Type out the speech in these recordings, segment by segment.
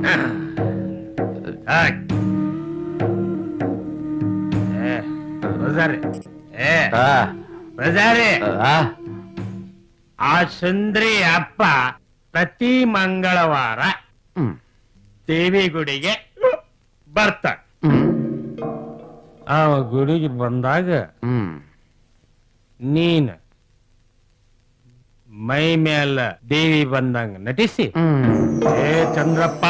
ಹಾಕ್. ಏ, ಬಜಾರಿ. ಏ, ಬಜಾರಿ. ಆ ಸುಂದ್ರಿ ಅಪ್ಪ ಪ್ರತಿ ಮಂಗಳವಾರ ದೇವಿ ಗುಡಿಗೆ ಬರ್ತಾನೆ ಆ ಗುಡಿಗೆ ಬಂದಾಗ ನೀನ್ ಮೈ ಮೇಲ ದೇವಿ ಬಂದಂಗ ನಟಿಸಿ ಏ ಚಂದ್ರಪ್ಪ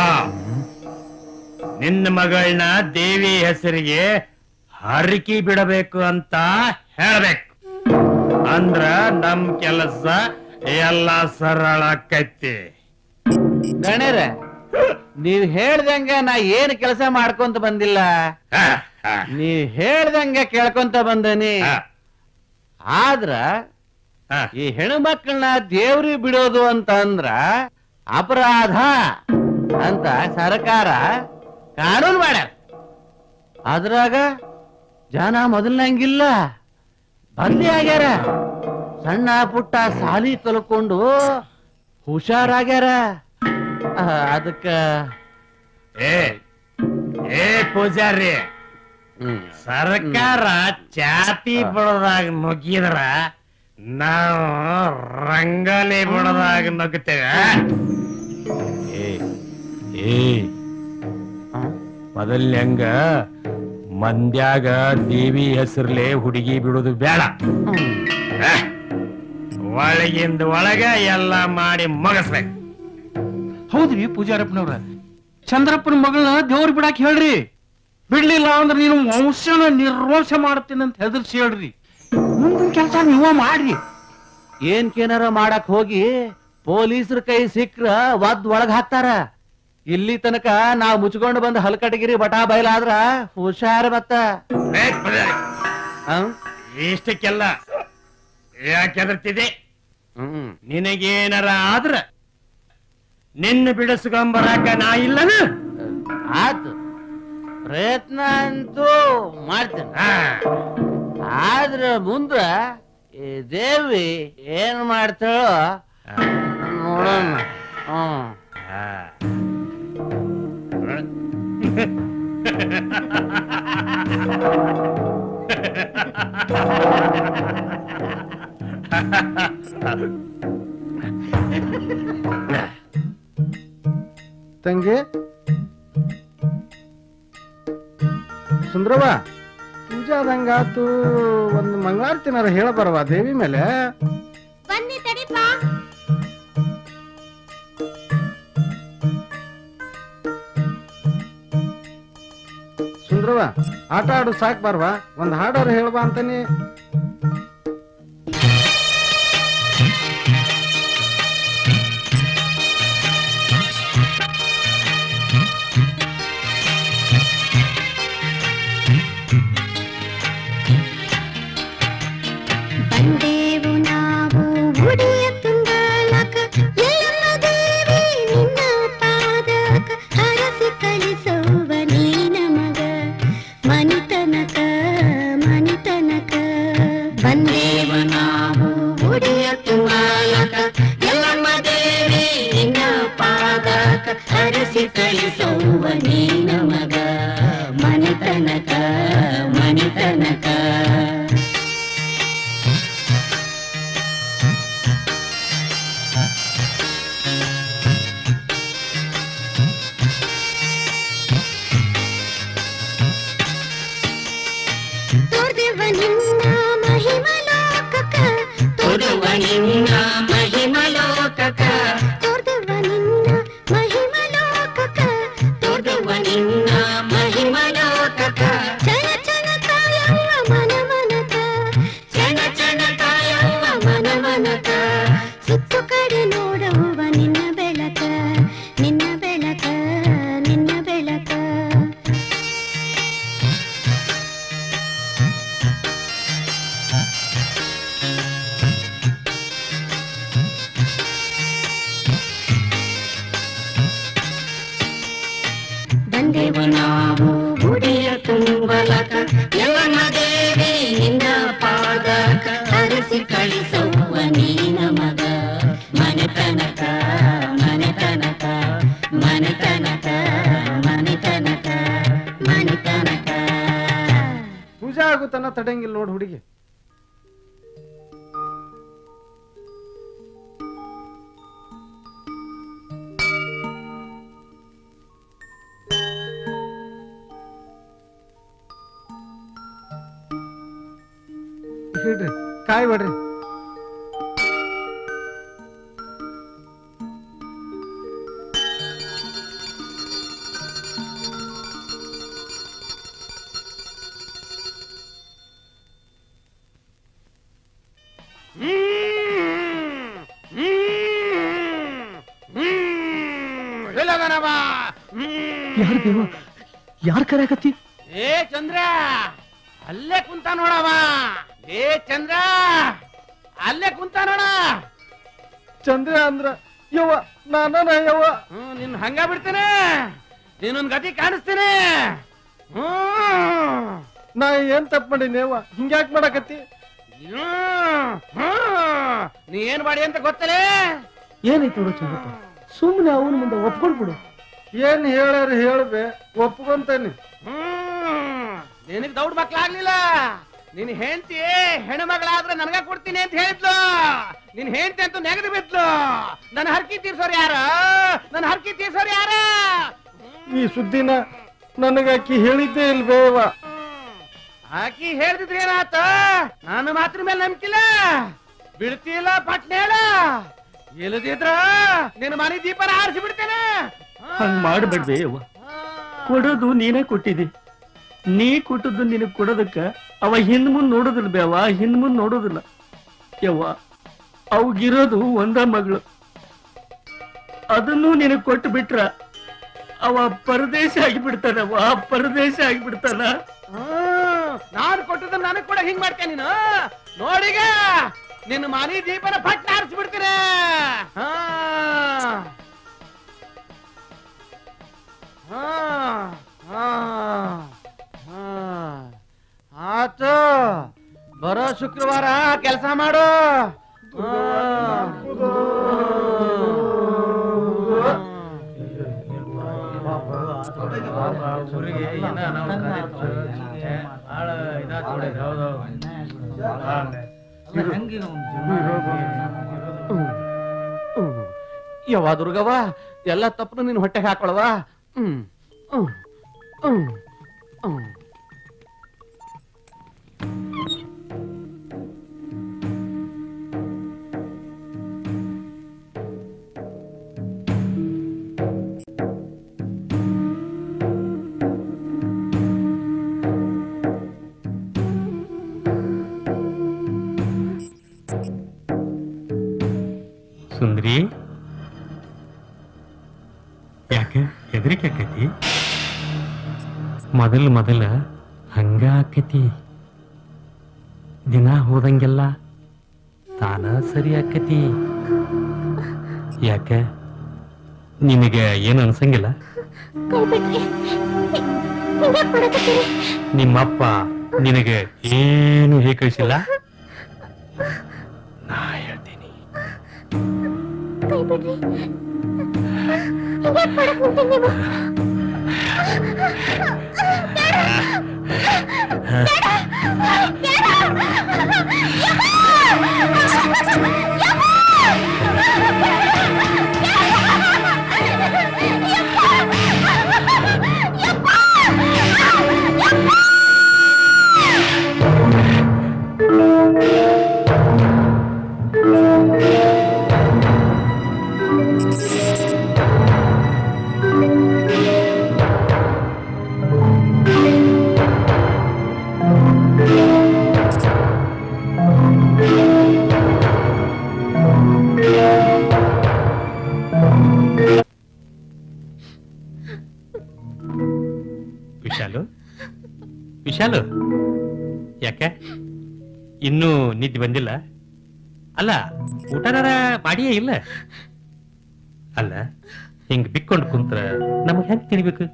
ನಿನ್ನ ಮಗಳನ್ನ ದೇವಿ ಹೆಸರಿಗೆ ಹರಕಿ ಬಿಡಬೇಕು ಅಂತ ಹೇಳ್ಬೇಕು ಅಂದ್ರ ನಮ್ ಕೆಲಸ ಎಲ್ಲ ಸರಳ ಆಕೈತಿ ಗಣ್ಯರ ನೀವ್ ಹೇಳ್ದಂಗೆ ನಾ ಏನ್ ಕೆಲಸ ಮಾಡ್ಕೊಂತ ಬಂದಿಲ್ಲ ನೀವ್ ಹೇಳ್ದಂಗೆ ಕೇಳ್ಕೊಂತ ಬಂದನಿ ಆದ್ರ ಈ ಹೆಣ್ಣು ಮಕ್ಕಳನ್ನ ದೇವ್ರಿಗೆ ಬಿಡೋದು ಅಂತ ಅಂದ್ರ ಅಪರಾಧ ಅಂತ ಸರ್ಕಾರ ಕಾನೂನು ಮಾಡ್ಯಾರ ಅದ್ರಾಗ ಜನ ಮೊದಲ್ನಂಗಿಲ್ಲ ಬದ್ಲಿ ಆಗ್ಯಾರ ಸಣ್ಣ ಪುಟ್ಟ ಸಾಲಿ ಕಲ್ಕೊಂಡು ಹುಷಾರಾಗ್ಯಾರ ಆ, ಅದಕ್ಕ ಏ ಏ ಪೂಜಾರಿ ಸರ್ಕಾರ ಚಾತಿ ಬಿಡೋದಾಗ ನುಗ್ಗಿದ್ರ ನಾವು ರಂಗೋಲಿ ಬಿಡೋದಾಗ ನುಗ್ಗುತ್ತೇವೆ ಏ ಏ ಮೊದಲ್ ಹೆಂಗ ಮಂದ್ಯಾಗ ದೇವಿ ಹೆಸರ್ಲೆ ಹುಡುಗಿ ಬಿಡೋದು ಬೇಡ ಆ, ಒಳಗಿಂದ ಒಳಗ ಎಲ್ಲ ಮಾಡಿ ಮುಗಿಸ್ಬೇಕು ಹೌದ್ರಿ ಪೂಜಾರಪ್ಪನವ್ರ ಚಂದ್ರಪ್ಪನ ಮಗಳನ್ನ ದೇವ್ರ ಬಿಡಾಕ್ ಹೇಳ್ರಿ ಬಿಡ್ಲಿಲ್ಲ ಅಂದ್ರೆ ನೀನು ವಂಶನ ನಿರ್ವಂಶ ಮಾಡ್ತೀನಿ ಅಂತ ಹೆದರ್ಸಿ ಹೇಳ್ರಿ ಮುಂದಿನ ಕೆಲಸ ನೀವ ಮಾಡ್ರಿ ಏನ್ಕೇನಾರ ಮಾಡಕ್ ಹೋಗಿ ಪೊಲೀಸರ ಕೈ ಸಿಕ್ರ ಒದ್ ಒಳಗ್ ಹಾಕ್ತಾರ ಇಲ್ಲಿ ತನಕ ನಾವ್ ಮುಚ್ಕೊಂಡು ಬಂದ್ ಹಲ್ಕಟಗಿರಿ ಬಟಾ ಬಯಲಾದ್ರ ಹುಷಾರ್ ಮತ್ತ ಏ, ಪೂಜಾರಿ, ಇಷ್ಟಕ್ಕೆಲ್ಲ ಯಾಕೆ ಹೆದರ್ತಿದೆ ನಿನಗೇನಾರ ಆದ್ರ ನಿನ್ನ ಬಿಡಿಸ್ಕೊಂಬರಾಕ ನಾ ಇಲ್ಲನ ಆತು ಪ್ರಯತ್ನ ಅಂತೂ ಮಾಡ್ತೇನೆ ಆದ್ರ ಮುಂದ ಈ ದೇವಿ ಏನ್ ಮಾಡ್ತಾಳೋ ನೋಡೋಣ ಹ್ಮ್ ತಂಗಿ ಸುಂದ್ರವ ಪೂಜಾ ಆದಂಗಾತು ಒಂದು ಮಂಗಳಾರತಿನಾರ ಹೇಳ ಬರವ ದೇವಿ ಮೇಲೆ ಬನ್ನಿ ತಡಿಪ ಸುಂದ್ರವ ಆಟ ಆಡು ಸಾಕ್ ಬರ್ವಾ ಒಂದ್ ಹಾಡಾರ ಹೇಳ್ಬಾ ಅಂತಾನೆ ಬಂದೇವು ನಾವು ಉಡಿಯ ತುಂಗಾಲಕ ಎಲ್ಲಮ್ಮ ದೇವಿ ನಿನ್ನ ಪಾದಕ ಹರಸಿ ಕಳಿಸುವ ನೀನ ಮಗ ಮನಿತನಕ ಮನಿತನಕ ಬಂದೇವು ನಾವು ಉಡಿಯ ತುಂಗಾಲಕ ಎಲ್ಲಮ್ಮ ದೇವಿ ನಿನ್ನ ಪಾದಕ ಹರಸಿ ಕಳಿಸುವ ನೀನ ಮಗ ಮನಿತನಕ ಮನಿತನಕ ತೋರ್ದೆವ ನಿನ್ನ ಮಹಿಮಲೋಕಕ ತೋರ್ದೆವ ನಿನ್ನ ಮಹಿಮಲೋಕಕ ತೋರ್ದೆವ ನಿನ್ನ ಮಹಿಮಲೋಕಕ ತೋರ್ದೆವ ನಿನ್ನ ಮಹಿಮಲೋಕಕ ಚನ ಚನ ಕಾಯವ್ವ ಮನ ಮನಕ ಚನ ಚನ ಕಾಯವ್ವ ಮನ ಮನಕ ಸುತ್ತು ಕಡೆ ನೋಡವ್ವ ನಿನ್ನ ಬೆಳಕ ನಿನ್ನ ಬೆಳಕ ನಿನ್ನ ಬೆಳಕ ಬಂದೆವ ನಾವು ಗುಡಿಯ ತುಂಬಲಕ ಎಲ್ಲಮ್ಮ ದೇವಿ ನಿನ್ನ ಪಾದಕ ಹರಿಸಿ ಕಳಿಸುವ ನೀನ ಮಗ ಮನೆತನಕ ಮನೆತನಕ ಮನೆತನಕ ತನಕ ಮನೆ ತನಕ ಮನೆ ತನಕ ಪೂಜಾ ಆಗೋ ತನ ತಡೆಯಂಗಿಲ್ಲ ನೋಡ್ ಹುಡುಗಿ ಹಿಡ್ರಿ ಕಾಯಿ ಬಿಡ್ರಿ ಯಾರು ದೇವ ಯಾರ್ ಕರೆಯಕತ್ತಿ ಏ ಚಂದ್ರ ಅಲ್ಲೇ ಕುಂತ ನೋಡವ ಏ ಚಂದ್ರ ಅಲ್ಲೇ ಕುಂತ ನೋಡ ಚಂದ್ರ ಅಂದ್ರ ಯವ್ವ ನಾನ ಯವ್ವ ಹ್ಮ್ ನಿನ್ ಹಂಗ ಬಿಡ್ತೇನೆ ನೀನೊಂದ್ ಗತಿ ಕಾಣಿಸ್ತೇನೆ ಹ್ಮ್ ನಾ ಏನ್ ತಪ್ಪು ಮಾಡೀನಿ ಯವ್ವ ಹಿಂಗ್ಯಾಕ್ ಮಾಡಕತ್ತಿ ಹ್ಮ್. ಹ್ಮ್. ನೀ ಏನ್ ಮಾಡಿ ಅಂತ ಗೊತ್ತಲೇ ಏನೈತೆ ನೋಡು ಚಂದ್ರಪ್ಪ ಸುಮ್ಮನೆ ಅವನ ಮುಂದೆ ಒಪ್ಕೊಂಡ್ ಬಿಡು ಏನ್ ಹೇಳ್ಯಾರ ಹೇಳ್ಬೆ ಒಪ್ಕೊಂತಾನೆ ಹ್ಮ್ ನಿನಗ್ ದೌಡ್ ಮಕ್ಳಾಗ್ಲಿಲ್ಲ ನಿನ್ ಹೆಂಡತಿ ಹೆಣ್ಣು ಮಗಳಾದ್ರೆ ನನಗ ಕೊಡ್ತೀನಿ ಅಂತ ಹೇಳಿದ್ಲು ನಿನ್ ಹೆಂಡತಿ ಅಂತೂ ನೆಗದು ಬಿದ್ಲು ನನ್ನ ಹರ್ಕಿ ತೀರ್ಸೋರ್ ಯಾರ ನನ್ನ ಹರ್ಕಿ ತೀರ್ಸೋರ್ ಯಾರ ಈ ಸುದ್ದಿನ ನನಗಾಕಿ ಹೇಳಿದ್ದೇ ಇಲ್ ಬೇವ ಆಕಿ ಹೇಳ್ತಿದ್ರೆ ಏನಾತ ನಾನು ಮಾತ್ರ ಮೇಲೆ ನಂಬಿಕಿಲ್ಲ ಬಿಡ್ತಿಲ್ಲ ಪಟ್ನೆ ಹೇಳ ಇಲ್ಲದಿದ್ರ ನಿನ್ನ ಮನೆ ದೀಪನ ಆರಿಸಿ ಬಿಡ್ತೇನೆ ಹಂಗ್ ಮಾಡ್ಬೇಡ್ಬೇ ಯವ್ವ ಕೊಡೋದು ನೀನೇ ಕೊಟ್ಟಿದಿ ನೀ ಕೊಟ್ಟದ್ದು ನಿನಗ್ ಕೊಡೋದಕ್ಕ ಅವ ಹಿಂದ್ ಮುಂದ್ ನೋಡೋದಿಲ್ಲ ಬೇವ ಹಿಂದ್ ಮುಂದ್ ನೋಡೋದಿಲ್ಲ ಯವ್ವ ಅವಗಿರೋದು ಒಂದ ಮಗಳು ಅದನ್ನು ನಿನಗ್ ಕೊಟ್ಟು ಬಿಟ್ರ ಅವ ಪರದೇಶ ಆಗಿಬಿಡ್ತಾನವ್ವ ಪರದೇಶ ಆಗಿಬಿಡ್ತಾನ ಹ್ಮ್. ನಾನು ಕೊಟ್ಟದ ನನಗ್ ಕೂಡ ಹಿಂಗ್ ಮಾಡ್ತೇನೆ ನೀನು ನೋಡಿಗ ನಿನ್ನ ಮನೆ ದೀಪನ ಪಟ್ನ ಆರಿಸಿ ಬಿಡ್ತೀನಿ ಹಾ ಹಾ ಹಾ ಹಾ ಆತು ಬರೋ ಶುಕ್ರವಾರ ಕೆಲಸ ಮಾಡು ಯವ್ವ ದುರ್ಗವ್ವ ಎಲ್ಲ ತಪ್ಪು ನಿನ್ ಹೊಟ್ಟೆಗೆ ಹಾಕೊಳವ ಹ್ಮ್ ಹ್ಮ್ ಹ್ಮ್ ಹ್ಮ್ ಸುಂದ್ರಿ ಯಾಕೆ ಹೆದರಿಕೆ ಆಕೈತಿ ಮೊದಲ್ ಮೊದಲ ಹಂಗ ಆಕೈತಿ ದಿನ ಹೋದಂಗೆಲ್ಲ ತಾನ ಸರಿ ಆಕೈತಿ ಯಾಕೆ ನಿನಗೆ ಏನು ಅನ್ಸಂಗಿಲ್ಲ ಕೈ ಬಿಡ್ರಿ ಹಿಂಗ್ಯಾಕ್ ಮಾಡಕತ್ತೀರಿ ನಿಮ್ಮಪ್ಪ ನಿನಗೆ ಏನು ಹೇಗೆ ಕಳಿಸಿಲ್ಲ ನಾ ಹೇಳ್ತೀನಿ ಕೈ ಬಿಡ್ರಿ ಹಿಂಗ್ಯಾಕ್ ಮಾಡಕ್ ಹೊಂಟೀರಿ ನೀವು ವಿಶಾಲು ವಿಶಾಲು ಯಾಕೆ ಇನ್ನೂ ನಿದ್ದೆ ಬಂದಿಲ್ಲ ಅಲ್ಲ ಊಟನಾರ ಮಾಡಿಯೇ ಇಲ್ಲ ಅಲ್ಲ ಹಿಂಗ್ ಬಿಕ್ಕೊಂಡು ಕುಂತ್ರ ನಮಗ್ ಹೆಂಗ್ ತಿನ್ಬೇಕು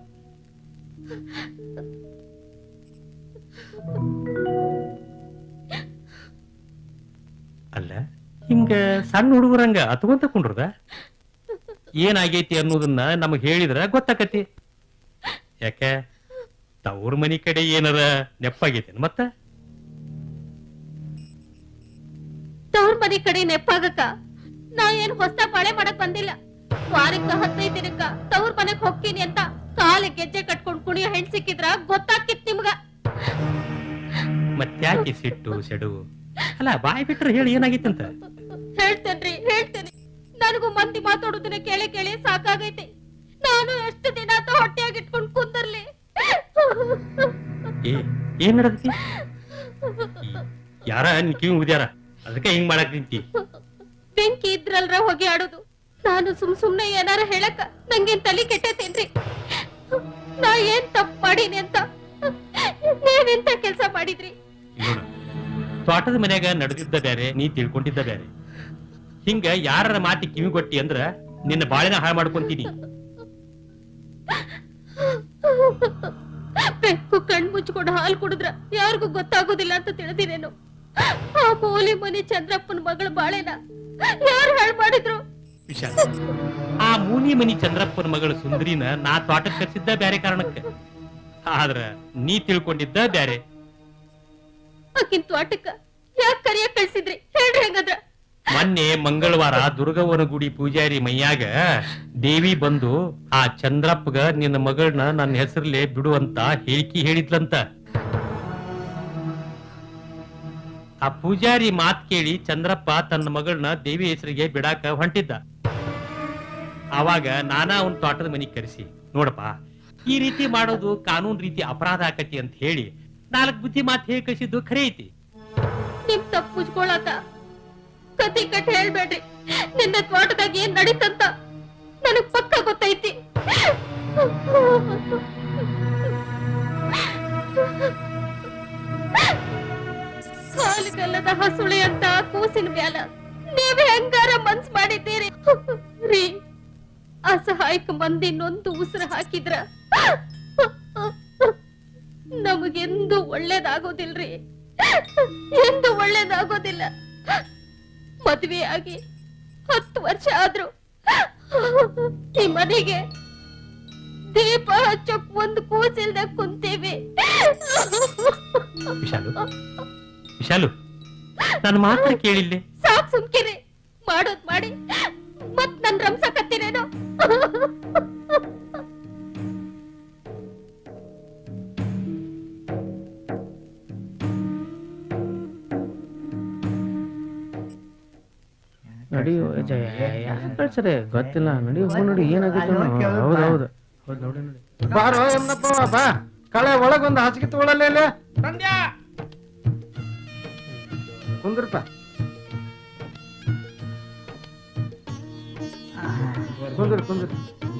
ಅಲ್ಲ ಹಿಂಗ ಸಣ್ಣ ಹುಡುಗರಂಗ ಅತ್ಕೊಂತ ಕುಂಡ್ರದ ಏನಾಗೈತಿ ಅನ್ನೋದನ್ನ ನಮಗ್ ಹೇಳಿದ್ರ ಗೊತ್ತಾಕತಿ ಯಾಕೆ ತವ್ರ ಮನಿ ಕಡೆ ಏನಾರ ನೆಪ್ಪಾಗೈತಿ ಮತ್ತ ತವ್ರ ಮನೆ ಕಡೆ ನೆಪ್ಪಾಗಕ್ಕ ನಾ ಏನ್ ಹೊಸ ಬಾಳೆ ಮಾಡಕ್ ಬಂದಿಲ್ಲ ವಾರಕ್ಕ ಹದಿನೈದು ದಿನಕ್ಕ ತವ್ರ ಮನೆಗ್ ಹೋಗ್ತೀನಿ ಅಂತ ಕಾಲ ಗೆಜ್ಜೆ ಕಟ್ಕೊಂಡ್ ಕುಣಿಯೋ ಹೆಣ್ ಸಿಕ್ಕಿದ್ರ ಗೊತ್ತಾಕಿತ್ ನಿಮ್ಗ ಮತ್ತ್ಯಾಕೆ ಸಿಟ್ಟು ಸೆಡು ಅಲ್ಲ ಬಾಯ್ ಬಿಟ್ರೆ ಹೇಳಿ ಏನಾಗೈತಿ ಅಂತ ಹೇಳ್ತೇನ್ರಿ ಹೇಳ್ತೇನೆ ನನಗೂ ಮಂದಿ ಮಾತಾಡೋದನ್ನ ಕೇಳಿ ಕೇಳಿ ಸಾಕಾಗೈತಿ ನಾನು ಎಷ್ಟು ದಿನ ಅಂತ ಹೊಟ್ಟೆಯಾಗಿ ಇಟ್ಕೊಂಡ್ ಕುಂದರ್ಲಿ ಏ ಏನ್ ನಡದತಿ ಯಾರ ನಿನ್ ಕಿವಿ ಉದ್ಯಾರ ಅದಕ್ಕೆ ಹಿಂಗ್ ಮಾಡಕ್ ನಿಂತಿ ಬೆಂಕಿ ಇದ್ರಲ್ರ ಹೊಗೆ ಆಡೋದು ನಾನು ಸುಮ್ ಸುಮ್ನೆ ಏನಾರ ಹೇಳಕ ನಂಗೇನ್ ತಲಿ ಕೆಟ್ಟತೇನ್ರಿ ನಾ ಏನ್ ತಪ್ಪು ಮಾಡೀನಿ ಅಂತ ನೀವೆಂತ ಕೆಲ್ಸ ಮಾಡಿದ್ರಿ ನೋಡು ತೋಟದ ಮನ್ಯಾಗ ನಡೆದಿದ್ದ ಬ್ಯಾರೆ ನೀ ತಿಳ್ಕೊಂಡಿದ್ದ ಬ್ಯಾರೆ ಹಿಂಗ ಯಾರ ಮಾತಿ ಕಿವಿ ಕೊಟ್ಟಿ ಅಂದ್ರ ನಿನ್ನ ಬಾಳಿನ ಹಾಳು ಮಾಡ್ಕೊಂತೀನಿ ಬೆಕ್ಕು ಕಣ್ ಮುಚ್ಕೊಂಡು ಹಾಲು ಕುಡಿದ್ರ ಯಾರಿಗೂ ಗೊತ್ತಾಗೋದಿಲ್ಲ ಅಂತ ತಿಳಿದಿರೇನು ಆ ಮೂಲಿ ಮನಿ ಚಂದ್ರಪ್ಪನ ಮಗಳ ಬಾಳೆನ ಯಾರು ಹಾಳು ಮಾಡಿದ್ರು ವಿಶಾಲ ಆ ಮೂನಿ ಮನಿ ಚಂದ್ರಪ್ಪನ ಮಗಳು ಸುಂದರಿನ ನಾ ತೋಟಕ್ಕೆ ಕರ್ಸಿದ್ದ ಬ್ಯಾರೆ ಕಾರಣಕ್ಕೆ ಆದ್ರ ನೀ ತಿಳ್ಕೊಂಡಿದ್ದ ಬ್ಯಾರೆ ಆಕಿನ್ ತ್ವಾಟಕ್ಕ ಯಾಕೆ ಕರಿಯಕ್ ಕಳ್ಸಿದ್ರಿ ಹೇಳ್ರಿ ಹಂಗದ್ರ ಮೊನ್ನೆ ಮಂಗಳವಾರ ದುರ್ಗವ್ವನ ಗುಡಿ ಪೂಜಾರಿ ಮೈಯಾಗ ದೇವಿ ಬಂದು ಆ ಚಂದ್ರಪ್ಪಗ ನಿನ್ನ ಮಗಳನ್ನ ನನ್ನ ಹೆಸರಲ್ಲೇ ಬಿಡುವಂತ ಹೇಳಿಕೆ ಹೇಳಿದ್ಲಂತ ಆ ಪೂಜಾರಿ ಮಾತ್ ಕೇಳಿ ಚಂದ್ರಪ್ಪ ತನ್ನ ಮಗಳನ್ನ ದೇವಿ ಹೆಸರಿಗೆ ಬಿಡಾಕ ಹೊಂಟಿದ್ದ ಆವಾಗ ನಾನಾ ಅವನ್ ತೋಟದ ಮನಿಗ್ ಕರೆಸಿ ನೋಡಪ್ಪ ಈ ರೀತಿ ಮಾಡೋದು ಕಾನೂನ್ ರೀತಿ ಅಪರಾಧ ಆಕತಿ ಅಂತ ಹೇಳಿ ನಾಲ್ಕು ಬುದ್ಧಿ ಮಾತು ಹೇಳಿ ಕಳಿಸಿದ್ದು ಖರೆ ಐತಿ ನಿಮ್ ತಪ್ಪು ಮುಚ್ಕೊಳಕ ಕತಿ ಕಟ್ ಹೇಳ್ಬೇಡ್ರಿ ನಿನ್ನ ತ್ವಾಟದಾಗ ಏನ್ ನಡೀತಂತ ನನಗ್ ಪಕ್ಕ ಗೊತ್ತೈತಿ ಕಾಲುಗಲ್ಲದ ಹಸುಳಿ ಅಂತ ಕೂಸಿನ ಮ್ಯಾಲ ನೀವ್ ಹೆಂಗಾರ ಮನ್ಸ್ ಮಾಡಿದ್ದೀರಿ ರೀ ಅಸಹಾಯಕ ಮಂದಿ ನೊಂದು ಉಸಿರು ಹಾಕಿದ್ರ ನಮಗೆಂದು ಒಳ್ಳೇದಾಗೋದಿಲ್ರಿ ಎಂದು ಒಳ್ಳೇದಾಗೋದಿಲ್ಲ ಮದ್ವೆ ಆಗಿ ಹತ್ತು ವರ್ಷ ಆದ್ರು ಈ ಮನೆಗೆ ದೀಪ ಹಚ್ಚಕ್ ಒಂದು ಕೂಸಿಲ್ದ ಕುಂತೀವಿ ವಿಶಾಲು ವಿಶಾಲು ನನ್ನ ಮಾತ್ರ ಕೇಳಿಲ್ಲೆ ಸಾಕ್ ಸುಮ್ಕಿರಿ ಮಾಡೋದ್ ಮಾಡಿ ಮತ್ ನನ್ ರಂಸಕತ್ತೀರೇನೋ ನಡಿಯೋ ಜಯ ಯಾಕೆ ಕಳ್ಸರೆ ಗೊತ್ತಿಲ್ಲ ನಡಿ ಹೋಗ್ ನೋಡಿ ಏನಾಗೈತೆ ಹೌದು ಹೌದು ಹೌದು ನೋಡಿ ನೋಡಿ ಬಾರೋ ಎನ್ನಪ್ಪ ಬಾ ಕಳೆ ಒಳಗೊಂದು ಹಾಸಿಗೆ ತಗೊಳ್ಳಲ್ಲ ಇಲ್ಲಿ ಸಂಧ್ಯಾ ಕುಂದ್ರಪ್ಪ ಕುಂದ್ರ ಕುಂದ್ರ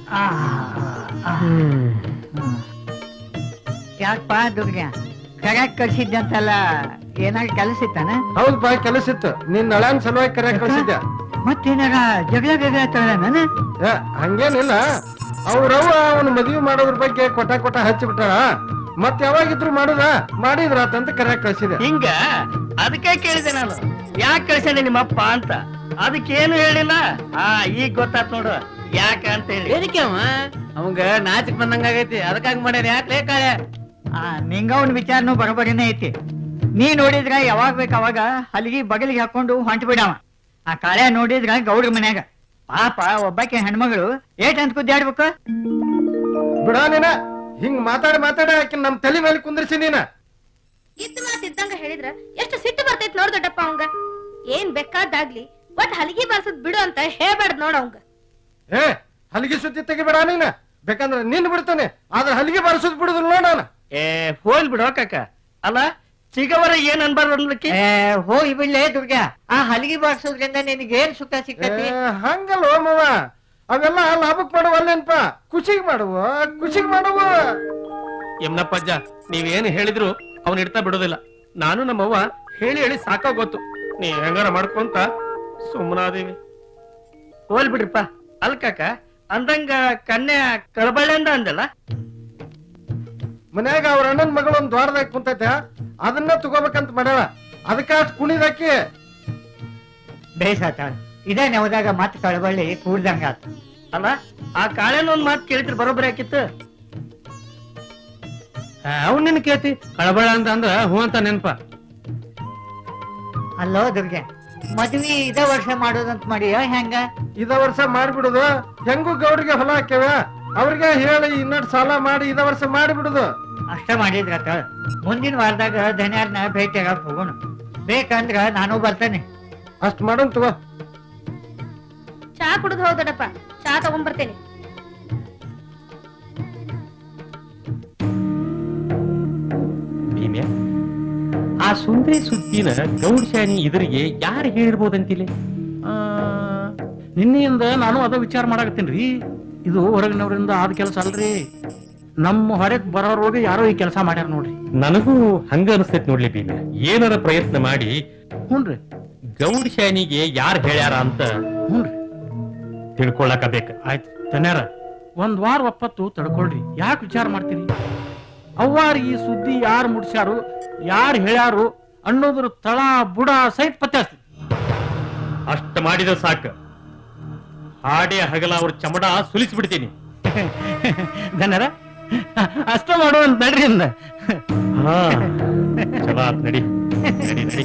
ಯಾಕಪ್ಪ ದುರ್ಗ ಕರೆಕ್ಟ್ ಕಳ್ಸಿದ್ದಂತಲ್ಲ ಏನಾಗ ಕೆಲಸ ಇತ್ತಾನ ಹೌದು ಬಾ ಕೆಲಸ ಇತ್ತು ನಿನ್ ನಳನ್ ಸಲುವಾಗಿ ಕರೆಯಾಗ ಕಳ್ಸಿದ್ದೆ ಮತ್ತೇನಾರ ಜಗಳ ಜಗಳ ತಗೊಳ್ಳೋಣ ಏ, ಹಂಗೇನಿಲ್ಲ ಅವ್ರವ್ವ ಅವನ ಮದುವೆ ಮಾಡೋದ್ರ ಬಗ್ಗೆ ಕೊಟ ಕೊಟ ಹಚ್ಚಿಬಿಟ್ಟಾಳ ಮತ್ ಯಾವಾಗಿದ್ರು ಮಾಡುದ ಮಾಡಿದ್ರ ಅಂತ ಕರೆಯಾಗ ಕಳ್ಸಿದೆ ಹಿಂಗ ಅದಕ್ಕೆ ಕೇಳಿದೆ ನಾನು ಯಾಕೆ ಕಳ್ಸ್ಯಾನೆ ನಿಮ್ಮಪ್ಪ ಅಂತ ಅದಕ್ಕೇನು ಹೇಳಿಲ್ಲ ಆ ಈಗ ಗೊತ್ತಾತ್ ನೋಡು ಯಾಕ ಅಂತ ಹೇಳಿ ಏನಕ್ಕೆ ಅವ ಅವಂಗ ನಾಚಿಕ್ ಬಂದಂಗಾಗೈತಿ ಅದಕ್ಕಾಗಿ ಮಾಡ್ಯಾರ ಯಾಕೆ ಕಾಳೆ ಆ ನಿಂಗ ಅವ್ನ ವಿಚಾರನು ಬರೋಬರಿನೇ ಐತಿ ನೀ ನೋಡಿದ್ರ ಯಾವಾಗ ಬೇಕ ಅವಾಗ ಹಲಿಗೆ ಬಗಲಿಗೆ ಹಾಕೊಂಡು ಹೊಂಟ್ ಬಿಡವ ಆ ಕಾಳೆ ನೋಡಿದ್ರ ಗೌಡ್ರ ಮನ್ಯಾಗ ಪಾಪ ಒಬ್ಬಾಕೆ ಹೆಣ್ಮಗಳು ಏಟ್ ಅಂತ ಕುದ್ದಾಡ್ಬೇಕು ಬಿಡ ನೀನ ಹಿಂಗ್ ಮಾತಾಡಿ ಮಾತಾಡಿ ಆಕಿನ್ ನಮ್ ತಲೆ ಮೇಲೆ ಕುಂದ್ರಿಸಿ ನೀನ ಇದ್ದ ಮಾತ್ ಇದ್ದಂಗ ಹೇಳಿದ್ರ ಎಷ್ಟು ಸಿಟ್ಟು ಬರ್ತೈತ್ ನೋಡ್ ದೊಡ್ಡಪ್ಪ ಅವಂಗ ಏನ್ ಬೇಕಾದಾಗ್ಲಿ ಒಟ್ ಹಲಿಗೆ ಬಾರ್ಸದ್ ಬಿಡು ಅಂತ ಹೇಳ್ಬಾರ್ದ್ ನೋಡ ಅವಂಗ ಏ ಹಲಿಗೆ ಸುದ್ದಿ ತೆಗಿಬೇಡ ನೀನ ಬೇಕಂದ್ರೆ ನಿನ್ ಬಿಡ್ತಾನೆ ಆದ್ರೆ ಹಲಿಗೆ ಬಾರಿಸೋದ್ ಬಿಡುದಿಲ್ಲ ನೋಡೋಣ ಏ ಹೋಲ್ ಬಿಡು ಕಾಕ ಅಲ್ಲ ಸಿಗವರ ಏನ್ ಅನ್ಬಾರ್ದು ಅನ್ಲಿಕ್ಕೆ ಏ ಹೋಗಿ ಬಿಡ್ಲೇ ದುರ್ಗ ಆ ಹಲಿಗೆ ಬಾರ್ಸೋದ್ರಿಂದ ನಿನಗೆ ಏನ್ ಸುಖ ಸಿಕ್ಕತಿ ಹಂಗಲ್ಲ ಮಾವ ಅವೆಲ್ಲ ಲಾಭಕ್ ಮಾಡುವಲ್ಲೇನ್ಪ ಖುಷಿಗ್ ಮಾಡುವ ಖುಷಿಗ್ ಮಾಡುವ ಯಮ್ನಪ್ಪಜ್ಜ ನೀವೇನು ಹೇಳಿದ್ರು ಅವನ್ ಇಡ್ತಾ ಬಿಡೋದಿಲ್ಲ ನಾನು ನಮ್ಮವ್ವ ಹೇಳಿ ಹೇಳಿ ಸಾಕಾಗೋತು ನೀ ಹೆಂಗಾರ ಮಾಡ್ಕೊಂತ ಸುಮ್ಮನಾದೇವಿ ಹೋಲ್ ಬಿಡ್ರಿಪ್ಪ ಅಲ್ ಕಾಕ ಅಂದಂಗ ಕನ್ಯಾ ಕಳಬಳ್ಳಿಂದ ಅಂದಲ್ಲ ಮನ್ಯಾಗ ಅವ್ರ ಅಣ್ಣನ್ ಮಗಳು ಒಂದ್ ದ್ವಾರದಾಗ ಕುಂತೈತೆ ಅದನ್ನ ತಗೋಬೇಕಂತ ಮಾಡ್ಯಾಳ ಅದಕ್ಕ ಅಷ್ಟ್ ಕುಣಿದಾಕಿ ಬೇಸಾತ ಇದೇ ನೆವದಾಗ ಮತ್ತೆ ಕಳಬಳ್ಳಿ ಕೂಡ್ದಂಗ ಆತ ಅಲ್ಲ ಆ ಕಾಳೆನ ಒಂದ್ ಮಾತು ಕೇಳಿದ್ರೆ ಬರೋಬ್ಬರಿ ಆಕಿತ್ತು ಅವ್ನ ನಿನ್ ಕೇಳ್ತಿ ಕಳಬಳ ಅಂತ ಅಂದ್ರ ಹೂ ಅಂತ ನೆನಪ ಅಲ್ಲೋ ದುರ್ಗೆ ಮದ್ವಿ ಇದೇ ವರ್ಷ ಮಾಡೋದಂತ ಮಾಡಿಯ ಹೆಂಗ ಇದ ವರ್ಷ ಮಾಡ್ಬಿಡುದು ಹೆಂಗೂ ಗೌಡ್ರಿಗೆ ಹೊಲ ಹಾಕ್ಯವ ಅವ್ರಿಗೆ ಹೇಳಿ ಇನ್ನೊಂದು ಸಾಲ ಮಾಡಿ ಇದ ವರ್ಷ ಮಾಡಿಬಿಡುದು ಅಷ್ಟ ಮಾಡಿದ್ರತ ಮುಂದಿನ ವಾರದಾಗ ಧನ್ಯಾರ್ನ ಭೇಟಿ ಆಗಕ್ ಹೋಗೋಣ ಬೇಕಂದ್ರ ನಾನು ಬರ್ತೇನೆ ಅಷ್ಟ್ ಮಾಡೋನ್ ತಗೋ ಚಾ ಕುಡಿದು ಹೋದಡಪ್ಪ ಚಾ ತಗೊಂಡ್ಬರ್ತೇನೆ ಭೀಮ್ಯ ಆ ಸುಂದರಿ ಸುದ್ದಿನ ಗೌಡ್ಶಾನಿ ಇದರಿಗೆ ಯಾರು ಹೇಳಿರ್ಬೋದಂತಿಲೆ ಆ, ನಿನ್ನೆಯಿಂದ ನಾನು ಅದ ವಿಚಾರ ಮಾಡಾಕತ್ತೀನ್ರಿ ಇದು ಹೊರಗಿನವರಿಂದ ಆದ ಕೆಲಸ ಅಲ್ರಿ ನಮ್ಮ ಹೊರಗ್ ಬರೋರ್ಗೆ ಯಾರೋ ಈ ಕೆಲಸ ಮಾಡ್ಯಾರ ನೋಡ್ರಿ ನನಗೂ ಹಂಗ ಅನಿಸ್ತೈತಿ ನೋಡ್ಲಿ ಭೀಮ್ಯ ಏನಾರ ಪ್ರಯತ್ನ ಮಾಡಿ ಹ್ಞೂನ್ರಿ ಗೌಡ್ಶಾನಿಗೆ ಯಾರು ಹೇಳ್ಯಾರ ಅಂತ ಹ್ಞೂನ್ರಿ ತಿಳ್ಕೊಳ್ಳಕಬೇಕ ಆಯ್ತು ಧನ್ಯಾರ ಒಂದ್ ವಾರ ಒಪ್ಪತ್ತು ತಡ್ಕೊಳ್ರಿ ಯಾಕೆ ವಿಚಾರ ಮಾಡ್ತೀರಿ ಅವ್ವಾರ ಈ ಸುದ್ದಿ ಯಾರು ಮುಡ್ಸ್ಯಾರು ಯಾರು ಹೇಳ್ಯಾರು ಅನ್ನೋದ್ರ ತಳ ಬುಡ ಸಹಿತ ಪತ್ತೆ ಹಚ್ತೀನಿ. ಅಷ್ಟ ಮಾಡಿದ ಸಾಕ ಹಾಡೇ ಹಗಲ ಅವ್ರ ಚಮಡ ಸುಲಿಸ್ಬಿಡ್ತೀನಿ ಧನ್ಯರ ಅಷ್ಟ ಮಾಡುವಂತ ನಡ್ರಿ ಅಂದ ಹಾ ಚಲೋ ಆತ್ ನಡಿ ನಡಿ ನಡಿ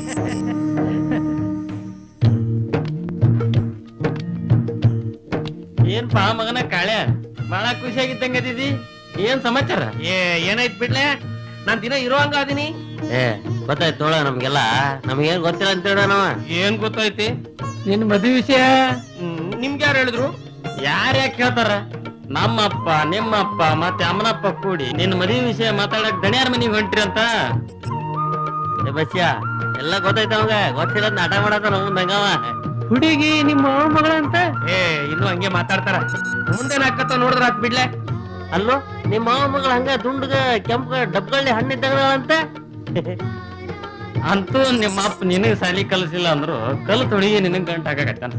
ಏನ್ಪಾ ಮಗನ ಕಾಳೆ ಬಹಳ ಖುಷಿಯಾಗಿದ್ದಂಗ ಅದಿದಿ ಏನ್ ಸಮಾಚಾರ ಏ ಏನಾಯ್ತು ಬಿಡ್ಲೆ ನಾನ್ ದಿನ ಇರೋ ಹಂಗ ಅದೀನಿ ಏ ಗೊತ್ತಾಯ್ತು ತೋಳ ನಮ್ಗೆಲ್ಲ ನಮ್ಗೇನ್ ಗೊತ್ತಿಲ್ಲ ಅಂತ ಹೇಳ ನಾವ ಏನ್ ಗೊತ್ತೈತಿ ನಿನ್ ಮದ್ವಿ ವಿಷಯ ನಿಮ್ಗೆ ಯಾರು ಹೇಳಿದ್ರು ಯಾರ್ ಯಾಕೆ ಕೇಳ್ತಾರ ನಮ್ಮಪ್ಪ ನಿಮ್ಮಪ್ಪ ಮತ್ತೆ ಅಮ್ಮನಪ್ಪ ಕೂಡಿ ನಿನ್ ಮದ್ವಿ ವಿಷಯ ಮಾತಾಡಕ್ ದಣಿಯಾರ ಮನಿಗ್ ಹೊಂಟ್ರಿ ಅಂತ ಏ ಬಸ್ಯ ಎಲ್ಲ ಗೊತ್ತಾಯ್ತ ಅವಂಗ ಗೊತ್ತಿಲ್ಲ ಅಂತ ಆಟ ಮಾಡತ್ತ ನಾವು ನಂಗವ ಹುಡುಗಿ ನಿಮ್ಮ ಮಗಳ ಅಂತ ಏ ಇನ್ನು ಹಂಗೆ ಮಾತಾಡ್ತಾರ ಮುಂದೇನ್ ಹಾಕತ್ತ ನೋಡಿದ್ರ ಆತ್ ಬಿಡ್ಲೆ ಅಲ್ಲೋ ನಿಮ್ಮ ಮಾವ ಮಗಳು ಹಂಗ ದುಂಡ್ಗ ಕೆಂಪ ಡಬ್ಗಳ್ಳಿ ಹಣ್ಣಿದ್ದಾಗ ಅಂತ ಅಂತೂ ನಿಮ್ಮ ಅಪ್ಪ ನಿನಗ್ ಸಾಲಿ ಕಲಿಸಿಲ್ಲ ಅಂದ್ರು ಕಲ್ ತೊಳಿಗೆ ನಿನಗ್ ಗಂಟ ಹಾಕಕತ್ತಾನ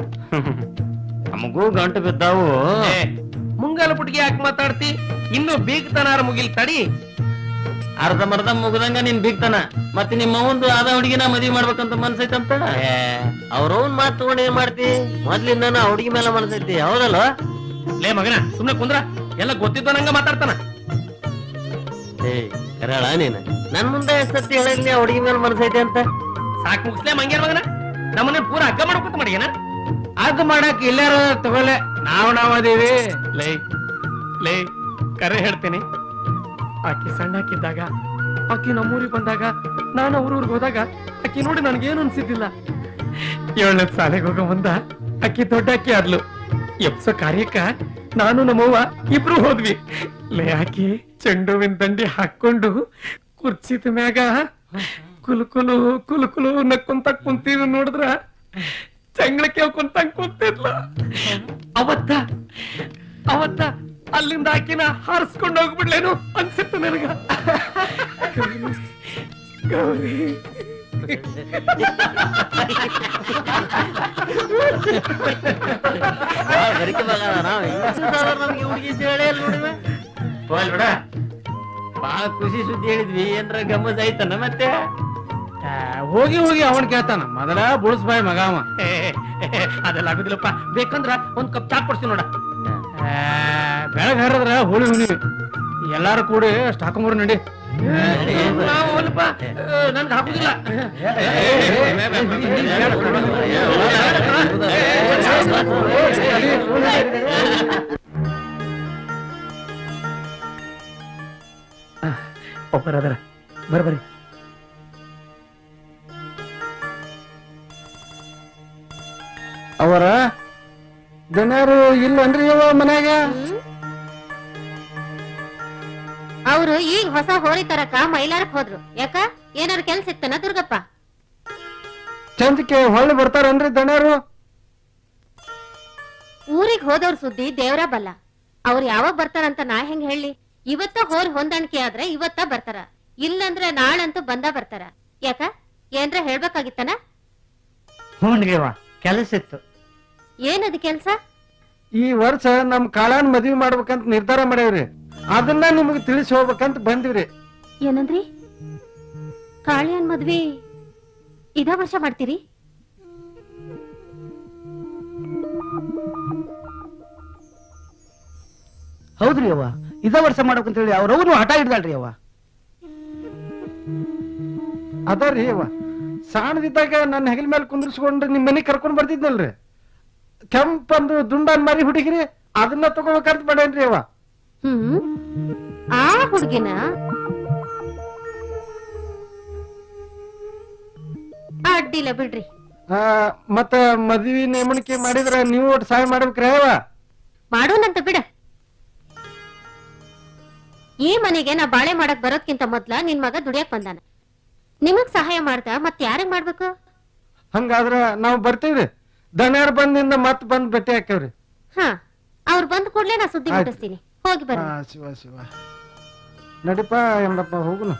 ನಮಗೂ ಗಂಟು ಬಿದ್ದಾವು ಏ, ಮುಂಗಾಲ ಪುಟ್ಗಿ ಯಾಕೆ ಮಾತಾಡ್ತಿ ಇನ್ನು ಬೀಗ್ತನಾರ ಮುಗಿಲ್ ತಡಿ ಅರ್ಧ ಮರ್ಧ ಮುಗ್ದಂಗ ನೀನ್ ಬೀಗ್ತಾನ ಮತ್ತೆ ನಿಮ್ಮ ಒಂದು ಆದ ಹುಡುಗಿನ ಮದ್ವಿ ಮಾಡ್ಬೇಕಂತ ಮನ್ಸೈತಂತ ಅವ್ರವ್ನ್ ಮಾತು ತಗೊಂಡ್ ಏನ್ ಮಾಡ್ತಿ ಮೊದ್ಲಿಂದ ಆ ಹುಡುಗಿ ಮೇಲೆ ಮನ್ಸೈತಿ ಹೌದಲ್ಲ ಲೇ ಮಗನ ಸುಮ್ನೆ ಕುಂದ್ರ ಎಲ್ಲ ಗೊತ್ತಿದ್ದ ನಂಗ ಮಾತಾಡ್ತಾನ ಏ ಕರಾಳ ನೀನ್ ನನ್ ಮುಂದೆ ಎಷ್ಟೊತ್ತಿ ಹೇಳಿರ್ಲಿ ಆ ಹುಡುಗಿ ಮೇಲೆ ಮನ್ಸೈತಿ ಅಂತ ಸಾಕ್ ಮುಗಿಸ್ಲೇ ಮಂಗ್ಯಾರ ಮಗನ ನಮ್ಮನ್ನ ಪೂರ ಹಗ್ಗ ಮಾಡ್ಕೊತ ಮಾಡಿ ಏನ ಅದ್ ಮಾಡಕ್ ಇಲ್ಲಾರ ತಗೊಳ್ಳೆ ನಾವ್ ನಾವ್ ಅದೀವಿ ಲೇ ಲೇ ಕರೆ ಹೇಳ್ತೇನೆ ಆಕಿ ಸಣ್ಣಕ್ಕಿದ್ದಾಗ ಆಕಿ ನಮ್ಮೂರಿಗೆ ಬಂದಾಗ ನಾನು ಅವ್ರ ಊರಿಗೆ ಹೋದಾಗ ಆಕಿ ನೋಡಿ ನನ್ಗೇನು ಅನ್ಸಿದ್ದಿಲ್ಲ ಏಳನೇ ಶಾಲೆಗೆ ಹೋಗೋ ಮುಂದ ಆಕಿ ದೊಡ್ಡ ಅಕ್ಕಿ ಆದ್ಲು ಎಪ್ಸೋ ಕಾರ್ಯಕ್ಕ ನಾನು ನಮ್ಮವ್ವ ಇಬ್ರು ಹೋದ್ವಿ ಲೇ ಆಕಿ ಚೆಂಡುವಿನ ದಂಡಿ ಹಾಕೊಂಡು ಕುರ್ಚಿದ ಮ್ಯಾಗ ಕುಲು ಕುಲು ಕುಲು ಕುಲು ನಕ್ಕೊಂತ ಕುಂತೀವಿ ನೋಡಿದ್ರ ಚಂಗ್ಳಕ್ಕೆ ಕುಂತ ಕುಂತಿದ್ಲ ಅವತ್ತ ಅವತ್ತ ಅಲ್ಲಿಂದ ಆಕಿನ ಹಾರಿಸ್ಕೊಂಡು ಹೋಗ್ಬಿಡ್ಲೇನು ಅನ್ಸಿತ್ತು ನನಗ ಗೌರಿ ನಮ್ಗೆ ಹುಡುಗಿ ಹೇಳಿ ಹೋಲ್ ಬಿಡ ಬಾಳ ಖುಷಿ ಸುದ್ದಿ ಹೇಳಿದ್ವಿ ಏನ್ರ ಗಮ್ಮತ್ ಆಯ್ತನ ಮತ್ತೆ ಹೋಗಿ ಹೋಗಿ ಅವನ್ ಕೇಳ್ತಾನ ಮೊದಲ ಬುಳಸ್ಬಾಯ್ ಮಗ ಅವ ಅದೆಲ್ಲ ಆಗುದಿಲ್ಲಪ್ಪ ಬೇಕಂದ್ರ ಒಂದ್ ಕಪ್ ಚಾ ಕೊಡ್ತೀನಿ ನೋಡ ಬೆಳಗ್ ಹರಿದ್ರ ಹೋಳಿ ಹುಣಿ ಎಲ್ಲಾರು ಕೂಡಿ ಅಷ್ಟು ಹಾಕೊಂಬರು ನಡಿ ನನ್ಗೆ ಹಾಕುದಿಲ್ಲ ಒಬ್ಬರ ಅದರ ಬರ್ಬರಿ ಅವರ ಜನರು ಇಲ್ಲನ್ರಿ ಅವ ಮನ್ಯಾಗ ಅವ್ರು ಈಗ ಹೊಸ ಹೋರಿ ತರಕ ಮೈಲಾರಕ್ ಹೋದ್ರು ಯಾಕ ಏನಾರ ಕೆಲ್ಸ ಇತ್ತನ ದುರ್ಗಪ್ಪ ಚಂದಕ್ಕೆ ಹೊಳ್ಳಿ ಬರ್ತಾರನ್ರಿ ದಣ್ಯರು ಊರಿಗ್ ಹೋದವ್ರ ಸುದ್ದಿ ದೇವ್ರ ಬಲ್ಲ ಅವ್ರು ಯಾವಾಗ ಬರ್ತಾರಂತ ನಾ ಹೆಂಗ್ ಹೇಳಿ ಇವತ್ತ ಹೋರ್ ಹೊಂದಾಣಿಕೆ ಆದ್ರೆ ಇವತ್ತ ಬರ್ತಾರ ಇಲ್ಲಂದ್ರ ನಾಳಂತೂ ಬಂದ ಬರ್ತಾರ ಯಾಕ ಏನ್ರ ಹೇಳ್ಬೇಕಾಗಿತ್ತನ ಹ್ಞೂನ್ರಿ ಅವ್ವ ಕೆಲಸ ಇತ್ತು ಏನದು ಕೆಲ್ಸ ಈ ವರ್ಷ ನಮ್ ಕಾಳನ್ ಮದ್ವಿ ಮಾಡ್ಬೇಕಂತ ನಿರ್ಧಾರ ಮಾಡೇವ್ರಿ ಅದನ್ನ ನಿಮ್ಗೆ ತಿಳಿಸಿ ಹೋಗ್ಬೇಕಂತ ಬಂದಿವ್ರಿ ಏನಂದ್ರಿ ಕಾಳಿಯನ್ ಮದ್ವಿ ಇದ ವರ್ಷ ಮಾಡ್ತೀರಿ ಹೌದ್ರಿ ಅವ್ವ ಇದ ವರ್ಷ ಮಾಡ್ಬೇಕಂತ ಹೇಳಿ ಅವ್ರವ್ನು ಹಠ ಹಿಡ್ದಾಳ್ರಿ ಅವ್ವ ಅದರಿ ಅವ ಸಾಣದಿದ್ದಾಗ ನನ್ನ ಹೆಗಲ ಮೇಲೆ ಕುಂದ್ರಿಸ್ಕೊಂಡು ನಿಮ್ ಮನೆಗ್ ಕರ್ಕೊಂಡ್ ಬರ್ತಿದ್ನಲ್ರಿ ಕೆಂಪಂದು ದುಂಡನ್ ಮರಿ ಹುಡುಗಿರಿ ಅದನ್ನ ತಗೋಬೇಕಂತ ಮಾಡೇನ್ರಿ ಅವ ಹ್ಮ್ ಆ ಹುಡ್ಗಿನ ಅಡ್ಡಿಲ್ಲ ಬಿಡ್ರಿ ಆ, ಮತ್ತ ಮದ್ವಿ ನೇಮಣಿಕೆ ಮಾಡಿದ್ರ ನೀವು ಒಟ್ಟು ಸಹಾಯ ಮಾಡ್ಬೇಕ್ರಿ ಅವ ಮಾಡೋಣಂತ ಬಿಡ ಈ ಮನೆಗೆ ನಾ ಬಾಳೆ ಮಾಡಕ್ ಬರೋದ್ಕಿಂತ ಮೊದ್ಲ ನಿನ್ ಮಗ ದುಡಿಯಕ್ ಬಂದಾನ ನಿಮಗ್ ಸಹಾಯ ಮಾಡ್ದ ಮತ್ ಯಾರಿಗ್ ಮಾಡ್ಬೇಕು ಹಂಗಾದ್ರ ನಾವು ಬರ್ತೀವ್ರಿ ದಣ್ಯಾರ್ ಬಂದಿಂದ ಮತ್ ಬಂದ್ ಭೇಟಿ ಹಾಕೇವ್ರಿ ಹಾ ಅವ್ರು ಬಂದ್ ಕೂಡ್ಲೆ ನಾ ಸುದ್ದಿ ಆಯ್ತು. ಮುಟ್ಟಿಸ್ತೀನಿ ಹೋಗಿ ಬರ್ರಿ ಆ, ಶಿವ ಶಿವ ನಡಿಪ ಎಂಬಪ್ಪ ಹೋಗುನು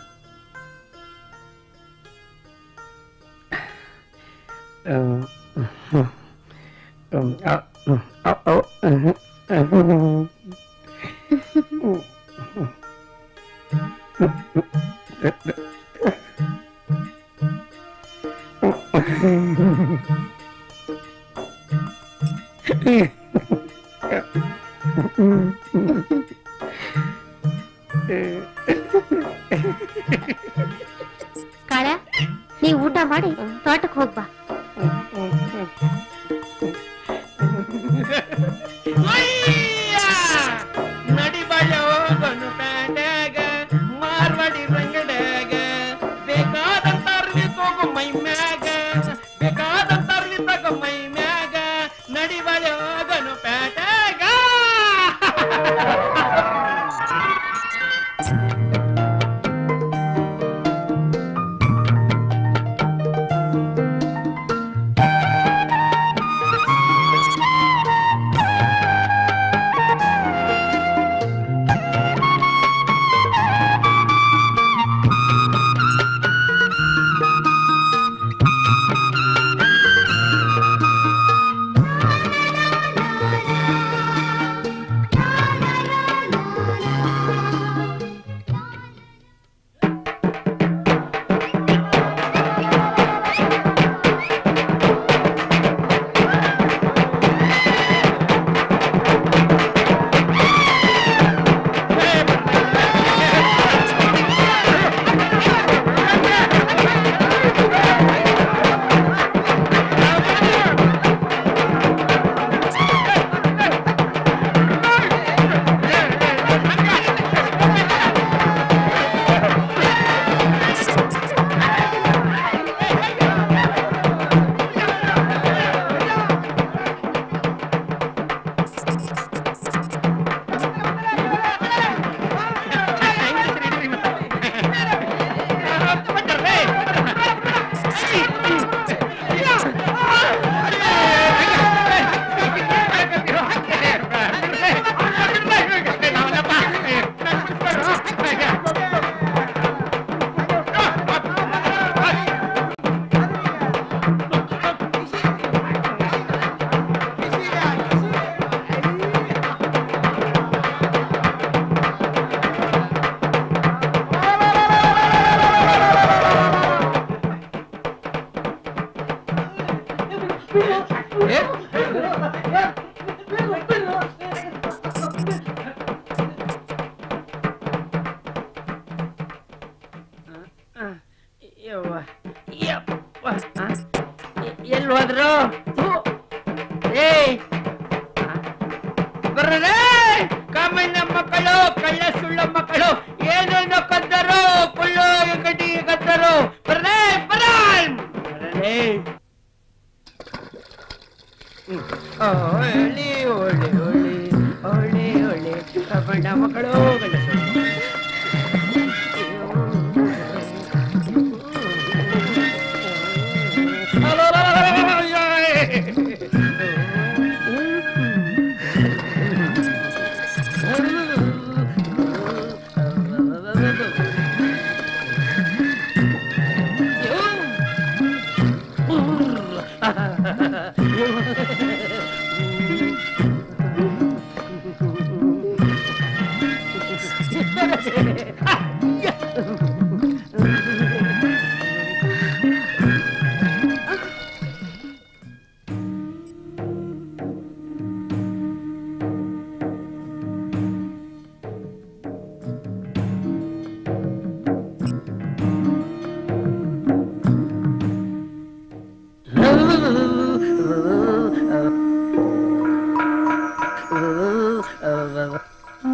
ಕಾಳ ನೀವ್ ಊಟ ಮಾಡಿ ತೋಟಕ್ ಹೋಗ್ಬಾ ನಡಿಬಾಳ ಹೋಗೋನು ಪ್ಯಾಂಟ್ಯಾಗ ಮಾರ್ವಾಡಿ ರಂಗಡ್ಯಾಗ ಬೇಕಾದಂತ ಅರ್ವಿ ತಗೋ ಮೈ ಮ್ಯಾಗ ಬೇಕಾದಂತ ಅರ್ವಿ ತಗೋ ಮೈ ಮ್ಯಾಗ ನಡಿಬಾಳ ಹೋಗೋನು ಪ್ಯಾಂಟ್ಯಾಗ ಎಲ್ಲಿ ಹೋದ್ರು ಥು. ಏಯ್ ಬರ್ರೇ ಕಾಮಣ್ಣ ಮಕ್ಕಳು ಕಳ್ಳ ಸುಳ್ಳ ಮಕ್ಕಳು ಏನೇನೋ ಕದ್ದರು ಕುಳ್ಳು ಗಡಿ ಕದ್ದರು ಬರ್ರೇ ಬರ ಬರ್ರೇ ಒಳ್ಳೆ ಒಳ್ಳೆ ಒಳ್ಳೆ ಒಳ್ಳೆ ಒಳ್ಳೆ ಕಾಮಣ್ಣ ಮಕ್ಕಳು ಕಳ್ಳ ಸುಳ್ಳು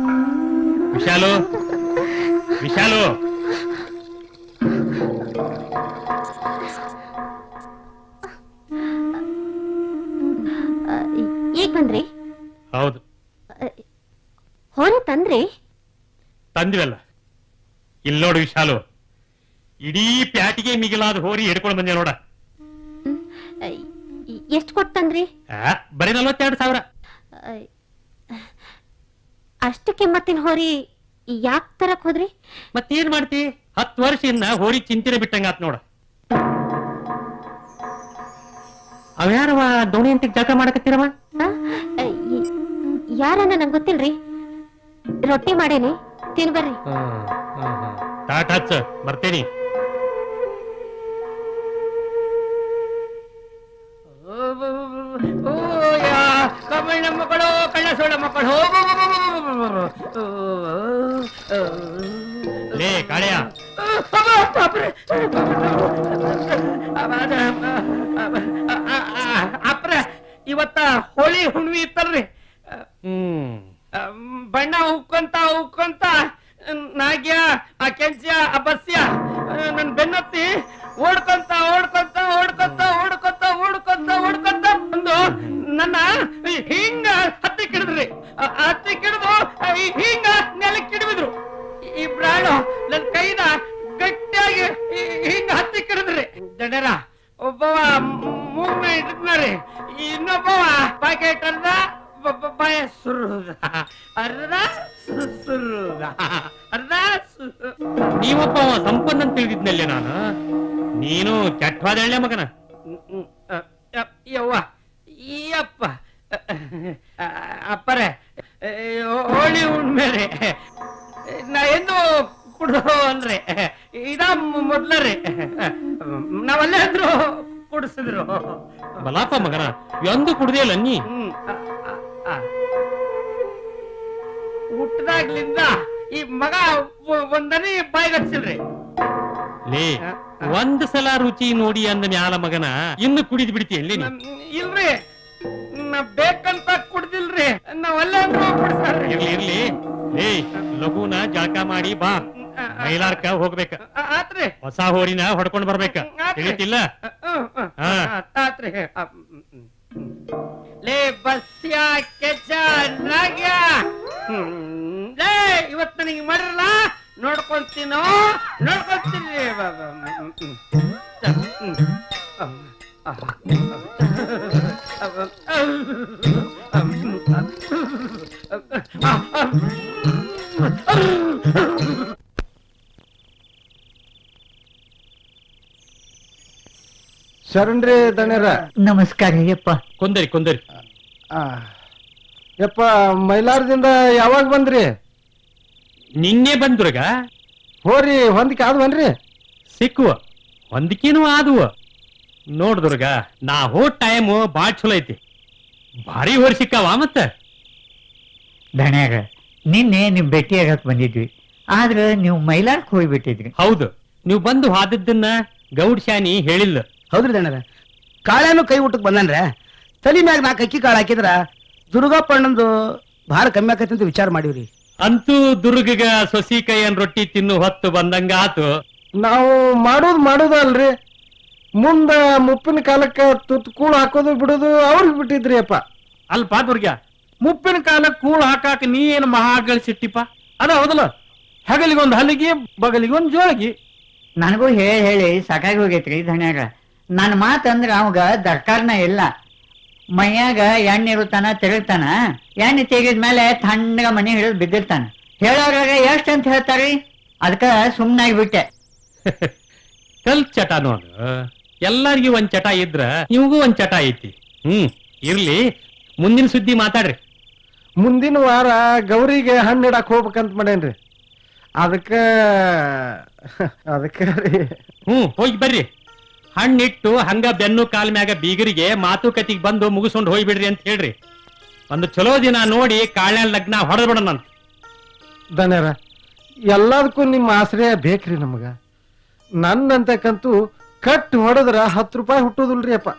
ವಿಶಾಲು ವಿಶಾಲು ಈಗ ಬಂದ್ರಿ ಹೌದು ಹೋರಿ ತಂದ್ರಿ ತಂದ್ವಲ್ಲ ಇಲ್ಲಿ ನೋಡು ವಿಶಾಲು ಇಡೀ ಪ್ಯಾಟಿಗೆ ಮಿಗಿಲಾದ ಹೋರಿ ಹಿಡ್ಕೊಂಡು ಬಂದೆ ನೋಡ ಎಷ್ಟ್ ಕೊಟ್ ತಂದ್ರಿ ಆ, ಬರೀ ನಲ್ವತ್ತೆರಡು ಸಾವಿರ ಅಷ್ಟಕ್ಕೆ ಮತ್ತಿನ ಹೋರಿ ಯಾಕ್ ತರಕ್ ಹೋದ್ರಿ ಮತ್ತೇನ್ ಮಾಡ್ತಿ ಹತ್ತು ವರ್ಷದಿಂದ ಹೋರಿ ಚಿಂತಿನ ಬಿಟ್ಟಂಗಾತ್ ನೋಡ ಅವ್ಯಾರವ ದೋಣಿ ಅಂತ ಜಳಕ ಮಾಡಕತ್ತೀರವ ಯಾರನ್ನ ನಂಗೆ ಗೊತ್ತಿಲ್ರಿ ರೊಟ್ಟಿ ಮಾಡೇನಿ ತಿನ್ಬರ್ರಿ ಟಾಟ್ ಹಚ್ಚ ಬರ್ತೇನಿ ಕಮಳ ಮಕ್ಕಳು ಕಳ್ಳ ಸೋಳ ಮಕ್ಕಳು ಲೇ ಕಾಳೆಯ ಅಪ್ರ ಇವತ್ತ ಹೋಳಿ ಹುಣ್ಣಿಮೆ ಇತ್ತಲ್ರಿ ಹ್ಮ್ ಅಮ್, ಬಣ್ಣ ಉಕ್ಕೊಂತ ಉಕ್ಕೊಂತ ನಾಗ್ಯ ಆ ಕೆಂಚ್ಯ ಆ ಬಸ್ಯ ನನ್ ಬೆನ್ನತ್ತಿ ಓಡ್ಕೊಂತ ಓಡ್ಕೊಂತ ಓಡ್ಕೊಂತ ಓಡ್ಕೊಂತ ಓಡ್ಕೊಂತ ಓಡ್ಕೊಂತ ಬಂದು ನನ್ನ ಹಿಂಗ ಹತ್ತಿ ಕಿಡಿದ್ರಿ ಆ ಹತ್ತಿ ಕಿಡಿದು ಹಿಂಗ ನೆಲಕ್ಕೆ ಕಿಡಿಬಿದ್ರು ಈ ಪ್ರಾಣು ನನ್ ಕೈನ ಗಟ್ಟಿಯಾಗಿ ಹಿ- ಹಿಂಗ ಹತ್ತಿ ಕಿಡಿದ್ರಿ ದಡರ ಒಬ್ಬವ ಮೂಗ್ನ ಇಟ್ಟಿದ್ನರಿ ಇನ್ನೊಬ್ಬವ ಪಾಕೆಟ್ ಅರ್ಧ ಬ- ಬಾಯ ಸುರುದ ಅರ್ಧ ಸು- ಸುರುದ ಅರ್ಧ ಸು- ನೀವೊಬ್ಬ ಅವ ಸಂಪನ್ನ ಅಂತ ತಿಳಿದಿದ್ನಲ್ಲೇ ನಾನು ನೀನು ಕೆಟ್ಟವಾದಳ್ಳೆ ಮಗನ ಹ್ಮ್, ಹ್ಮ್, ಅ, ಅ, ಯವ್ವ ಈ ಅಪ್ಪ ಅ, ಅಪ್ಪರೇ ಅ, ಹೋಳಿ ಉಣ್ಮೇಲೆ ನಾ ಎಂದು ಕುಡು ಅಂದ್ರೆ ಇದ ಮೊದ್ಲರಿ ನಾವಲ್ಲೇ ಅಂದ್ರು ಕುಡಿಸಿದ್ರು ಬಲಾಪ ಮಗನ ಎಂದು ಕುಡ್ದೇ ಇಲ್ಲ ನೀ ಹ್ಮ್ ಅ, ಅ, ಅ. ಹುಟ್ಟದಾಗ್ಲಿಂದ ಈ ಮಗ ಒ- ಒಂದನಿ ಬಾಯ್ಗಚ್ಚಿಲ್ರಿ ಲೇ ಒಂದ್ ಸಲ ರುಚಿ ನೋಡಿ ಅಂದ ಮ್ಯಾಲ ಮಗನ ಇನ್ನು ಕುಡಿದ್ ಬಿಡ್ತೀಯ ನೀ ನಮ್- ಇಲ್ರಿ ನಾ ಬೇಕಂತ ಕುಡ್ದಿಲ್ರಿ ನಾವಲ್ಲೇ ಅಂದ್ರು ಕುಡ್ಸಾರ್ರಿ ಇರ್ಲಿ ಇರ್ಲಿ ಲೇ ಲಘುನ ಜಳಕ ಮಾಡಿ ಬಾ ಮೈಲಾರ್ಕ ಹೋಗ್ಬೇಕ ಆ- ಆತ್ರಿ ಹೊಸ ಹೋರಿನ ಹೊಡ್ಕೊಂಡ್ ಬರ್ಬೇಕ ಆತ್ರಿ. ತಿಳಿತಿಲ್ಲ ಹ್ಮ್, ಹ್ಮ್, ಹಾ. ಆತ್ರಿ ಆ, ಹ್ಮ್, ಹ್ಮ್, ಹ್ಮ್. ಲೇ ಬಸ್ಯ ಕೆಚ್ಚ ನಾಗ್ಯ ಹ್ಮ್, ಲೇ ಇವತ್ ನನಗೆ ಮಾಡಿರಲ್ಲ ನೋಡ್ಕೊಂತೀನೋ ನೋಡ್ಕೊಂತೀನಿ ಬ- ಬ- ಹ್ಮ್, ಹ್ಮ್. ಹ್ಮ್. ಹ್ಮ್. ಶರಣ್ರಿ ದಣ್ಯರ ನಮಸ್ಕಾರ ಯಪ್ಪ ಕೊಂದರಿ ಕೊಂದರಿ ಆ, ಯಪ್ಪ ಮೈಲಾರದಿಂದ ಯಾವಾಗ ಬಂದ್ರಿ ನಿನ್ನೆ ಬಂದ್ರಗ ಹೋರಿ ಹೊಂದಿಕೆ ಆದ್ವನ್ರಿ ಸಿಕ್ಕುವ ಹೊಂದಿಕೇನು ಆದುವ ನೋಡ್ ದುರ್ಗ ನಾ ಹೋ ಟೈಮ್ ಬಾಳ್ ಚಲೋ ಐತಿ ಭಾರಿ ಹೋರಿ ಸಿಕ್ಕಾವ ಮತ್ತ ದಣ್ಯಾಗ ನಿನ್ನೆ ನಿಮ್ ಭೇಟಿಯಾಗಕ್ ಬಂದಿದ್ವಿ ಆದ್ರ ನೀವು ಮೈಲಾರ್ಕ್ ಹೋಗ್ಬಿಟ್ಟಿದ್ರಿ ಹೌದು ನೀವು ಬಂದು ಹಾದದ್ದನ್ನ ಗೌಡ್ ಶಾನಿ ಹೇಳಿಲ್ಲ ಹೌದ್ರಿ ದಣ್ಣರ ಕಾಳೆನು ಕೈ ಊಟಕ್ಕೆ ಬಂದನ್ರೆ ತಲಿ ಮ್ಯಾಗ ನಾಲ್ಕು ಅಕ್ಕಿ ಕಾಳು ಹಾಕಿದ್ರ ದುರ್ಗಪ್ಪಣ್ಣಂದು ಭಾರ ಕಮ್ಮಿ ಆಕೈತಿ ಅಂತ ವಿಚಾರ ಮಾಡೀವ್ರಿ ಅಂತೂ ದುರ್ಗಗ ಸೊಸಿ ಕೈಯನ್ ರೊಟ್ಟಿ ತಿನ್ನು ಹೊತ್ತು ಬಂದಂಗ ಆತು ನಾವು ಮಾಡೋದು ಮಾಡೋದು ಅಲ್ರಿ ಮುಂದ ಮುಪ್ಪಿನ ಕಾಲಕ್ಕ ತುತ್ತು ಕೂಳು ಹಾಕೋದು ಬಿಡೋದು ಅವ್ರಿಗೆ ಬಿಟ್ಟಿದ್ರಿ ಅಪ್ಪ ಅಲ್ಪ ದುರ್ಗ ಮುಪ್ಪಿನ ಕಾಲ ಕೂಳು ಹಾಕಾಕ ನೀ ಏನು ಮಹಾ ಗಳಿಸಿಟ್ಟಿಪ್ಪ ಅದ ಹೌದಲ್ಲ ಹಗಲಿಗೊಂದು ಹಲಿಗೆ ಬಗಲಿಗೊಂದು ಜೋಳಗಿ ನನಗೂ ಹೇಳಿ ಹೇಳಿ ಸಾಕಾಗಿ ಹೋಗೈತ್ರಿ ಧನ್ಯಾಗ ನನ್ನ ಮಾತಂದ್ರ ಅವಾಗ ದರ್ಕಾರನ ಇಲ್ಲ ಮೈಯಾಗ ಎಣ್ಣೆ ಇರುತ್ತಾನ ತಿರುಗ್ತಾನ ಎಣ್ಣೆ ತೆಗಿದ್ಮೇಲೆ ತಣ್ಣಗ ಮನೆ ಹಿಡಿದು ಬಿದ್ದಿರ್ತಾನ ಹೇಳೋರಾಗ ಎಷ್ಟ್ ಅಂತ ಹೇಳ್ತಾರಿ ಅದಕ್ಕ ಸುಮ್ನಾಗಿ ಬಿಟ್ಟೆ ಕಲ್ ಚಟ ನೋಡು ಎಲ್ಲಾರ್ಗಿ ಒಂದ್ ಚಟ ಇದ್ರ ನಿಮಗೂ ಒಂದ್ ಚಟ ಐತಿ ಹ್ಮ್ ಇರ್ಲಿ ಮುಂದಿನ ಸುದ್ದಿ ಮಾತಾಡ್ರಿ ಮುಂದಿನ ವಾರ ಗೌರಿಗೆ ಹಣ್ಣು ಇಡಕ್ ಹೋಗ್ಬೇಕಂತ ಮಾಡೇನ್ರಿ ಅದಕ್ಕ ಅದಕ್ಕ ರೀ ಹ್ಮ್ ಹೋಗಿ ಬರ್ರಿ ಹಣ್ಣಿಟ್ಟು ಹಂಗ ಬೆನ್ನು ಕಾಲ್ ಮ್ಯಾಗ ಬೀಗರಿಗೆ ಮಾತುಕತೆಗೆ ಬಂದು ಮುಗಿಸ್ಕೊಂಡು ಹೋಗ್ಬಿಡ್ರಿ ಅಂತ ಹೇಳ್ರಿ ಒಂದು ಚಲೋ ದಿನ ನೋಡಿ ಕಾಳ್ಯ ಲಗ್ನ ಹೊಡೆದ್ಬಿಡೋಣ ಅಂತ ದಣ್ಯರ ಎಲ್ಲದಕ್ಕೂ ನಿಮ್ಮ ಆಶ್ರಯ ಬೇಕ್ರಿ ನಮಗ ನನ್ನಂತಕ್ಕಂತೂ ಕಟ್ ಹೊಡೆದ್ರ ಹತ್ತು ರೂಪಾಯಿ ಹುಟ್ಟೋದಿಲ್ರಿ ಅಪ್ಪ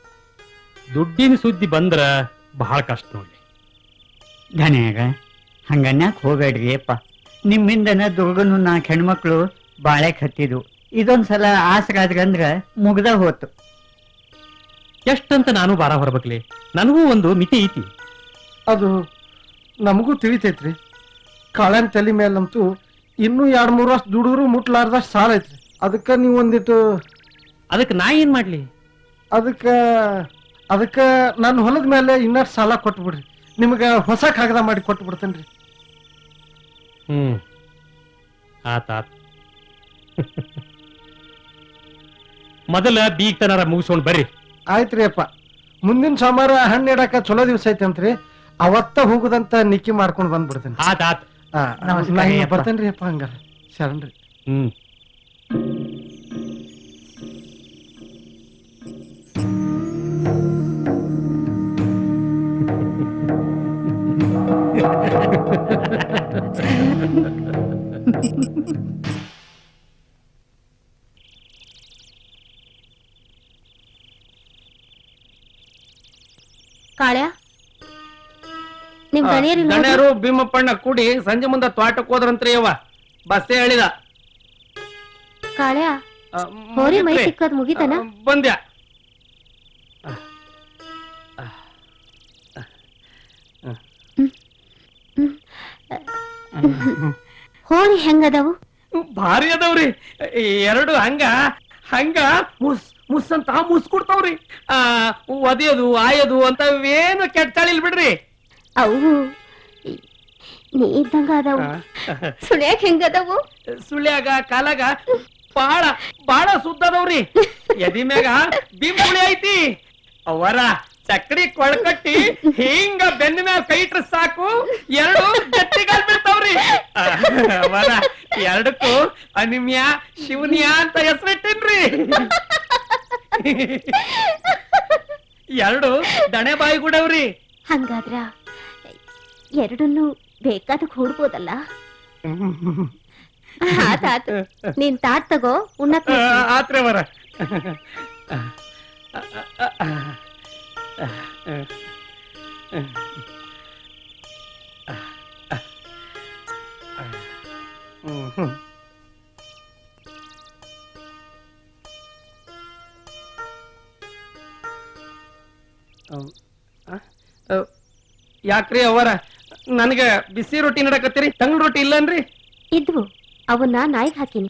ದುಡ್ಡಿನ ಸುದ್ದಿ ಬಂದ್ರ ಬಹಳ ಕಷ್ಟ ನೋಡಿ ಧನ್ಯಾಗ ಹಂಗನ್ಯಾಕ್ ಹೋಗಬೇಡ್ರಿ ಅಪ್ಪ ನಿಮ್ಮಿಂದನ ದುರ್ಗನು ನಾಲ್ಕು ಹೆಣ್ಮಕ್ಳು ಬಾಳೆ ಹತ್ತಿದ್ವು ಇದೊಂದ್ಸಲ ಆಸರಾದ್ರಂದ್ರ ಮುಗ್ದ ಹೋತು ಎಷ್ಟಂತ ನಾನು ಬಾರ ಹೊರಬೇಕ್ಲಿ ನನಗೂ ಒಂದು ಮಿತಿ ಐತಿ ಅದು ನಮಗೂ ತಿಳಿತೈತ್ರಿ ಕಾಳನ್ ತಲೆ ಮೇಲಂತೂ ಇನ್ನೂ ಎರಡ್ ಮೂರು ವರ್ಷ ದುಡಿದ್ರು ಮುಟ್ಲಾರ್ದಷ್ಟು ಸಾಲ ಐತ್ರಿ ಅದಕ್ಕೆ ನೀವು ಒಂದಿಟ್ಟು ಅದಕ್ಕೆ ನಾ ಏನ್ ಮಾಡ್ಲಿ ಅದಕ್ಕೆ ಅದಕ್ಕೆ ನನ್ನ ಹೊಲದ ಮೇಲೆ ಇನ್ನಷ್ಟು ಸಾಲ ಕೊಟ್ಬಿಡ್ರಿ ನಿಮ್ಗೆ ಹೊಸ ಕಾಗದ ಮಾಡಿ ಕೊಟ್ಟು ಬಿಡ್ತೇನ್ರಿ ಹ್ಮ್ ಆತ್ ಆತ್ ಮೊದಲ ಬೀಗ್ತನಾರ ಮುಗಿಸ್ಕೊಂಡ್ ಬರ್ರಿ ಆಯ್ತ್ರಿ ಅಪ್ಪ ಮುಂದಿನ ಸೋಮವಾರ ಹಣ್ಣು ಇಡಾಕ ಚಲೋ ದಿವಸ ಐತಂತ್ರಿ ಅವತ್ತ ಹೋಗುದಂತ ನಿಕ್ಕಿ ಮಾಡ್ಕೊಂಡು ಬಂದ್ಬಿಡ್ತೇನೆ ಆತ್ ಆತ್ ಆ, ನಮಸ್ಕಾರ ನಾ ಇನ್ನು ಅಪ್ಪ. ಬರ್ತೇನ್ರಿ ಅಪ್ಪ ಹಂಗಾರ ಶರಣ್ರಿ ಹ್ಮ್ ಕಾಳ್ಯ ನಿಮ್ ಗಣಿಯರಿ ಗಣ್ಯರು ಭೀಮಪ್ಪಣ್ಣ ಕೂಡಿ ಸಂಜೆ ಮುಂದ ತೋಟಕ್ಕೆ ಹೋದ್ರಂತ್ರಿ ಯವ್ವ ಬಸ್ಸೇ ಹೇಳಿದ ಕಾಳ್ಯ ಆ, ಹೋರಿ ಮೈ ಮುಗೀತ್ರಿ. ಸಿಕ್ಕದ್ ಮುಗಿತನ ಆ, ಬಂದ್ಯಾ ಹೋರಿ ಹೆಂಗದವು ಭಾರಿ ಅದಾವ್ರಿ ಎರಡು ಹಂಗ ಹಂಗ ಮುಸ್ ಮುಸ್ ಅಂತ ಮುಸ್ಕೊಡ್ತಾವ್ರಿ ಆ ಒದಿಯೋದು ಆಯೋದು ಅಂತ ಏನು ಕೆಟ್ಟಾಳಿಲ್ ಬಿಡ್ರಿ ಅವು ನೀ ಇದ್ದಂಗ ಅದಾವು ಸುಳ್ಯಾಕ್ ಹೆಂಗದವು ಸುಳ್ಯಾಗ ಕಾಲಾಗ ಬಾಳ ಬಾಳ ಸುದ್ದದವ್ರಿ ಎದಿ ಮ್ಯಾಗ ಬಿಂಬುಳಿ ಐತಿ ಅವರ ಚಕ್ಡಿ ಕೊಳ್ಕಟ್ಟಿ ಹಿಂಗ ಬೆನ್ನ ಮ್ಯಾಗ ಕೈ ಇಟ್ರ ಸಾಕು ಎರಡು ಗಟ್ಟಿಗಾಲ್ ಬೀಳ್ತಾವ್ರಿ ಅವರ ಎರಡಕ್ಕೂ ಅನಿಮ್ಯ ಶಿವನಿಯ ಅಂತ ಹೆಸರಿಟ್ಟಿನ್ರಿ ಎರಡು ದಣೆ ಬಾಯಿ ಗುಡವ್ರಿ ಹಂಗಾದ್ರ ಎರಡನ್ನು ಬೇಕಾದ ಹೂಡ್ಬೋದಲ್ಲ ಆತಾತು ನೀನ್ ತಾಟ್ ತಗೋ ಉಣ್ಣಕ್ ಕೊಡ್ತೀನಿ. ಆತ್ರೆ ವರ ಯಾಕ್ರಿ ಅವರ ನನಗ ಬಿಸಿ ರೊಟ್ಟಿ ನಡಕತ್ತೀರಿ ತಂಗ್ಳ ರೊಟ್ಟಿ ಇಲ್ಲನ್ರಿ ಇದ್ವು ಅವನ್ನ ನಾಯಿಗ್ ಹಾಕಿನಿ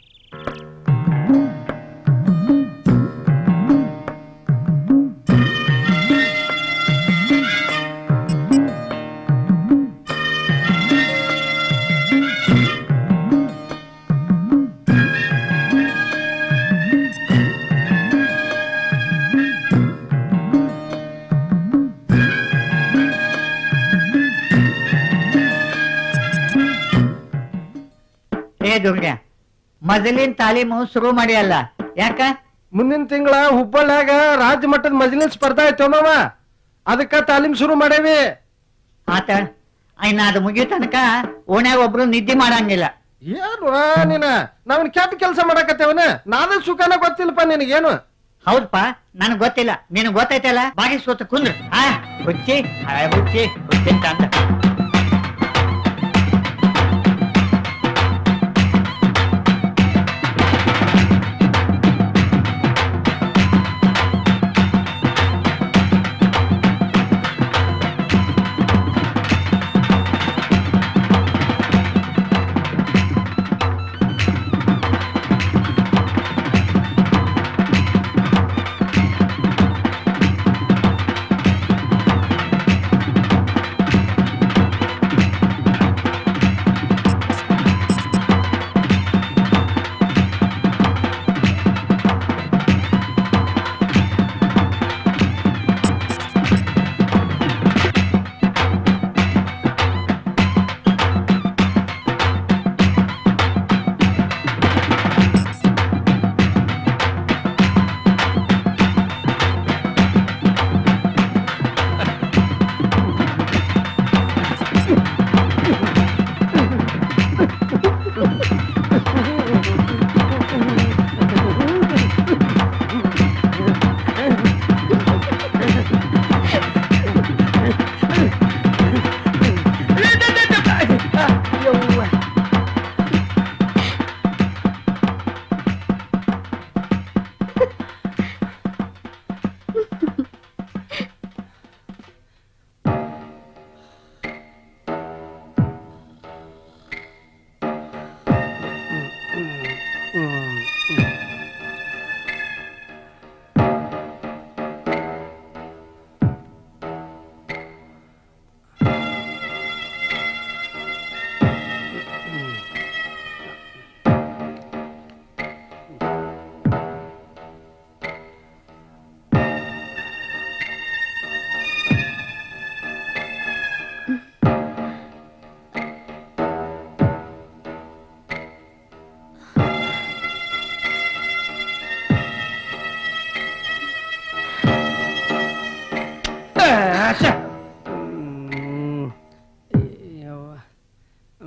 ಏ ದುರ್ಗ ಮೊದಲಿನ ತಾಲೀಮು ಶುರು ಮಾಡಿಯಲ್ಲ ಯಾಕ ಮುಂದಿನ ತಿಂಗಳ ಹುಬ್ಬಳ್ಳ್ಯಾಗ ರಾಜ್ಯ ಮಟ್ಟದ ಮಜ್ಲಿಸ್ ಸ್ಪರ್ಧಾ ಐತೋ ಮಾವ ಅದಕ್ಕ ತಾಲೀಮ್ ಶುರು ಮಾಡೇವಿ ಆತ ಇನ್ನ ಅದು ಮುಗಿಯೋ ತನಕ ಓಣ್ಯಾಗ ಒಬ್ರು ನಿದ್ದೆ ಮಾಡಂಗಿಲ್ಲ ಏನು ಆ ನೀನ ನಾವ್ ಕೆಟ್ಟ ಕೆಲಸ ಮಾಡಕತ್ತೇವನ ನಾದ ಸುಖನ ಗೊತ್ತಿಲ್ಲಪ್ಪ ನಿನಗೇನು ಹೌದಪ್ಪ ನನಗ್ ಗೊತ್ತಿಲ್ಲ ನಿನಗ್ ಗೊತ್ತೈತಲ್ಲ ಬಾಗಿ ಸೋತ ಕುಂದ್ರ ಆ ಹುಚ್ಚಿ ಆ, ಹುಚ್ಚಿ ಹುಚ್ಚಿ ಅಂತ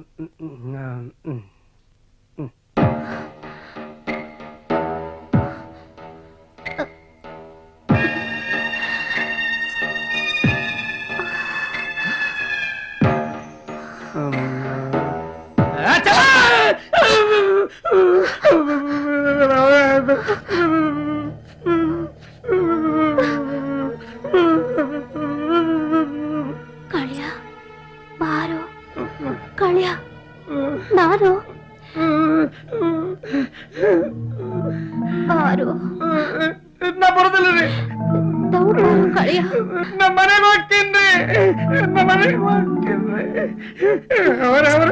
ಕಳ್ಯ ಬಾರು ಕಳ್ಯ ಬಾರು ಬಾರು ನಾ ಬರೋದಿಲ್ಲ ರೀ ದೌಡ್ ಬಾರು ಕಳ್ಯ ನಮ್ಮ ಮನೆಗೆ ಹೋಗ್ತೀನಿ ನಮ್ಮ ಮನೆಗೆ ಹೋಗ್ತೀನಿ ಅವರ ಅವರ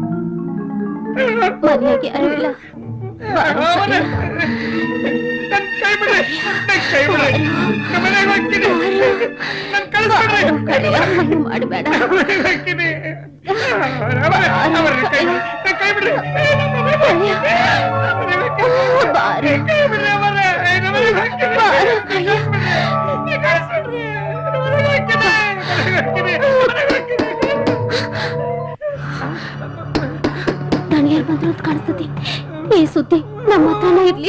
ಮನೆಯಾಗೆ ಅರಿವಿಲ್ಲ ಬಾರು ಕಳ್ಯ. ನನ್ ಕೈ ಬಿಡ್ರಿ ನನ್ ಕೈ ಬಿಡ್ರಿ ನಮ್ಮ ಮನೆಗೆ ಹೋಗ್ತೀನಿ ನನ್ ಕಳಿಸ್ಬಿಡ್ರಿ ಬಾರು ಕಳ್ಯ ಹಂಗ್ ಮಾಡಬೇಡ ಮನೆಗೆ ಹೋಗ್ತೀನಿ ಅವರ ಅವರ ಅವರ ಕೈ ಬಿಡ್ರಿ ನನ್ ಕೈ ಬಿಡ್ರಿ ಕಳ್ಯ ಬಾರು ಕೈ ಬಿಡ್ರಿ ಅವರ ನಮ್ಮ ಮನೆಗೆ ಹೋಗ್ತೀನಿ ಬಾರು ಕಳ್ಯ ನೀ ಕಳಿಸ್ಬಿಡ್ರಿ ನಮ್ಮ ಮನೆಗೆ ಹೋಗ್ತೀನಿ ಮನೆಗೆ ಹೋಗ್ತೀನಿ ಮನೆಗೆ ಹೋಗ್ತೀನಿ ನನಗೆ ಬಂದ್ರು ಅಂತ ಕಾಣಿಸ್ತತಿ ಈ ಸುದ್ದಿ ನಮ್ಮ ಹತ್ರನೇ ಇರ್ಲಿ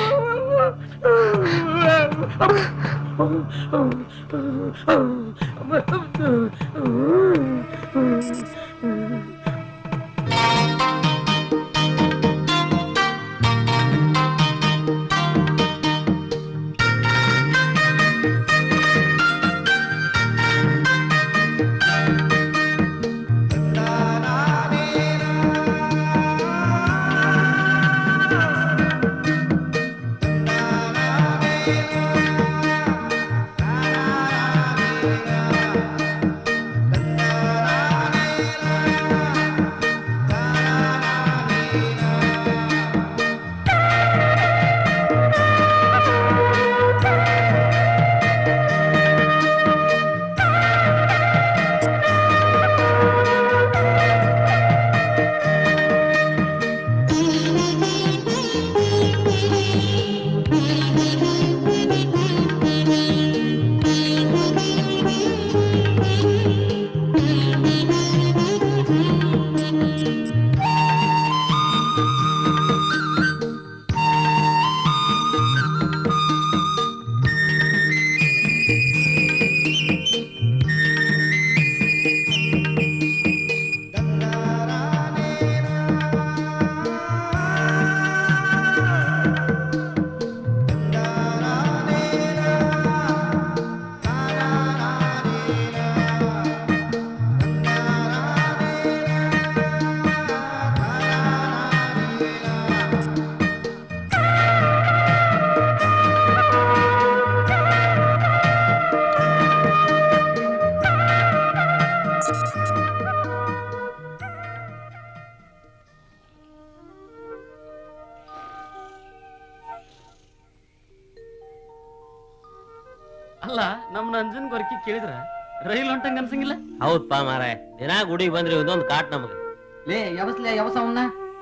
ಅಲ್ಲ ನಮ್ ನಂಜನ್ ಗೊರಕಿ ಕೇಳಿದ್ರ ರೈಲ್ ಹೊಂಟಂಗ ಅನ್ಸಂಗಿಲ್ಲ ಹೌದಪ್ಪ ಮಾರಾಯ ದಿನ ಗುಡಿಗೆ ಬಂದ್ರಿ ಇದೊಂದು ಕಾಟ್ ನಮಗ ಲೇ ಯಾವಸ್ಲೇ ಯಾವಸ ಅವನ್ನ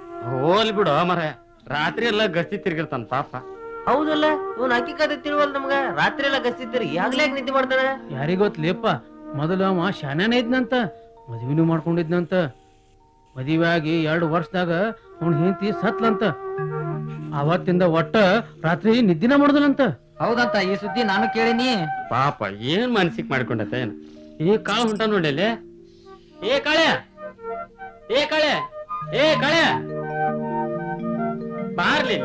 ಹೋಲ್ ಬಿಡು ಮರ ರಾತ್ರಿ ಎಲ್ಲ ಗಸ್ತಿ ತಿರ್ಗಿರ್ತಾನ ಪಾಪ ಹೌದಲ್ಲ ಇವ್ನ ಅಕ್ಕಿ ಕತೆ ತಿಳುವಲ್ ನಮ್ಗ ರಾತ್ರಿ ಎಲ್ಲ ಗಸ್ತಿದ್ದೀರಿ ಯಾಗ್ಲೇ ಯಾಕ್ ನಿದ್ದೆ ಮಾಡ್ತಾನೆ ಯಾರಿಗೊತ್ಲೇಪ್ಪ ಮೊದಲು ಅವ ಶಾನ್ಯಾನ ಇದ್ನಂತ ಮದ್ವಿನೂ ಮಾಡ್ಕೊಂಡಿದ್ನಂತ ಮದುವೆ ಆಗಿ ಎರಡು ವರ್ಷದಾಗ ಅವನ್ ಹೆಂಡತಿ ಸತ್ಲಂತ ಅವತ್ತಿಂದ ಒಟ್ಟ ರಾತ್ರಿ ನಿದ್ದಿನ ಮಾಡುದನಂತ ಹೌದಂತ ಈ ಸುದ್ದಿ ನಾನು ಕೇಳಿನಿ ಪಾಪ ಏನ್ ಮನ್ಸಿಗೆ ಮಾಡ್ಕೊಂಡತ್ತ ಏನ್ ಈ ಕಾಳ ಹೊಂಟ ನೋಡಿ ಅಲ್ಲಿ ಏ ಕಾಳೆ ಏ ಕಾಳೆ ಏ ಕಾಳೆ ಬಾರ್ಲಿಲ್ಲ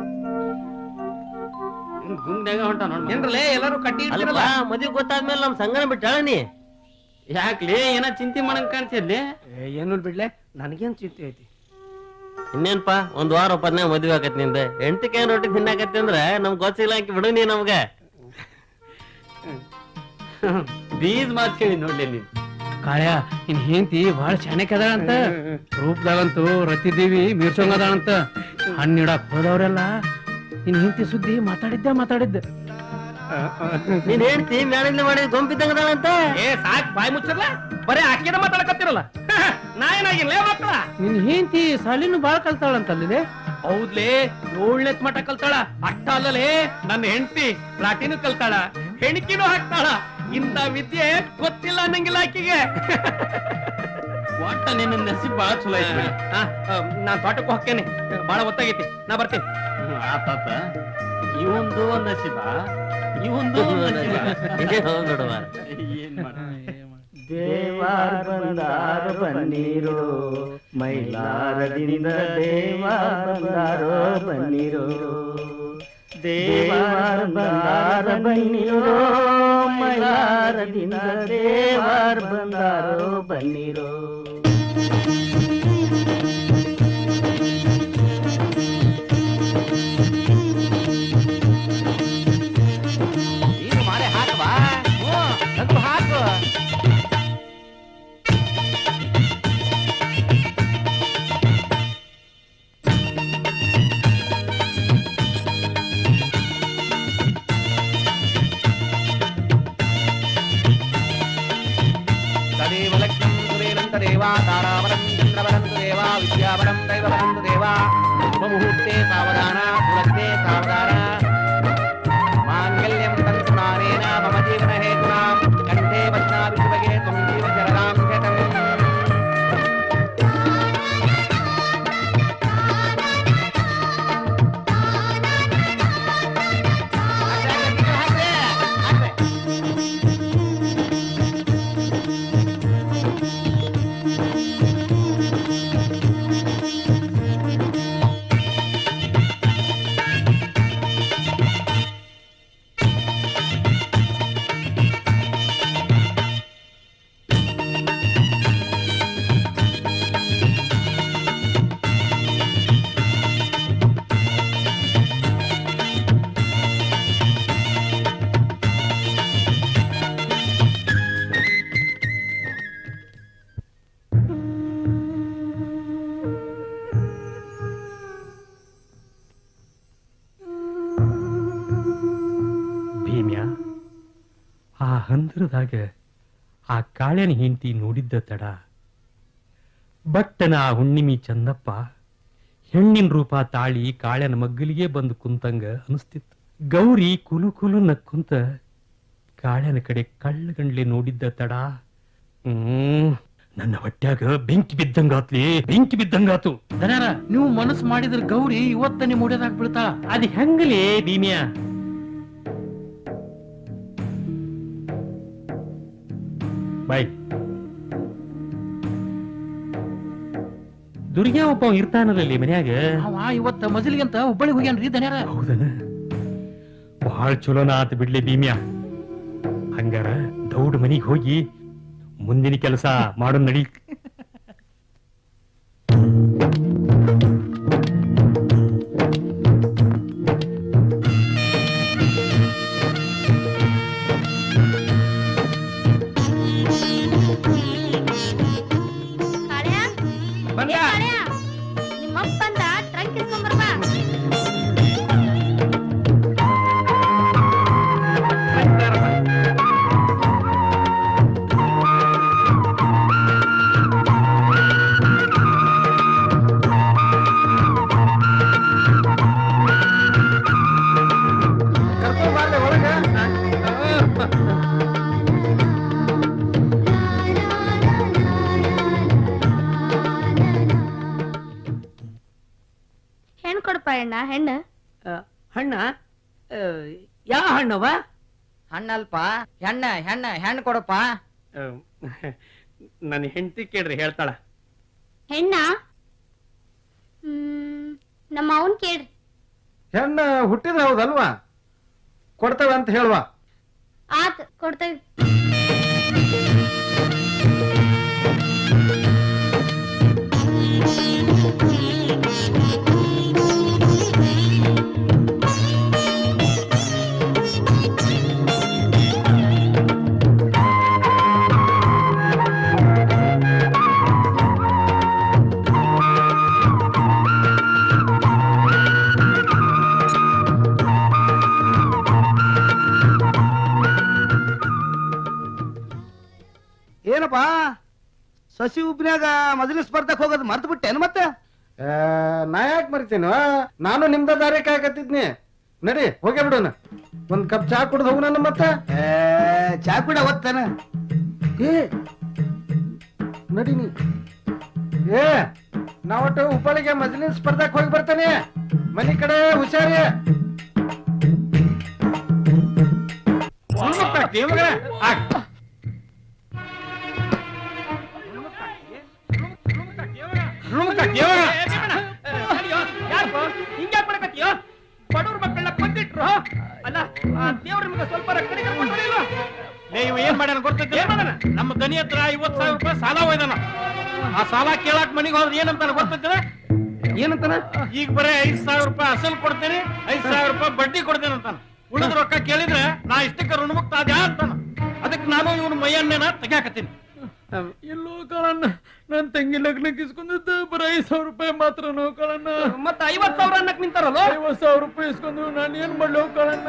ಗುಂಗ್ನಾಗ ಹೊಂಟ ನೋಡ್ ಏನ್ರಲೇ ಎಲ್ಲರೂ ಕಟ್ಟಿ ಅಲ್ಪ ಇಡ್ತಿರಲ್ಲ ಮದ್ವಿ ಗೊತ್ತಾದ್ಮೇಲೆ ನಮ್ ಸಂಗನ ಬಿಟ್ಟಾಳ ನೀ ಯಾಕ್ಲಿ ಏನ ಚಿಂತೆ ಮಾಡಂಗ್ ಕಾಣ್ತಿದ್ಲಿ ಏನು ಬಿಡ್ಲೆ ನನಗೇನ್ ಚಿಂತೆ ಐತಿ ಇನ್ನೇನ್ಪ ಒಂದ್ ವಾರ ಒಪ್ಪದ್ನಾಗ ಮದ್ವೆ ಆಕತ್ ನಿಂದ ಎಂಟು ಕೈ ರೊಟ್ಟಿ ತಿನ್ನಾಕತ್ತಿ ಅಂದ್ರ ನಮ್ಗ್ ಗೊತ್ತಿಲ್ಲ ಹಾಕಿ ಬಿಡು ನೀ ನಮ್ಗ ಬೀಜ್ ಮಾತ್ ಕೇಳಿ ನೋಡ್ಲಿ ನೀನ್ ಕಾಳ್ಯ ಇನ್ ಹೆಂಡತಿ ಬಹಳ ಶಾನ್ಯಕ್ ಅದಾಳಂತ ರೂಪದಾಗಂತೂ ರತಿದೇವಿ ಮೀರ್ಸೋಂಗ್ ಅದಾಳಂತ ಹಣ್ಣಿಡಕ್ ಹೋದವ್ರೆಲ್ಲ ಇನ್ ಹೆಂಡತಿ ಸುದ್ದಿ ಮಾತಾಡಿದ್ದೆ ಮಾತಾಡಿದ್ದೆ ನೀನ್ ಹೇಳ್ತಿ ಮ್ಯಾಲಿಂದ ಮಾಡಿದ್ ಗೊಂಬಿದ್ದಂಗದಾಳಂತ ಏ ಸಾಕ್ ಬಾಯ್ ಮುಚ್ಚರ್ಲ ಬರೇ ಆಕಿದ ಮಾತಾಡಕತ್ತಿರಲ್ಲ ನಾ ಏನಾಗಿಲ್ಲ ಮಕ್ಕಳ ನಿನ್ ಹೆಂಡತಿ ಸಾಲಿನೂ ಬಾಳ್ ಕಲ್ತಾಳಂತ ಅಲ್ಲಿ ಹೌದ್ಲೇ ಏಳ್ನೇತ್ ಮಠ ಕಲ್ತಾಳ ಅಟ್ಟ ಅಲ್ಲಲೇ ನನ್ನ ಹೆಂಡತಿ ಪ್ಲಾಟಿನೂ ಕಲ್ತಾಳ ಹೆಣಿಕಿನೂ ಹಾಕ್ತಾಳ ಇಂಥ ವಿದ್ಯೆ ಗೊತ್ತಿಲ್ಲ ಅನ್ನಂಗಿಲ್ಲ ಆಕಿಗೆ ಒಟ್ಟ ನಿನ್ನ ನಸೀಬ್ ಬಾಳ ಚಲೋ ಐತಿ ಬಿಡಿ. ಆ, ಆ, ನಾನ್ ತೋಟಕ್ಕೆ ಹೋಗ್ತೇನೆ ಬಾಳ ಹೊತ್ತಾಗೈತಿ ನಾ ಬರ್ತೀನಿ ಆತಾತ ಇವಂದು ನಸೀಬ ಇವಂದು ನಸೀಬ ಹೌದ್ ನೋಡುವ ಏನ್ ಮಾಡ ದೇವಾರ ಬಂದಾರ ಬನ್ನೀರು ಮೈಲಾರದಿಂದ ದೇವಾರ ಬಂದಾರೋ ಬನ್ನೀರು ದೇವಾರ ಬಂದಾರ ಬನ್ನೀರು ಮೈಲಾರದಿಂದ ದೇವಾರ ಬಂದಾರೋ ಬನ್ನೀರು ನೀನು ಮಾಡೆ ಹಾಕವಾ ಹ್ಞೂ ನಂಗೂ ಹಾಕು तदेव लक्ष्यं सुरेनं तदेव तारावरं चन्द्रवरं तदेव विद्यावरं दैववरं तदेव शुभमुहूर्ते सावधान सुलग्ने सावधान माङ्गल्यं तन्स्नानेन मम जीवनहेतुनां कण्ठे वचनाभिषुभगे त्वं जीवशरदां शतम् ಭೀಮ್ಯ ಆ ಹಂದರದಾಗ ಆ ಕಾಳ್ಯನ ಹೆಂಡತಿ ನೋಡಿದ್ದ ತಡ ಬಟ್ಟನ ಆ ಹುಣ್ಣಿಮಿ ಚಂದಪ್ಪ ಹೆಣ್ಣಿನ ರೂಪ ತಾಳಿ ಕಾಳ್ಯನ ಮಗ್ಗಲಿಗೆ ಬಂದು ಕುಂತಂಗ ಅನಿಸ್ತಿತ್ತು ಗೌರಿ ಕುಲು ಕುಲು ನಕ್ಕುಂತ ಕಾಳ್ಯನ ಕಡೆ ಕಳ್ಳಗಂಡ್ಲೆ ನೋಡಿದ್ದ ತಡ ಹ್ಮ್ ನನ್ನ ಹೊಟ್ಯಾಗ ಬೆಂಕಿ ಬಿದ್ದಂಗಾತ್ಲಿ ಬೆಂಕಿ ಬಿದ್ದಂಗಾತು ದನ್ಯಾರ ನೀವು ಮನಸ್ಸು ಮಾಡಿದ್ರ ಗೌರಿ ಇವತ್ತ ನಿಮ್ ಮುಡಿಯೋದಾಗ ಬೀಳ್ತಾ ಅದ್ ಹೆಂಗಲೇ ಭೀಮ್ಯ ಬಾಯ್ ದುರ್ಗ್ಯಾ ಒಬ್ಬ ಅವ ಇರ್ತಾನಲ್ಲಲ್ಲಿ ಮನ್ಯಾಗ ಅವ ಇವತ್ತ ಮಜಲಿಗೆ ಅಂತ ಹುಬ್ಬಳ್ಳಿಗೆ ಹೋಗ್ಯಾನ್ರಿ ದನ್ಯಾರ ಹೌದನ ಬಹಳ ಚಲೋನ ಆತ ಬಿಡ್ಲಿ ಭೀಮ್ಯ ಹಂಗಾರ ದೌಡ್ ಮನಿಗ್ ಹೋಗಿ ಮುಂದಿನ ಕೆಲಸ ಮಾಡೋ ನಡಿ ಕಾಳ್ಯಾ ಬಂದ ಏ ಕಾಳ್ಯಾ ನಿಮ್ಮಪ್ಪ ಬಂದ ಟ್ರಂಕ್ ಇಸ್ಕೊಂಬರ್ಬಾ ಕರ್ಕೊಂಡ್ ಬಾರ್ಲೆ ಒಳಗ ಹೆಣ್ ಕೊಡಪ್ಪ ಅಣ್ಣ ಹೆಣ್ಣು ಹಣ್ಣ ಯಾ ಹಣ್ಣವ ಹಣ್ಣಲ್ಪ ಹೆಣ್ಣ ಹೆಣ್ಣ ಹೆಣ್ಣು ಕೊಡಪ್ಪ ನನ್ನ ಹೆಂಡತಿ ಕೇಳ್ರಿ ಹೇಳ್ತಾಳ ಹೆಣ್ಣ ಹ್ಮ್ ನಮ್ಮ ಅವನ್ ಕೇಳ್ರಿ ಹೆಣ್ಣ ಹುಟ್ಟಿದ್ರೆ ಹೌದಲ್ವಾ ಕೊಡ್ತೇವೆ ಅಂತ ಹೇಳುವ ಆತ್ ಕೊಡ್ತೇವಿ ಏನಪ್ಪಾ ಸಸಿ ಉಬ್ಬಿನಾಗ ಮೊದಲಿನ ಸ್ಪರ್ಧಕ್ ಹೋಗೋದು ಮರ್ತು ಬಿಟ್ಟೇನು ಮತ್ತೆ ಆ, ನಾ ಯಾಕೆ ಮರಿತೀನಿ ನಾನು ನಿಮ್ದ ದಾರಿ ಕಾಯಕತ್ತಿದ್ನಿ ನಡಿ ಹೋಗೇ ಬಿಡೋಣ ಒಂದ್ ಕಪ್ ಚಾ ಕುಡ್ದು ಹೋಗೋಣ ಮತ್ತೆ ಏ, ಚಾ ಕೂಡ ಓದ್ತಾನ ಏ ನಡಿ ನೀ ಏ ನಾವಟ್ಟು ಹುಬ್ಬಳ್ಳಿಗೆ ಮಜ್ಲಿನ್ ಸ್ಪರ್ಧಾಕ್ ಹೋಗಿ ಬರ್ತಾನೆ ಮನಿ ಕಡೆ ಹುಷಾರಿ ಹಿಂಗ್ಯಾಕ್ ಮಾಡಕತ್ತೀಯೋ ಬಡವ್ರ ಮಕ್ಕಳನ್ನ ಕೊಂದಿಟ್ರು ಅಲ್ಲ ದೇವ್ರ ನಿಮ್ಗೆ ಸ್ವಲ್ಪ ಕಡಿಮೆ ಕೊಡ್ತಾರಿಲ್ಲ ಲೇ ಇವ ಏನ್ ಮಾಡ್ಯಾನ ಗೊತ್ತೈತಿ ನಮ್ಮ ದನಿ ಹತ್ರ ಐವತ್ ಸಾವಿರ ರೂಪಾಯಿ ಸಾಲ ಒಯ್ದಾನ ಆ ಸಾಲ ಕೇಳಾಕ್ ಮನಿಗೆ ಹೋದ್ರೆ ಏನಂತಾನ ಗೊತ್ತೈತಿ ಏನಂತಾನ ಈಗ ಬರೀ ಐದ್ ಸಾವಿರ ರೂಪಾಯಿ ಅಸಲ್ ಕೊಡ್ತೇನೆ ಐದ್ ಸಾವಿರ ರೂಪಾಯಿ ಬಡ್ಡಿ ಕೊಡ್ತೇನೆ ಅಂತಾನ ಉಳಿದ ರೊಕ್ಕ ಕೇಳಿದ್ರೆ ನಾ ಇಷ್ಟಕ್ಕೆ ಋಣಮುಕ್ತ ಆದ್ಯಾ ಅಂತಾನ ಅದಕ್ಕೆ ನಾನು ಇವನು ಮೈಯನ್ನೇನ ತೆಗ್ಯಾಕತ್ತೀನಿ ಎಲ್ಲೋ ಕಳನ್ನ ನನ್ ತಂಗಿ ಲಗ್ನಕ್ಕೆ ಇಸ್ಕೊಂಡಿದ್ದ ಬರೀ ಐದ್ ಸಾವಿರ ರೂಪಾಯಿ ಮಾತ್ರ ನೋ ಕಳನ್ನ ಮತ್ತ ಐವತ್ ಸಾವಿರ ಅನ್ನಕ್ ನಿಂತಾರಲ್ಲ ಐವತ್ ಸಾವಿರ ರೂಪಾಯಿ ಇಸ್ಕೊಂಡು ನಾನು ಏನ್ ಮಾಡ್ಲೋ ಕಳನ್ನ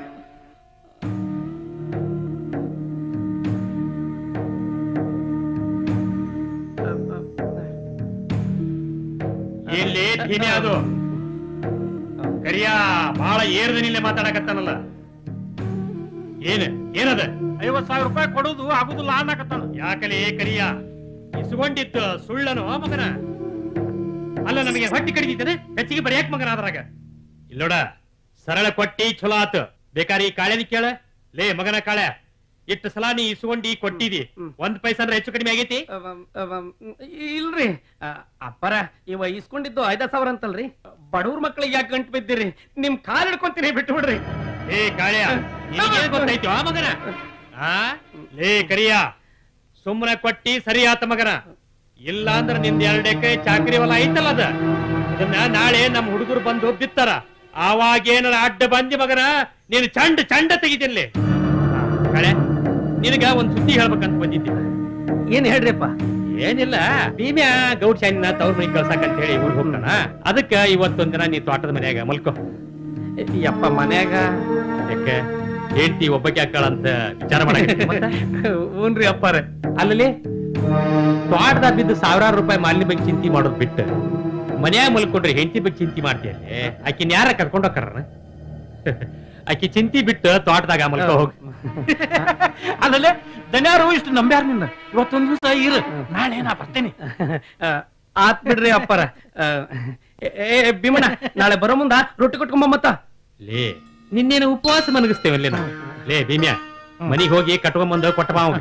ಎಲ್ಲಿ ಧೀನೆ ಅದು ಕರಿಯ ಬಹಳ ಏರ್ದನಿಲ್ಲೇ ಮಾತಾಡಕತ್ತಾನಲ್ಲ ಏನ್ ಏನದ ಐವತ್ ಸಾವಿರ ರೂಪಾಯಿ ಕೊಡುದು ಆಗುದಿಲ್ಲ ಅನ್ನಕತ್ತಾನ ಯಾಕಲೇ ಕರಿಯ ಇಸ್ಕೊಂಡಿತ್ತು ಸುಳ್ಳನು ಆ ಮಗನ ಅಲ್ಲ ನಮಗೆ ಹೊಟ್ಟಿ ಕಡಿದಿದ್ದಾನೆ ಹೆಚ್ಚಿಗೆ ಬರೆಯಕ್ ಮಗನ ಅದ್ರಾಗ ಇಲ್ಲೋಡ ಸರಳ ಕೊಟ್ಟಿ ಚಲೋ ಆತು ಬೇಕಾರಿ ಕಾಳೆನಿ ಕೇಳ ಲೇ ಮಗನ ಕಾಳೆ ಇಷ್ಟು ಸಲ ನೀ ಇಸ್ಕೊಂಡಿ ಕೊಟ್ಟಿದಿ ಒಂದ್ ಪೈಸಾ ಹೆಚ್ಚು ಕಡಿಮೆ ಆಗೈತಿ ಇಲ್ರಿ ಆ, ಅಪ್ಪರ ಇವ ಇಸ್ಕೊಂಡಿದ್ದು ಐದ ಸಾವಿರ ಅಂತಲ್ರಿ ಬಡವ್ರ ಮಕ್ಳಿಗೆ ಯಾಕೆ ಗಂಟು ಬಿದ್ದಿರಿ ನಿಮ್ ಕಾಲ್ ಹಿಡ್ಕೊಂತೀನಿ ಬಿಟ್ಟು ಬಿಡ್ರಿ ಏ ಕಾಳೆಯ ನಿನಗೇನ್ ಗೊತ್ತಾಯ್ತು ಆ ಮಗನ ಆ ಲೇ ಕರಿಯ ಸುಮ್ಮನೆ ಕೊಟ್ಟಿ ಸರಿ ಆತ ಮಗನ ಇಲ್ಲ ಅಂದ್ರೆ ನಿಂದ ಎರಡ್ ಎಕರೆ ಚಾಕ್ರಿ ಹೊಲ ಐತಲ್ಲ ಅದ ಇದನ್ನ ನಾಳೆ ನಮ್ ಹುಡುಗರು ಬಂದು ಬಿತ್ತಾರ ಆವಾಗ ಏನಾರ ಅಡ್ಡ ಬಂದಿ ಮಗನ ನೀನು ಚಂಡ ಚಂಡ ತೆಗಿತಿನ್ಲಿ ಕಳೆ ನಿನಗ ಒಂದ್ ಸುದ್ದಿ ಹೇಳ್ಬೇಕಂತ ಬಂದಿದ್ದೆ ಏನ್ ಹೇಳ್ರಿಪ್ಪ ಏನಿಲ್ಲ ಭೀಮ್ಯಾ ಗೌಡ್ ಶಾನಿನ ತವ್ರ ಮನೆಗೆ ಕಳ್ಸಾಕಂತ ಹೇಳಿ ಊರಿಗೆ ಹೋಗ್ತಾನ ಅದಕ್ಕ ಇವತ್ತೊಂದ್ ದಿನ ನೀ ತೋಟದ ಮನ್ಯಾಗ ಮಲ್ಕೋ ಯಪ್ಪ ಮನ್ಯಾಗ ಯಾಕೆ ಹೇಳ್ತಿ ಒಬ್ಬಕ್ಕೆ ಹಾಕಳಂತ ವಿಚಾರ ಮಾಡಕ್ಕೆ ಹ್ಞೂನ್ರಿ ಅಪ್ಪಾರ ಅಲ್ಲಲ್ಲಿ ತೋಟದಾಗ ಬಿದ್ದು ಸಾವಿರಾರು ರೂಪಾಯಿ ಮಾಲಿನ್ಯ ಬಗ್ಗೆ ಚಿಂತೆ ಮಾಡೋದ್ ಬಿಟ್ಟು ಮನ್ಯಾಗ ಮಲ್ಕೊಂಡ್ರೆ ಹೆಂಡತಿ ಬಗ್ಗೆ ಚಿಂತೆ ಮಾಡ್ತೀಯಲ್ಲೇ ಆಕಿನ ಯಾರ ಕರ್ಕೊಂಡು ಹೋಗ್ತಾರ ಆಕಿ ಚಿಂತಿ ಬಿಟ್ಟು ತೋಟದಾಗ ಮಲ್ಕೋ ಹೋಗ್ ಅಲ್ಲಲ್ಲೇ ದನ್ಯಾರು ಇಷ್ಟು ನಂಬ್ಯಾರ ನಿನ್ನ ಇವತ್ತೊಂದ್ ದಿವಸ ಇರು ನಾಳೆ ನಾ ಬರ್ತೇನೆ ಆ, ಆತ್ ಬಿಡ್ರಿ ಅಪ್ಪಾರ ಆ, ಏ ಏ, ಭೀಮಣ್ಣ ನಾಳೆ ಬರೋ ಮುಂದ ರೊಟ್ಟಿ ಕೊಟ್ಕೊಂಬ ಮತ್ತ ಲೇ ನಿನ್ನೇನು ಉಪವಾಸ ಮನಗಿಸ್ತೇವಲ್ಲೇ ನಾವು ಲೇ ಭೀಮ್ಯ ಮನಿಗ್ ಹೋಗಿ ಕಟ್ಕೊಂಬಂದು ಕೊಟ್ಟಬಾ ಅವ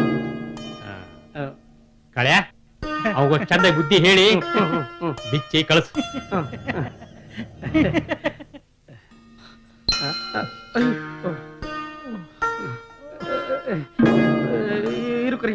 ಕಳ್ಯಾ ಅವಾಗ ಚಂದ ಬುದ್ಧಿ ಹೇಳಿ ಬಿಚ್ಚಿ ಕಳಿಸ್ ಇರು ಕರಿಯ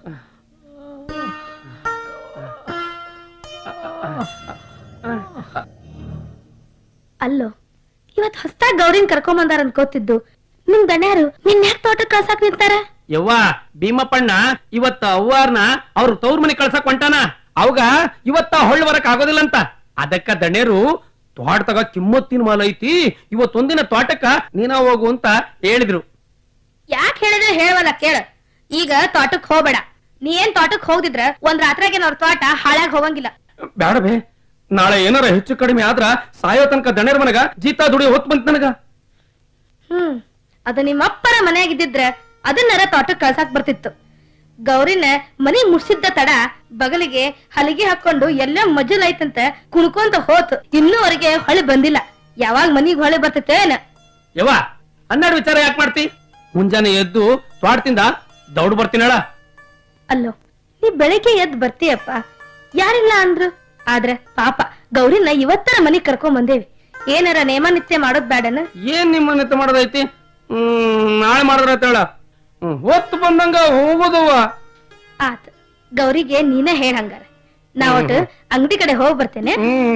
ಅಲ್ಲೋ ಇವತ್ ಹೊಸ್ದಾಗ್ ಗೌರಿನ್ ಕರ್ಕೊಂಡ್ ಬಂದಾರ ಅನ್ಕೋತಿದ್ದು ನಿಮ್ ದಣ್ಯಾರು ನಿನ್ ಯಾಕೆ ತೋಟಕ್ ಕಳ್ಸಾಕ್ ನಿಂತಾರ ಯವ್ವ ಭೀಮಪ್ಪಣ್ಣ ಇವತ್ತ ಅವ್ವಾರ್ನ ಅವ್ರ ತವ್ರ ಮನೆ ಕಳ್ಸಕ್ ಹೊಂಟಾನ ಅವಾಗ ಇವತ್ತ ಹೊಳ್ಳ ಬರಕ್ ಆಗೋದಿಲ್ಲ ಅಂತ ಅದಕ್ಕ ದಣ್ಯರು ತೋಟದಾಗ ಕಿಮ್ಮತ್ತಿನ ಮಾಲ ಐತಿ ಇವತ್ತೊಂದಿನ ತೋಟಕ್ಕ ನೀನ ಹೋಗು ಅಂತ ಹೇಳಿದ್ರು ಯಾಕೆ ಹೇಳಿದ್ರೆ ಹೇಳವಲ್ಲ ಕೇಳ ಈಗ ತೋಟಕ್ ಹೋಗ್ಬೇಡ ನೀ ಏನ್ ತೋಟಕ್ ಹೋಗ್ದಿದ್ರ ಒಂದ್ ರಾತ್ರಿಯಾಗ ಅವ್ರ ತೋಟ ಹಾಳಾಗ್ ಹೋಗಂಗಿಲ್ಲ ಬೇಡ ಬೇ ನಾಳೆ ಏನಾರ ಹೆಚ್ಚು ಕಡಿಮೆ ಆದ್ರ ಸಾಯೋ ತನಕ ದಣ್ಯರ ಮನಗ ಜೀತ ದುಡಿ ಹೊತ್ ಬಂತ ನನಗ ಹ್ಮ್ ಅದು ನಿಮ್ಮಪ್ಪರ ಮನೆಯಾಗಿದ್ದಿದ್ರ ಅದನ್ನರ ತೋಟಕ್ ಕಳ್ಸಾಕ್ ಬರ್ತಿತ್ತು ಗೌರಿನ ಮನಿ ಮುಡ್ಸಿದ್ದ ತಡ ಬಗಲಿಗೆ ಹಲಿಗೆ ಹಾಕೊಂಡು ಎಲ್ಲ ಮಜಲ್ ಐತಂತ ಕುಣ್ಕೊಂತ ಹೋತ್ ಇನ್ನೂವರೆಗೆ ಹೊಳೆ ಬಂದಿಲ್ಲ ಯಾವಾಗ ಮನಿಗ್ ಹೊಳೆ ಬರ್ತೈತೆ ಏನ ಯವ್ವ ಹನ್ನೆರಡು ವಿಚಾರ ಯಾಕೆ ಮಾಡ್ತಿ ಮುಂಜಾನೆ ಎದ್ದು ತೋಟದಿಂದ ದೌಡ್ ಬರ್ತೀನಳ ಅಲ್ಲೋ ನೀ ಬೆಳಿಗ್ಗೆ ಎದ್ ಬರ್ತೀಯಪ್ಪ ಯಾರಿಲ್ಲ ಅಂದ್ರು ಆದ್ರ ಪಾಪ ಗೌರಿನ ಇವತ್ತರ ಮನಿಗ್ ಕರ್ಕೊಂಡ್ ಬಂದೇವಿ ಏನಾರ ನೇಮ ನಿತ್ಯ ಮಾಡೋದ್ ಬೇಡನ ಏನ್ ನಿಮ್ಮ ನೆತ್ತ ಮಾಡೋದೈತಿ ಹ್ಮ್ ನಾಳೆ ಮಾಡಿದ್ರ ಹೇಳ ಹ್ಮ್ ಹೊತ್ತು ಬಂದಂಗ ಹೋಗೋದವ್ವ ಆತ್ ಗೌರಿಗೆ ನೀನೇ ಹೇಳ ಹಂಗಾರ ನಾ ಒಟ್ಟು ಅಂಗಡಿ ಕಡೆ ಹೋಗ್ ಬರ್ತೇನೆ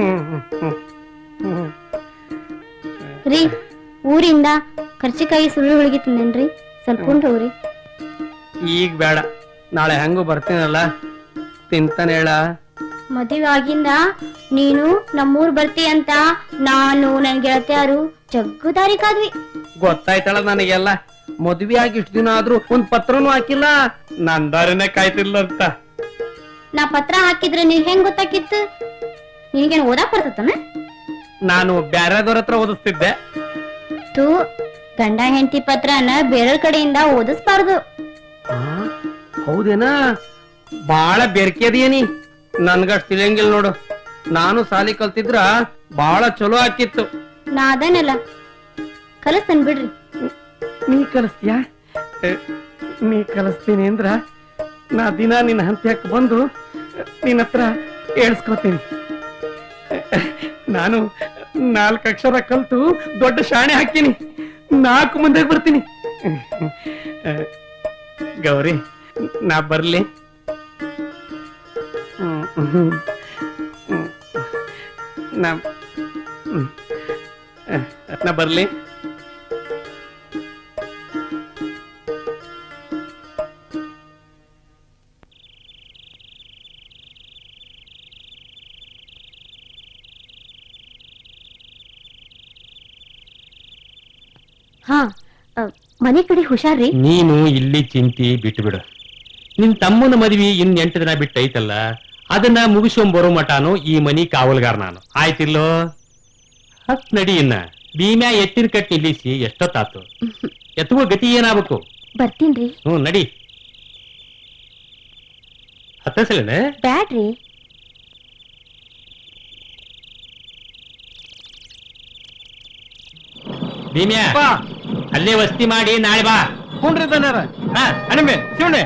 ರೀ ಊರಿಂದ ಕರ್ಚಿಕಾಯಿ ಸುಳ್ಳು ಹುಡುಗಿ ತಿಂದೇನ್ರಿ ಸ್ವಲ್ಪ ಉಂಡ್ರಿ ಈಗ ಬೇಡ ನಾಳೆ ಹೆಂಗು ಬರ್ತೀನಲ್ಲ ತಿಂತಾನೆ ಹೇಳ ಮದುವೆ ಆಗಿಂದ ನೀನು ನಮ್ಮೂರ್ ಬರ್ತಿ ಅಂತ ನಾನು ನನ್ ಗೆಳತಿಯರು ಜಗ್ಗು ದಾರಿ ಕಾದ್ವಿ ಗೊತ್ತಾಯ್ತಳ ನನಗೆಲ್ಲ ಮದ್ವೆ ಆಗಿ ಇಷ್ಟು ದಿನ ಆದ್ರೂ ಒಂದ್ ಪತ್ರನೂ ಹಾಕಿಲ್ಲ ನನ್ ದಾರಿನೇ ಕಾಯ್ತಿಲ್ಲ ಅಂತ ನಾ ಪತ್ರ ಹಾಕಿದ್ರೆ ನೀವ್ ಹೆಂಗ್ ಗೊತ್ತಾಕಿತ್ತು ನಿನಗೇನ್ ಓದಾಕ್ ಬರ್ತತನ ನಾನು ಬ್ಯಾರೆದವ್ರ ಹತ್ರ ಓದಿಸ್ತಿದ್ದೆ ತೂ ಗಂಡ ಹೆಂಡತಿ ಪತ್ರನ ಬೇರೆಯವ್ರ ಕಡೆಯಿಂದ ಓದಿಸ್ಬಾರ್ದು ಹೌದೇನಾ ಬಾಳ ಬೆರ್ಕೆ ಅದೇನಿ ನನ್ಗಷ್ಟ್ ತಿಳಿಯಂಗಿಲ್ಲ ನೋಡು ನಾನು ಸಾಲಿ ಕಲ್ತಿದ್ರ ಬಾಳ ಚಲೋ ಆಕಿತ್ತು ನಾ ಅದೇನಲ್ಲ ಕಲಿಸ್ತೇನೆ ಬಿಡ್ರಿ ನೀ ಕಲಿಸ್ತೀಯಾ ಎ, ನೀ ಕಲಿಸ್ತೀನಿ ಅಂದ್ರ ನಾ ದಿನ ನಿನ್ನ ಹಂತ್ಯಕ್ಕೆ ಬಂದು ನಿನ್ನ ಹತ್ರ ಏಳ್ಸ್ಕೊತೀನಿ ನಾನು ನಾಲ್ಕು ಅಕ್ಷರ ಕಲ್ತು ದೊಡ್ಡ ಶಾಣೆ ಹಾಕಿನಿ ನಾಲ್ಕು ಮುಂದೆ ಬರ್ತೀನಿ ಎ, ಗೌರಿ ನಾ ಬರ್ಲಿ ಹ್ಮ್, ಹ್ಮ್, ಹ್ಮ್. ನಾ ಹ್ಮ್. ಎ, ನಾ ಬರ್ಲಿ ಹಾ ಅ, ಮನೆ ಕಡೆ ಹುಷಾರ್ರಿ ನೀನು ಇಲ್ಲಿ ಚಿಂತಿ ಬಿಟ್ಟು ಬಿಡು ನಿನ್ ತಮ್ಮನ ಮದ್ವಿ ಇನ್ ಎಂಟು ದಿನ ಬಿಟ್ಟೈತಲ್ಲ ಅದನ್ನ ಮುಗಿಸ್ಕೊಂಡ್ ಬರೋ ಮಟಾನು ಈ ಮನಿ ಕಾವಲ್ಗಾರ ನಾನು ಆಯ್ತಿಲ್ಲೋ ಹತ್ ನಡಿ ಇನ್ನ ಭೀಮ್ಯಾ ಎತ್ತಿನ ಕಟ್ ನಿಲ್ಲಿಸಿ ಎಷ್ಟೊತ್ತಾತು ಎತ್ತುವ ಗತಿ ಏನಾಗಬೇಕು ಬರ್ತೀನ್ರಿ ಹ್ಞೂ ನಡಿ ಹತ್ತಸಲೇನೆ ಬ್ಯಾಡ್ರಿ ಭೀಮ್ಯಾ ಅಲ್ಲೇ ವಸ್ತಿ ಮಾಡಿ ನಾಳೆ ಬಾ ಹುಣ್ರಿ ದನ್ಯಾರ ಹಾ ಅಣಿಮೆ ಶಿವಣ್ಣೆ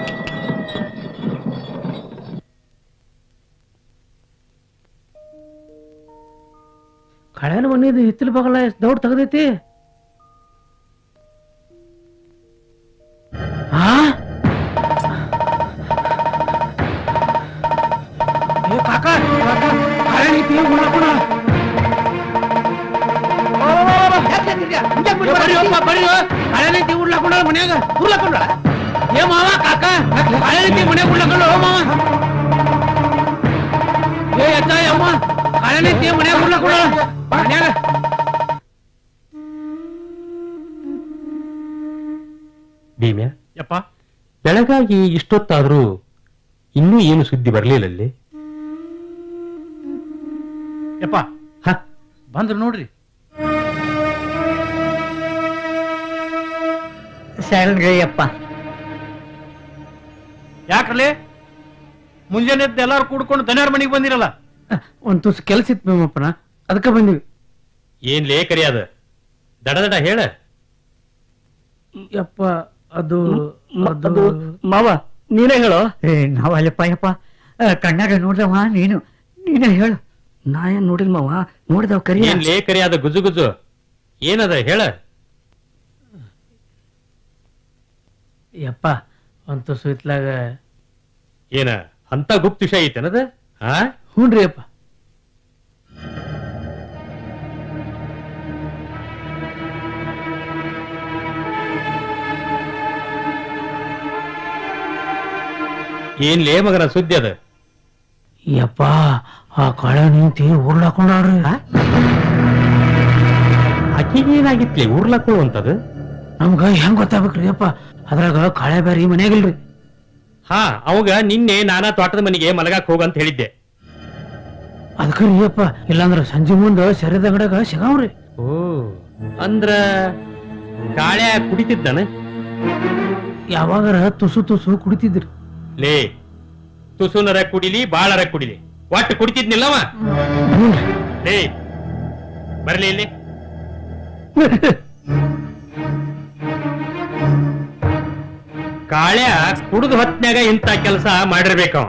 ಕಳೆನ ಮನೆದು ಹಿತ್ತಲ ಬಗಲ ಎಷ್ಟು ದೌಡ್ ತೆಗ್ದೈತಿ ಆ ಏ ಕಾಕ ಕಾಕ, ಕಳೆ ಐತಿ ಉಳ್ಳಾಕೊಂಡ ಬರ್ರಿ ಅಪ್ಪ, ಬರ್ರಿ ಕಳೆ ಐತಿ ಉಳ್ಳಾಕೊಂಡ ಮನ್ಯಾಗ ಉಳ್ಳಾಕೊಂಡ ಏ ಮಾವ ಕಾಕ ಕಳೆ ಐತಿ ಮನ್ಯಾಗ ಉಳ್ಳಾಕೊಂಡ ಓ ಮಾವ ಏ ಅಜ್ಜ ಅಮ್ಮ ಕಳೆ ಐತಿ ಮನ್ಯಾಗ ಉಳ್ಳಾಕೊಂಡ ಮನ್ಯಾಗ ಭೀಮ್ಯಾ ಯಪ್ಪ ಬೆಳಗಾಗಿ ಇಷ್ಟೊತ್ತಾದ್ರೂ ಇನ್ನೂ ಏನು ಸುದ್ದಿ ಬರ್ಲಿಲ್ಲ ಅಲ್ಲಿ ಯಪ್ಪ ಹ ಬಂದ್ರು ನೋಡ್ರಿ ಶರಣ್ಗಯ್ಯಪ್ಪ ಯಾಕ್ರಲೆ ಮುಂಜಾನೆ ಎದ್ದು ಎಲ್ಲಾರು ಕೂಡ್ಕೊಂಡು ದನ್ಯಾರ ಮನೆಗೆ ಬಂದಿರಲ್ಲ ಒಂದ್ ತುಸು ಕೆಲ್ಸ ಇತ್ತು ಮೇಮಪ್ಪನ ಅದಕ್ಕೆ ಬಂದಿವಿ ಏನ್ ಲೇ ಕರಿಯಾದ ದಡ ದಡ ಹೇಳ ಯಪ್ಪ ಅದು ಅದು ಅದು ಮಾವ ನೀನೇ ಹೇಳೋ ಏ ನಾವಲ್ಲಪ್ಪ ಯಪ್ಪ ಆ, ಕಣ್ಣಾಗ ನೋಡ್ದವ ನೀನು ನೀನೇ ಹೇಳು ನಾ ಏನ್ ನೋಡಿಲ್ ಮಾವ ನೋಡಿದವ್ ಕರಿಯ ಏನ್ ಲೇ ಕರಿಯಾದ ಗುಜು ಗುಜು ಏನದ ಹೇಳ ಯಪ್ಪ ಒಂದ್ ತುಸು ಇತ್ಲಾಗ ಏನ ಅಂತ ಗುಪ್ತ ವಿಷಯ ಐತೇನದ ಹಾ ಹ್ಞೂನ್ರಿ ಯಪ್ಪ ಏನ್ ಲೇ ಮಗನ ಸುದ್ದಿ ಅದ ಯಪ್ಪ ಆ ಕಳೆ ನಿಂತಿ ಉರ್ಲಾಕೊಂಡಾಡ್ರಿ ಆಕಿಗೆ ಏನಾಗಿತ್ಲಿ ಊರ್ಲಾಕೊಳ್ಳುವಂತದ್ದು ನಮ್ಗ ಹೆಂಗ್ ಗೊತ್ತಾಗ್ಬೇಕ್ರಿ ಯಪ್ಪ ಅದ್ರಾಗ ಕಳೆ ಬ್ಯಾರಿ ಮನ್ಯಾಗಿಲ್ರಿ ಹಾ ಅವಾಗ ನಿನ್ನೆ ನಾನಾ ತೋಟದ ಮನೆಗೆ ಮಲಗಾಕ್ ಹೋಗಂತ ಹೇಳಿದ್ದೆ ಅದಕ್ಕೆ ರೀ ಯಪ್ಪ ಇಲ್ಲಾಂದ್ರ ಸಂಜೆ ಮುಂದ ಸೆರೆದ ಗಡಗ ಸಿಗಾವ್ರಿ ಓ ಅಂದ್ರ ಗಾಳ್ಯ ಕುಡಿತಿದ್ದಾನ ಯಾವಾಗಾರ ತುಸು ತುಸು ಕುಡಿತಿದ್ರಿ ಲೇ ತುಸುನರ ಕುಡಿಲಿ ಬಾಳರ ಕುಡಿಲಿ ಒಟ್ಟು ಕುಡಿತಿದ್ನಿಲ್ಲವ ಲೇ ಬರ್ಲಿ ಇಲ್ಲಿ ಕಾಳ್ಯ ಕುಡಿದು ಹೊತ್ನ್ಯಾಗ ಇಂಥ ಕೆಲಸ ಮಾಡಿರ್ಬೇಕವ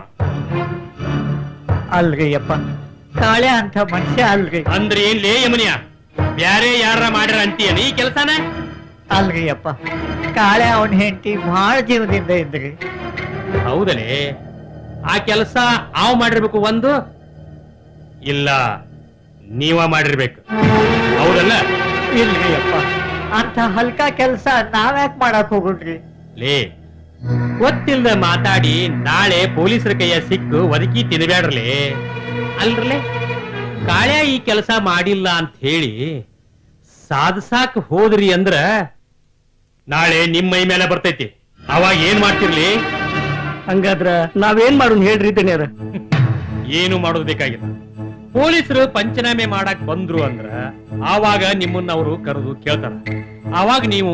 ಅಲ್ರಿ ಯಪ್ಪ ಕಾಳೆ ಅಂತ ಮನುಷ್ಯ ಅಲ್ರಿ ಅಂದ್ರೆ ಏನ್ ಲೇ ಯಮುನಿಯ ಬ್ಯಾರೆ ಯಾರ ಮಾಡ್ಯಾರ ಅಂತೀಯನ ಈ ಕೆಲಸನ ಅಲ್ರಿ ಯಪ್ಪ ಕಾಳೆ ಅವನ ಹೆಂಡತಿ ಬಹಳ ಜೀವದಿಂದ ಇದ್ರಿ ಹೌದಲೇ ಆ ಕೆಲಸ ಆವ್ ಮಾಡಿರ್ಬೇಕು ಒಂದು ಇಲ್ಲ ನೀವ ಮಾಡಿರ್ಬೇಕು ಹೌದಲ್ಲ ಇಲ್ರಿ ಯಪ್ಪ ಅಂತ ಹಲ್ಕ ಕೆಲ್ಸ ನಾವ್ಯಾಕ್ ಮಾಡಕ್ ಹೋಗುಣ್ರಿ ಲೇ ಗೊತ್ತಿಲ್ದ ಮಾತಾಡಿ ನಾಳೆ ಪೊಲೀಸರ ಕೈಯ ಸಿಕ್ಕು ಒದಕಿ ತಿನ್ಬ್ಯಾಡ್ರಲೇ ಅಲ್ರಲೇ ಕಾಳ್ಯ ಈ ಕೆಲಸ ಮಾಡಿಲ್ಲ ಅಂತ ಹೇಳಿ ಸಾಧಸಾಕ್ ಹೋದ್ರಿ ಅಂದ್ರ ನಾಳೆ ನಿಮ್ಮ ಮೈ ಮೇಲೆ ಬರ್ತೈತಿ ಅವಾಗ ಏನ್ ಮಾಡ್ತಿರ್ಲಿ ಹಂಗಾದ್ರ ನಾವೇನ್ ಮಾಡೋಣ ಹೇಳ್ರಿ ದಣ್ಯರ ಏನು ಮಾಡೋದು ಬೇಕಾಗಿಲ್ಲ ಪೊಲೀಸರು ಪಂಚನಾಮೆ ಮಾಡಕ್ ಬಂದ್ರು ಅಂದ್ರ ಆವಾಗ ನಿಮ್ಮನ್ನ ಅವರು ಕರೆದು ಕೇಳ್ತಾರ ಆವಾಗ ನೀವು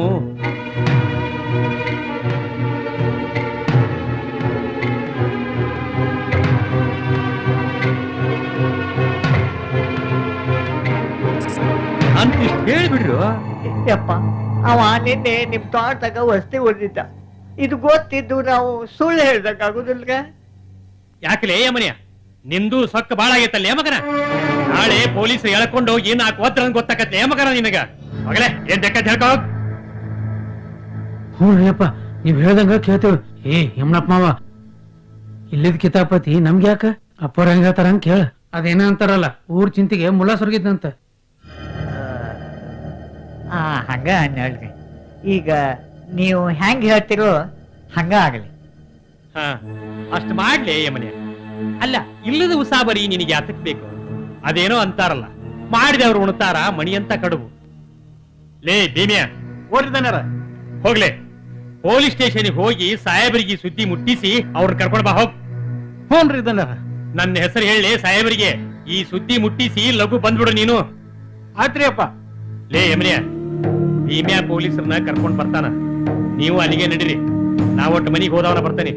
ಅಂತ ಇಷ್ಟು ಹೇಳಿಬಿಡ್ರು ಯಪ್ಪ ಅವ ನಿನ್ನೆ ನಿಮ್ ತೋಟದಾಗ ವಸ್ತಿ ಉಳಿದಿದ್ದ ಇದು ಗೊತ್ತಿದ್ದು ನಾವು ಸುಳ್ಳು ಹೇಳ್ದಕ್ಕಾಗುದಿಲ್ಗ ಯಾಕಲೇ ಯಮನಿಯ ನಿಂದು ಸೊಕ್ಕ ಬಾಳ ಆಗೈತಲ್ಲ ಮಗನ ನಾಳೆ ಪೊಲೀಸ್ ಎಳ್ಕೊಂಡು ಹೋಗಿ ನಾಲ್ಕು ಒದ್ರ ಗೊತ್ತಾಕತ್ತೆ ಮಗನ ನಿನಗ ಮಗಲೇ ಏನ್ ಬೇಕಾದ್ ಹೇಳ್ಕೋ ಹೋಗ್. ಹ್ಞೂ ಅಪ್ಪ ನೀವ್ ಹೇಳ್ದಂಗ ಕೇಳ್ತೇವ್ ಏ ಯಮನಪ್ಪ ಮಾವ ಇಲ್ಲಿದ್ ಕಿತಾಪತಿ ನಮ್ಗೆ ಯಾಕ ಅಪ್ಪರ ಹೆಂಗ ಹೇಳ್ತಾರ ಹಂಗ ಕೇಳ ಅದೇನ ಅಂತಾರಲ್ಲ ಊರ್ ಚಿಂತೆಗೆ ಮುಲ್ಲ ಸುರ್ಗಿದ್ದಂತ ಆ ಹಂಗ ಹೇಳ್ರಿ ಈಗ ನೀವು ಹೆಂಗ್ ಹೇಳ್ತಿರೋ ಹಂಗ ಆಗಲಿ ಹಾ ಅಷ್ಟ್ ಮಾಡ್ಲಿ ಯಮನಿಯ ಅಲ್ಲ ಇಲ್ಲದ ಉಸಾಬರಿ ನಿನಗೆ ಯಾತಕ್ ಬೇಕು ಅದೇನೋ ಅಂತಾರಲ್ಲ ಮಾಡಿದವ್ರು ಉಣ್ತಾರ ಮಣಿ ಅಂತ ಕಡುಬು ಲೇ ಭೀಮ್ಯ ಓದಿದಾನಾರ ಹೋಗ್ಲೆ ಪೊಲೀಸ್ ಸ್ಟೇಷನ್ಗೆ ಹೋಗಿ ಸಾಹೇಬರಿಗೆ ಸುದ್ದಿ ಮುಟ್ಟಿಸಿ ಅವ್ರನ್ನ ಕರ್ಕೊಂಡ್ ಬಾ ಹೋಗ್ ಹ್ಞೂನ್ರಿ ಇದನ್ನಾರ ನನ್ನ ಹೆಸರು ಹೇಳಿ ಸಾಹೇಬರಿಗೆ ಈ ಸುದ್ದಿ ಮುಟ್ಟಿಸಿ ಲಘು ಬಂದ್ಬಿಡು ನೀನು ಆಯ್ತ್ರಿ ಅಪ್ಪ ಲೇ ಯಮನಿಯ ಭೀಮ್ಯಾ ಪೊಲೀಸರನ್ನ ಕರ್ಕೊಂಡ್ ಬರ್ತಾನ ನೀವು ಅಲ್ಲಿಗೆ ನಡೀರಿ ನಾವೊಟ್ಟು ಮನಿಗೆ ಹೋದವನ ಬರ್ತಾನೆ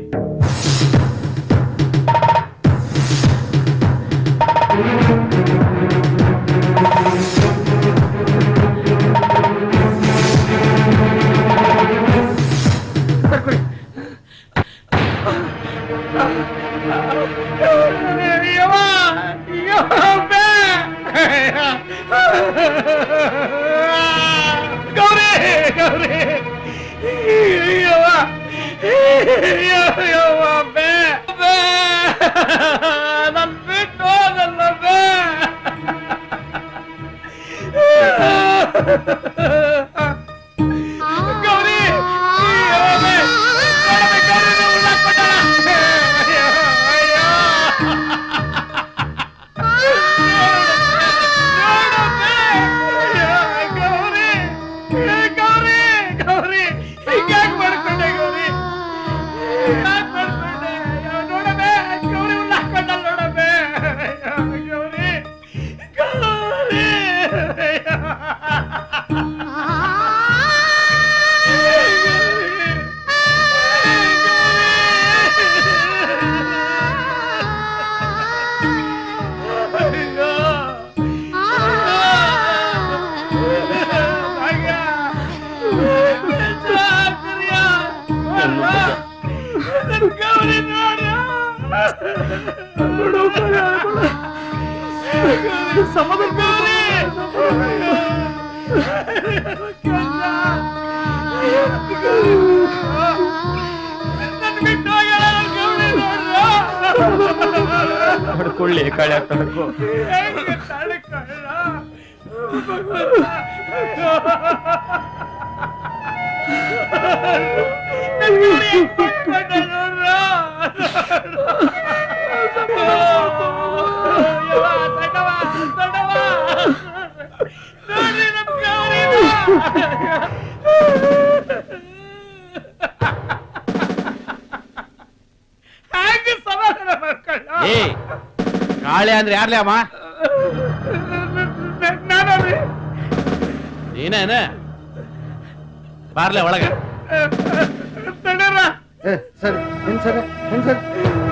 ಗೌರಿ ಗೌರಿ ಯವ್ವ ಯವ್ವ ಬೇ ಬೇ ನನ್ ಬಿಟ್ಟು ಹೋಗಲ್ಲ ಬೇ ಗೌರಿ ಯವ್ವ ಬೇ ನೋಡಬೇ ಗೌರಿ ನಾವು ಉಳ್ಳಾಕ್ಬಿಟ್ಟಾಳ. ಅಯ್ಯೋ ಗೌರಿ ಗೌರಿ ಗೌರಿ ಹಿಂಗ್ಯಾಕ್ ಮಾಡ್ಕೊಂಡೆ ಗೌರಿ ಯಾಕ್ ಮಾಡ್ಕೊಂಡೆ ಅಯ್ಯೋ, ನೋಡಬೇ ಗೌರಿ ಉಳ್ಳ ಹಾಕೊಂಡಲ್ಲ ನೋಡಬೇ ಅಯ್ಯೋ, ಗೌರಿ ಗೌರಿ ಹೊಡ್ಕೊಳ್ಳಿ ಕಳೆ ತಡ್ಕೋ ಹಾಗೆ ಸಮಾಧಾನ ಮಾಡ್ಕೊಳ್ಳ ಏ ಕಾಳೆ ಅಂದ್ರೆ ಯಾರ್ಲೇ ಅಮ್ಮ ನಾನಲ್ಲಿ ನೀನೇನ ಬಾರ್ಲೆ ಒಳಗ ತಡರ ಏ ಸರಿ ಹೆಂಗ್ ಸರಿ ಹೆಂಗ್ ಸರಿ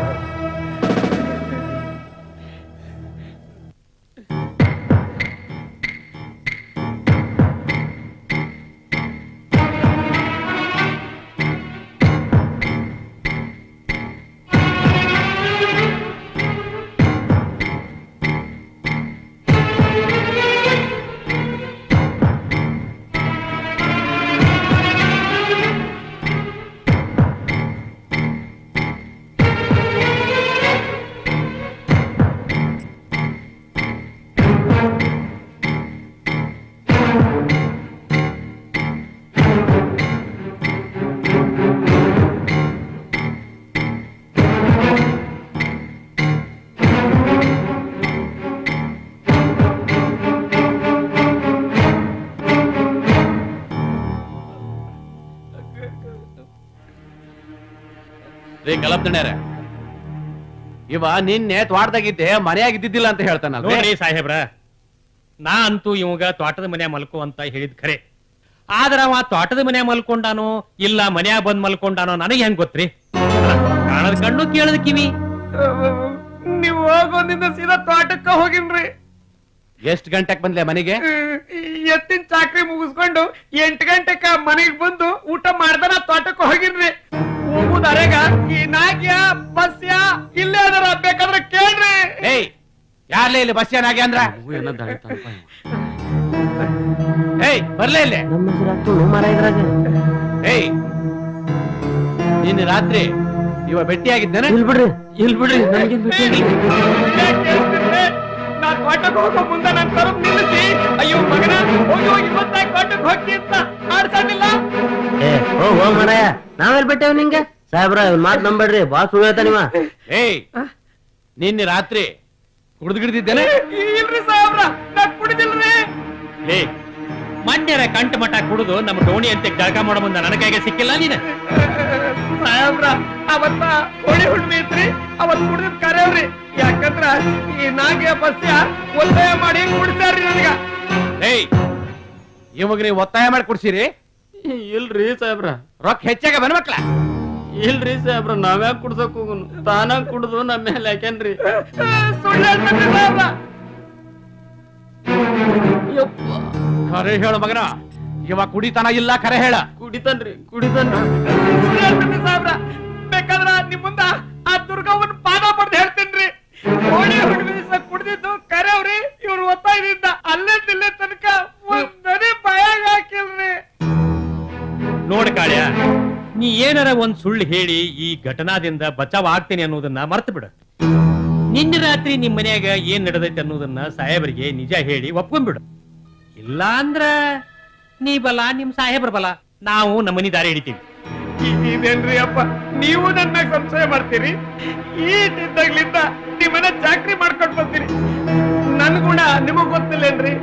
ರೀ ಕಲಪ್ತಣ್ಯಾರ ಇವ ನಿನ್ನೆ ತ್ವಾಟದಾಗಿದ್ದೆ ಮನೆಯಾಗಿದ್ದಿದ್ದಿಲ್ಲ ಅಂತ ಹೇಳ್ತಾನಲ್ಲ ನೋಡ್ರಿ ಸಾಹೇಬ್ರ ನಾ ಅಂತೂ ಇವಾಗ ತೋಟದ ಮನ್ಯಾಗ ಮಲ್ಕೋ ಅಂತ ಹೇಳಿದ್ ಖರೆ ಆದ್ರ ಅವ ತೋಟದ ಮನ್ಯಾಗ ಮಲ್ಕೊಂಡಾನೋ ಇಲ್ಲ ಮನ್ಯಾಗ ಬಂದ್ ಮಲ್ಕೊಂಡಾನೋ ನನಗೆ ಹೆಂಗ್ ಗೊತ್ತ್ರಿ ಕಾಣದ ಕಣ್ಣು ಕೇಳದ ಕಿವಿ ನೀವು ಹೋಗೋದಿಂದ ಸೀದಾ ತೋಟಕ್ಕ ಹೋಗಿನ್ರಿ ಎಷ್ಟ್ ಗಂಟೆಗ್ ಬಂದ್ಲೆ ಮನೆಗೆ ಎತ್ತಿನ ಚಾಕ್ರಿ ಮುಗಿಸ್ಕೊಂಡು ಎಂಟು ಗಂಟೆಕ ಮನೆಗ್ ಬಂದು ಊಟ ಮಾಡ್ದನ ತೋಟಕ್ಕೆ ಹೋಗಿನ್ರಿ ಹೋಗುದಾರೆಗ ಈ ನಾಗ್ಯ ಬಸ್ಯ ಇಲ್ಲೇ ಅದರ ಬೇಕಾದ್ರೆ ಕೇಳ್ರಿ ಏಯ್ ಯಾರ್ಲೇ ಇಲ್ಲಿ ಬಸ್ ಏನಾಗೆ ಅಂದ್ರ ಏಯ್ ಬರ್ಲೇ ಇಲ್ಲಿ ಏಯ್ ನಿನ್ನೆ ರಾತ್ರಿ ಇವ ಭೇಟಿಯಾಗಿದ್ದೇನೆ ಇಲ್ ಬಿಡ್ರಿ ಇಲ್ ಬಿಡ್ರಿ ನನ್ಗೇನ್ ನಾ ತೋಟಕ್ಕೆ ಹೋಗೋ ಮುಂದೆ ನನ್ ತರಪ್ ನಿಲ್ಲಿಸಿ ಅಯ್ಯೋ ಮಗನ ಹೋಗಿ ಹೋಗಿ ಬಂದಾಗ ತೋಟಕ್ಕೆ ಹೋಗ್ತಿ ಅಂತ ಆಡ್ಸಂಗಿಲ್ಲ ಏ ಹೋಗ್ ಹೋಗ್ ಮರಯ್ಯ ನಾವೆಲ್ ಬಿಟ್ಟೇವ್ ನಿಂಗೆ ಸಾಹೇಬ್ರ ಇವ್ನ್ ಮಾತ್ ನಂಬೇಡ್ರಿ ಬಾಸ್ ಸುಳ್ಳು ಹೇಳ್ತಾನ ಇವ ಏಯ್ ನಿನ್ನೆ ರಾತ್ರಿ ಕುಡಿದ್ಗಿಡ್ದಿದ್ದೇನೆ ಇಲ್ರಿ ಸಾಹೇಬ್ರ ನಾ ಕುಡಿದಿಲ್ರಿ ಏ ಮಣ್ಯರ ಕಂಠ ಮಠ ಕುಡಿದು ನಮ್ಮ ಡೋಣಿ ಅಂತ ಜಳಕ ಮಾಡೋ ಮುಂದೆ ನನ್ನ ಕೈಗೆ ಸಿಕ್ಕಿಲ್ಲ ನೀನು ಸಾಹೇಬ್ರ ಅವತ್ತ ಹೋಳಿ ಹುಣ್ಣಿಮೆ ಐತ್ರಿ ಅವತ್ ಕುಡಿದ್ ಕರೆಯವ್ರಿ ಯಾಕಂದ್ರ ಈ ನಾಗ್ಯ ಬಸ್ಯ ಒತ್ತಾಯ ಮಾಡಿ ಕುಡಿಸ್ಯಾರ್ರಿ ನನಗ ಏಯ್ ಇವಾಗ ನೀವು ಒತ್ತಾಯ ಮಾಡಿ ಕುಡ್ಸಿರಿ ಇಲ್ರಿ ಸಾಹೇಬ್ರ ರೊಕ್ಕ ಹೆಚ್ಚಾಗ ಬನ್ಮಕ್ಳ ಇಲ್ರಿ ಸಾಹೇಬ್ರ ನಾವ್ಯಾಕ್ ಕುಡ್ಸಕ್ ಹೋಗುನು ತಾನಾಗ್ ಕುಡ್ದು ನಮ್ಮ ಮೇಲೆ ಯಾಕೇನ್ರಿ ಸುಳ್ಳು ಹೇಳ್ತಾನ್ರಿ ಸಾಹೇಬ್ರ ಖರೆ ಹೇಳು ಮಗನ ಇವ ಕುಡಿತನ ಇಲ್ಲ ಖರೆ ಹೇಳ ಕುಡಿತನ್ರಿ ಕುಡಿತನ್ರಿ ಸುಳ್ಳು ಹೇಳ್ತಾನ್ರಿ ಸಾಹೇಬ್ರ ಬೇಕಾದ್ರ ನಿಮ್ ಮುಂದ ಆ ದುರ್ಗವ್ವನ್ ಪಾದ ಪಡ್ದು ಹೇಳ್ತೇನ್ರಿ ಹೋಳಿ ಹುಣ್ಣಿಮೆ ದಿವಸ ಕುಡ್ದಿದ್ದು ಕರೆಯವ್ರಿ ಇವ್ರು ಒತ್ತಾಯದಿಂದ ಅಲ್ಲೇ ದಿಲ್ಲೇ ತನಕ ಒಂದನೇ ಬಾಯಾಗ ಹಾಕಿಲ್ರಿ ನೋಡ್ ಕಾಳ್ಯ ನೀ ಏನಾರ ಒಂದ್ ಸುಳ್ಳು ಹೇಳಿ ಈ ಘಟನಾದಿಂದ ಬಚಾವ್ ಆಗ್ತೇನೆ ಅನ್ನೋದನ್ನ ಮರ್ತು ಬಿಡು ನಿನ್ನೆ ರಾತ್ರಿ ನಿಮ್ ಮನ್ಯಾಗ ಏನ್ ನಡೆದೈತೆ ಅನ್ನೋದನ್ನ ಸಾಹೇಬರಿಗೆ ನಿಜ ಹೇಳಿ ಒಪ್ಕೊಂಡ್ಬಿಡು ಇಲ್ಲ ಅಂದ್ರ ನೀ ಬಲ ನಿಮ್ ಸಾಹೇಬ್ರ ಬಲ ನಾವು ನಮ್ಮನಿ ದಾರಿ ಹಿಡಿತೀವಿ ಇದೇನ್ರಿ ಅಪ್ಪ ನೀವು ನನ್ನ ಮ್ಯಾಗ್ ಸಂಶಯ ಮಾಡ್ತೀರಿ ಈಟಿದ್ದಾಗ್ಲಿಂದ ನಿಮ್ಮನ್ನ ಚಾಕ್ರಿ ಮಾಡ್ಕೊಂಡ್ ಬರ್ತೀರಿ ನನ್ ಗುಣ ನಿಮಗ್ ಗೊತ್ತಿಲ್ಲೇನ್ರಿ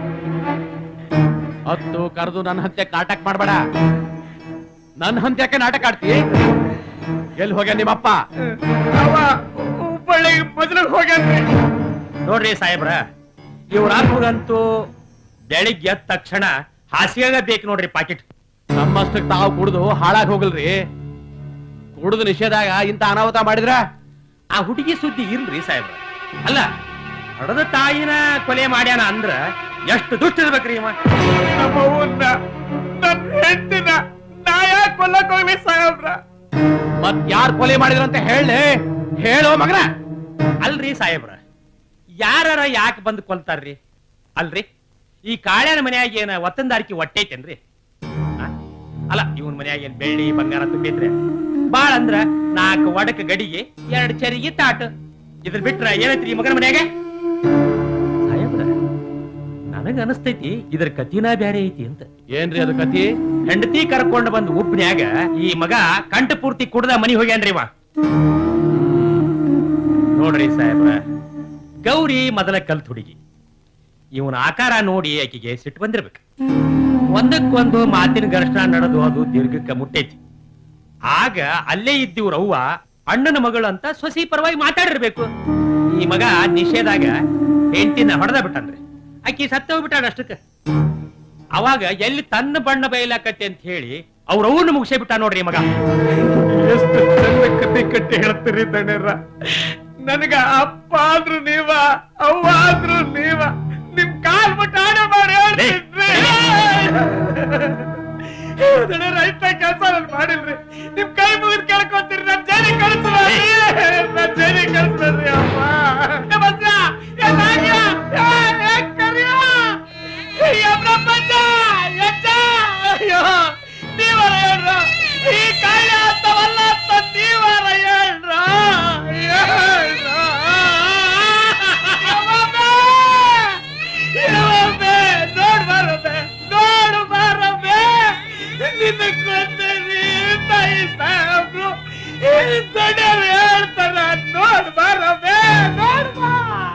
ಹತ್ತು ಕರೆದು ನನ್ನ ಹಂತ್ಯಕ್ಕೆ ನಾಟಕ ಮಾಡ್ಬೇಡ ನನ್ನ ಹಂತ್ಯಕ್ಕೆ ನಾಟಕ ಆಡ್ತಿ ಎಲ್ಲಿ ಹೋಗ್ಯ ನಿಮ್ಮಪ್ಪ ಅವ ಹುಬ್ಬಳ್ಳಿಗೆ ಮೊದಲಿಗೆ ಹೋಗ್ಯಾನ್ರಿ ನೋಡ್ರಿ ಸಾಹೇಬ್ರ ಇವ್ರಾತ್ಮಗಂತೂ ಬೆಳಿಗ್ಗೆ ಎದ್ದ ತಕ್ಷಣ ಹಾಸಿಗೆಗ ಬೇಕು ನೋಡ್ರಿ ಪಾಕೆಟ್ ನಮ್ಮಷ್ಟಕ್ಕೆ ತಾವು ಕುಡ್ದು ಹಾಳಾಗಿ ಹೋಗಲ್ರಿ ಕುಡ್ದು ನಿಷೇಧಾಗ ಇಂತ ಅನಾಹುತ ಮಾಡಿದ್ರ ಆ ಹುಡುಗಿ ಸುದ್ದಿ ಇಲ್ರಿ ಸಾಹೇಬ್ರ ಅಲ್ಲ ಹಡದ ತಾಯಿನ ಕೊಲೆ ಮಾಡ್ಯಾನ ಅಂದ್ರ ಎಷ್ಟು ದುಷ್ಟ ಇರ್ಬೇಕ್ರಿ ಇವ ನಮ್ಮ ಅವ್ವನ್ನ ನನ್ನ ಹೆಂಡತಿನ ನಾ ಯಾಕೆ ಕೊಲ್ಲಕ್ ಹೋಗ್ಲಿ ಸಾಹೇಬ್ರ ಮತ್ ಯಾರ್ ಕೊಲೆ ಮಾಡಿದ್ರ ಅಂತ ಹೇಳಿ ಹೇಳೋ ಮಗನ ಅಲ್ರಿ ಸಾಹೇಬ್ರ ಯಾರ ಯಾಕೆ ಬಂದು ಕೊಲ್ತಾರ್ರಿ ಅಲ್ರಿ ಈ ಕಾಳ್ಯಾನ ಮನ್ಯಾಗ ಏನ ಒತ್ತಂದಾರಿಕೆ ಹೊಟ್ಟೈತೇನ್ರಿ ಆ? ಅಲ್ಲ ಇವನ್ ಮನ್ಯಾಗ ಏನ್ ಬೆಳ್ಳಿ ಬಂಗಾರ ತುಂಬಿದ್ರೆ ಬಾಳ ಅಂದ್ರ ನಾಲ್ಕು ಒಡಕ ಗಡಿಗೆ ಎರಡ್ ಚರಿಗೆ ತಾಟ ಇದ್ರ ಬಿಟ್ರ ಏನೈತ್ರಿ ಈ ಮಗನ ಮನ್ಯಾಗ ಸಾಹೇಬ್ರ ನನಗ ಅನಸ್ತೈತಿ ಇದ್ರ ಕತಿನ ಬ್ಯಾರೆ ಐತಿ ಅಂತ ಏನ್ರಿ ಅದು ಕತಿ ಹೆಂಡತಿ ಕರ್ಕೊಂಡ್ ಬಂದ್ ಉಪ್ನ್ಯಾಗ ಈ ಮಗ ಕಂಠ ಪೂರ್ತಿ ಕುಡ್ದ ಮನಿ ಹೋಗ್ಯಾನ್ರಿ ಇವ ನೋಡ್ರಿ ಸಾಹೇಬ್ರ ಗೌರಿ ಮೊದಲ ಕಲ್ತ್ ಹುಡುಗಿ ಇವನ ಆಕಾರ ನೋಡಿ ಆಕಿಗೆ ಸಿಟ್ಟು ಬಂದಿರ್ಬೇಕು ಒಂದಕ್ಕೊಂದು ಮಾತಿನ ಘರ್ಷಣ ನಡೆದು ಅದು ದೀರ್ಘಕ್ಕ ಮುಟ್ಟೈತಿ ಆಗ ಅಲ್ಲೇ ಇದ್ದಿವ್ರ ಅವ್ವ ಅಣ್ಣನ ಮಗಳು ಅಂತ ಸೊಸಿ ಪರವಾಗಿ ಮಾತಾಡಿರ್ಬೇಕು ಈ ಮಗ ನಿಷೇಧಾಗ ಹೆಂಡತಿನ ಹೊಡೆದ ಬಿಟ್ಟನ್ರಿ ಆಕಿ ಸತ್ತ ಹೋಗ್ಬಿಟ್ಟಾಳ ಅಷ್ಟಕ್ಕ ಅವಾಗ ಎಲ್ಲಿ ತನ್ನ ಬಣ್ಣ ಬಯಲಾಕತ್ತೆ ಅಂತ ಹೇಳಿ ಅವ್ರ ಅವ್ನ ಮುಗಿಸೇ ಬಿಟ್ಟ ನೋಡ್ರಿ ಈ ಮಗ ಎಷ್ಟು ಚಂದ ಕತೆ ಕಟ್ಟಿ ಹೇಳ್ತೀರಿ ದಣ್ಯರ ನನಗ ಅಪ್ಪ ಆದ್ರು ನೀವ ಅವ್ವ ಆದ್ರು ನೀವ ನಿಮ್ ಕಾಲ್ ಬಿಟ್ಟು ಆಡ ಮಾಡಿ ಹೇಳ್ತಿದ್ರಿ ದಣ್ಯರ ಇಂಥ ಕೆಲಸ ನಾನು ಮಾಡಿಲ್ರಿ ನಿಮ್ ಕೈ ಮುಗಿದ್ ಕೇಳ್ಕೊತೀರಿ ನನ್ ಜೈಲಿಗೆ ಕಳಿಸ್ಬೇಡ್ರಿ ನನ್ ಜೈಲಿಗೆ ಕಳಿಸ್ಬೇಡ್ರಿ ಅಪ್ಪ ಏ ಬಸ್ಯ, ಏ ನಾಗ್ಯ, ಏ, ಏ ಕರಿಯ, ಏ ಯಮನಪ್ಪಜ್ಜ, ಯಜ್ಜ, ಅಯ್ಯೋ ನೀವರ ಹೇಳ್ರ ಈ ಕಾಯ ಅಂತವಲ್ಲ ಅಂತ ನೀವರ ಹೇಳ್ರ ಹೇಳ್ರ ಯವ್ವಮ್ಮೆ, ನೋಡ್ ಬರಬೆ ನೋಡು ಬರಬೆ ನಿನ್ನ ಕೊಂದೇನಿ ತಾಯಿ ಸಾಹೇಬ್ರು ಈ ದೊಡ್ಡವ್ರು ಹೇಳ್ತಾರ ನೋಡ್ ಬರಬೆ ನೋಡ್ ಬಾ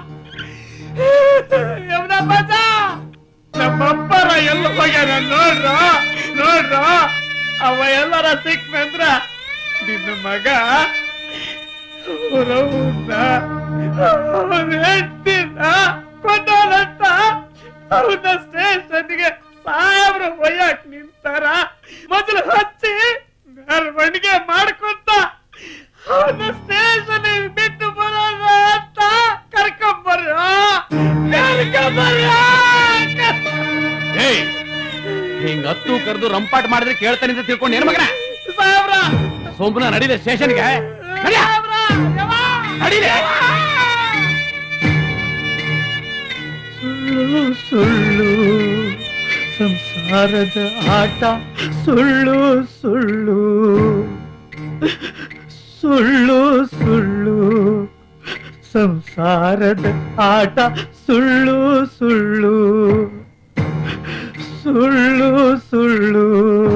ಯಮನಪ್ಪಜ್ಜ ನಮ್ಮಪ್ಪರ ಎಲ್ಲ ಹೋಗ್ಯಾರ ನೋಡ್ರ ನೋಡ್ರ ಅವ ಎಲ್ಲರ ಸಿಕ್ನಂದ್ರ ನಿನ್ನ ಮಗ ಅವ್ರವ್ವನ್ನ, ಅವ್ರ ಹೆಂಡ್ತಿನ ಕೊಂಡೋಲಂತ ಅವನ ಸ್ಟೇಷನ್ಗೆ ಸಾಹೇಬ್ರು ಒಯ್ಯಾಕ್ ನಿಂತಾರ ಮೊದಲು ಹಚ್ಚಿ ಮೆರವಣಿಗೆ ಮಾಡ್ಕೊಂತ ಅವನ ಸ್ಟೇಷನ್ ಬಿಟ್ಟು ಬರೋಣ ಅಂತ ಕರ್ಕೊಂಬರ್ರ ಕರ್ಕೊಂಬರ್ರ ಹಿಂಗ ಹತ್ತು ಕರೆದು ರಂಪಾಟ್ ಮಾಡಿದ್ರೆ ಕೇಳ್ತಾನೆ ಅಂತ ತಿಳ್ಕೊಂಡು ಏನ್ ಮಗನ ಸೋಮನ ನಡೀಲೆ ಸ್ಟೇಷನ್ಗೆ ನಡೀಲೆ ಸುಳ್ಳು ಸುಳ್ಳು ಸಂಸಾರದ ಆಟ ಸುಳ್ಳು ಸುಳ್ಳು ಸುಳ್ಳು ಸುಳ್ಳು ಸಂಸಾರದ ಆಟ ಸುಳ್ಳು ಸುಳ್ಳು ಸುಳ್ಳು ಸುಳ್ಳು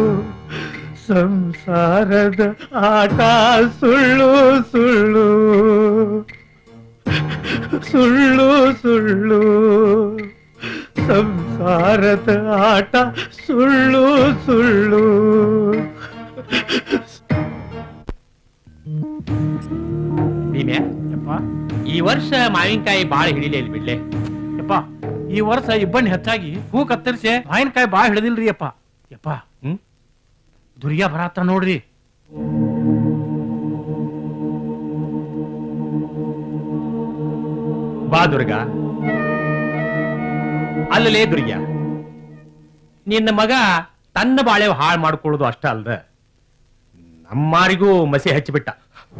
ಸಂಸಾರದ ಆಟ ಸುಳ್ಳು ಸುಳ್ಳು ಸುಳ್ಳು ಸುಳ್ಳು ಸಂಸಾರದ ಆಟ ಸುಳ್ಳು ಸುಳ್ಳು ಭೀಮ್ಯಾ ಯಪ್ಪ ಈ ವರ್ಷ ಮಾವಿನಕಾಯಿ ಬಾಳ ಹಿಡಿಲಿ ಇಲ್ಲಿ ಬಿಡ್ಲೆ ಯಪ್ಪ ಈ ವರ್ಷ ಇಬ್ಬನಿ ಹೆಚ್ಚಾಗಿ ಹೂ ಕತ್ತರಿಸಿ ಮಾವಿನಕಾಯಿ ಬಾ ಹಿಡಿದಿಲ್ರಿ ಯಪ್ಪ ಯಪ್ಪ ಹ್ಮ್ ದುರ್ಯ ಬರಾತ ನೋಡ್ರಿ ಬಾ ದುರ್ಗ ಅಲ್ಲಲೇ ದುರ್ಗ ನಿನ್ನ ಮಗ ತನ್ನ ಬಾಳೆ ಹಾಳು ಮಾಡ್ಕೊಳ್ಳೋದು ಅಷ್ಟ ಅಲ್ದ ನಮ್ಮಾರಿಗೂ ಮಸಿ ಹಚ್ಚಿಬಿಟ್ಟ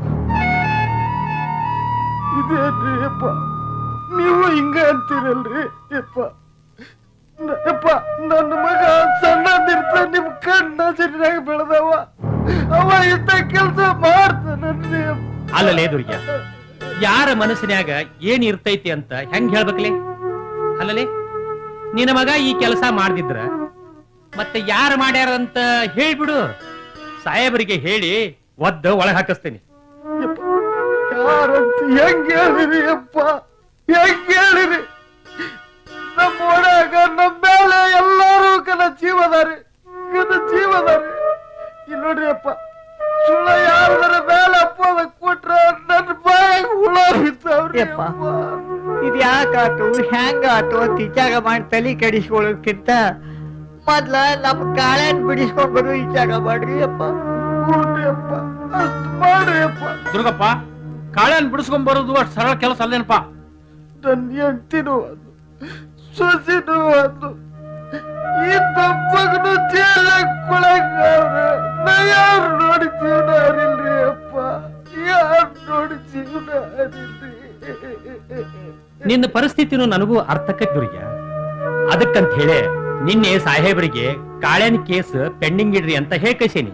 ಇದೇನ್ರಿ ಯಪ್ಪ ನೀವು ಹಿಂಗ ಅಂತೀರಲ್ರಿ ಯಪ್ಪ ನ- ಯಪ್ಪ ನನ್ನ ಮಗ ಸಣ್ಣದಿರ್ತ ನಿಮ್ ಕಣ್ಣ ಸರಿಯಾಗ ಬೆಳೆದವ ಅವ ಇಂಥ ಕೆಲಸ ಮಾಡ್ತಾನನ್ರಿ ಯಪ್ಪ. ಅಲ್ಲಲೇ ದುರ್ಗ ಯಾರ ಮನಸ್ಸಿನ್ಯಾಗ ಏನ್ ಇರ್ತೈತಿ ಅಂತ ಹೆಂಗ್ ಹೇಳ್ಬೇಕಲೇ ಅಲ್ಲಲೇ ನಿನ್ನ ಮಗ ಈ ಕೆಲಸ ಮಾಡ್ದಿದ್ರ ಮತ್ತೆ ಯಾರು ಮಾಡ್ಯಾರ ಅಂತ ಹೇಳ್ಬಿಡು ಸಾಹೇಬರಿಗೆ ಹೇಳಿ ಒದ್ದ ಒಳಗ್ ಹಾಕಿಸ್ತೇನೆ ಯಪ್ಪ ಯಾರಂತ ಹೆಂಗ್ ಹೇಳಿರಿ ಯಪ್ಪ ಹೆಂಗ್ ಹೇಳಿರಿ ನಮ್ಮ ಒಳಗ ನಮ್ಮ ಮೇಲೆ ಎಲ್ಲಾರು ಕನ ಜೀವದಾರಿ ಕನ ಜೀವದಾರಿ ಇಲ್ಲಿ ನೋಡ್ರಿ ಅಪ್ಪ ಸುಳ್ಳ ಯಾರದರ ಮೇಲೆ ಅಪ್ಪದ ಕೊಟ್ರ ನನ್ನ ಬಾಯಾಗ ಹುಳ ಬಿದ್ದಾವ್ರಿ ಯಪ್ಪ. ಇದು ಯಾಕಾತು ಹೆಂಗಾತು ಅಂತ ವಿಚಾರ ಮಾಡಿ ತಲೆ ಕೆಡಿಸ್ಕೊಳ್ಳೋದ್ಕಿಂತ ಮೊದ್ಲ ನಮ್ ಕಾಳನ್ ಬಿಡಿಸ್ಕೊಂಡ್ ಬರೋ ವಿಚಾರ ಮಾಡ್ರಿ ಅಪ್ಪ ಹ್ಞೂನ್ರಿ ಅಪ್ಪ ಅಷ್ಟ್ ಮಾಡ್ರಿ ಅಪ್ಪ ದುರ್ಗಪ್ಪ ಕಾಳೆನ್ ಬಿಡಿಸ್ಕೊಂಡ್ ಬರೋದು ಅಷ್ಟು ಸರಳ ಕೆಲಸ ಅಲ್ಲೇನಪ್ಪ ನನ್ನ ಹೆಂಡ್ತಿನೂ ಅದು ಸೊಸಿನೂ ಅದು ಈ ತಪ್ಪಗನು ಜೇಲಾಗ ಕೊಳಗಾದ್ರೆ ನಾ ಯಾರು ನೋಡಿ ಜೀವನ ಅರಿಲ್ರಿ ಅಪ್ಪ ಯಾರು ನೋಡಿ ಜೀವನ ಅರಿಲ್ರಿ ನಿನ್ನ ಪರಿಸ್ಥಿತಿನೂ ನನಗೂ ಅರ್ಥಕ್ಕೆ ದುರ್ಗ ಅದಕ್ಕಂತ ಹೇಳಿ ನಿನ್ನೆ ಸಾಹೇಬರಿಗೆ ಕಾಳ್ಯನ್ ಕೇಸ್ ಪೆಂಡಿಂಗ್ ಇಡ್ರಿ ಅಂತ ಹೇಳ್ಕಸೀನಿ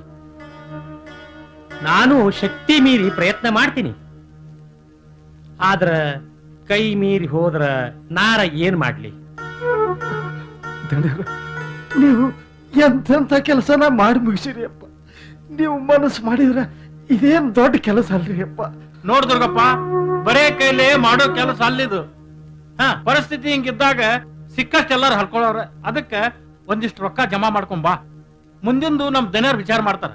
ನಾನು ಶಕ್ತಿ ಮೀರಿ ಪ್ರಯತ್ನ ಮಾಡ್ತೀನಿ ಆದ್ರ ಕೈ ಮೀರಿ ಹೋದ್ರ ನಾರ ಏನ್ ಮಾಡ್ಲಿ ದಣಿಯರ, ನೀವು ಎಂತೆಂತ ಕೆಲಸನ ಮಾಡಿ ಮುಗಿಸಿರಿ ಅಪ್ಪ ನೀವು ಮನಸ್ಸು ಮಾಡಿದ್ರ ಇದೇನ್ ದೊಡ್ಡ ಕೆಲಸ ಅಲ್ರಿ ಅಪ್ಪ ನೋಡ್ ದುರ್ಗಪ್ಪ ಬರೇ ಕೈಲೇ ಮಾಡೋ ಕೆಲಸ ಅಲ್ಲಿದು ಹಾ ಪರಿಸ್ಥಿತಿ ಹಿಂಗಿದ್ದಾಗ ಸಿಕ್ಕಷ್ಟು ಎಲ್ಲಾರು ಹಲ್ಕೊಳ್ಳೋರ ಅದಕ್ಕ ಒಂದಿಷ್ಟು ರೊಕ್ಕ ಜಮಾ ಮಾಡ್ಕೊಂಡ್ ಬಾ ಮುಂದಿಂದು ನಮ್ ದನಿಯರ್ ವಿಚಾರ ಮಾಡ್ತಾರ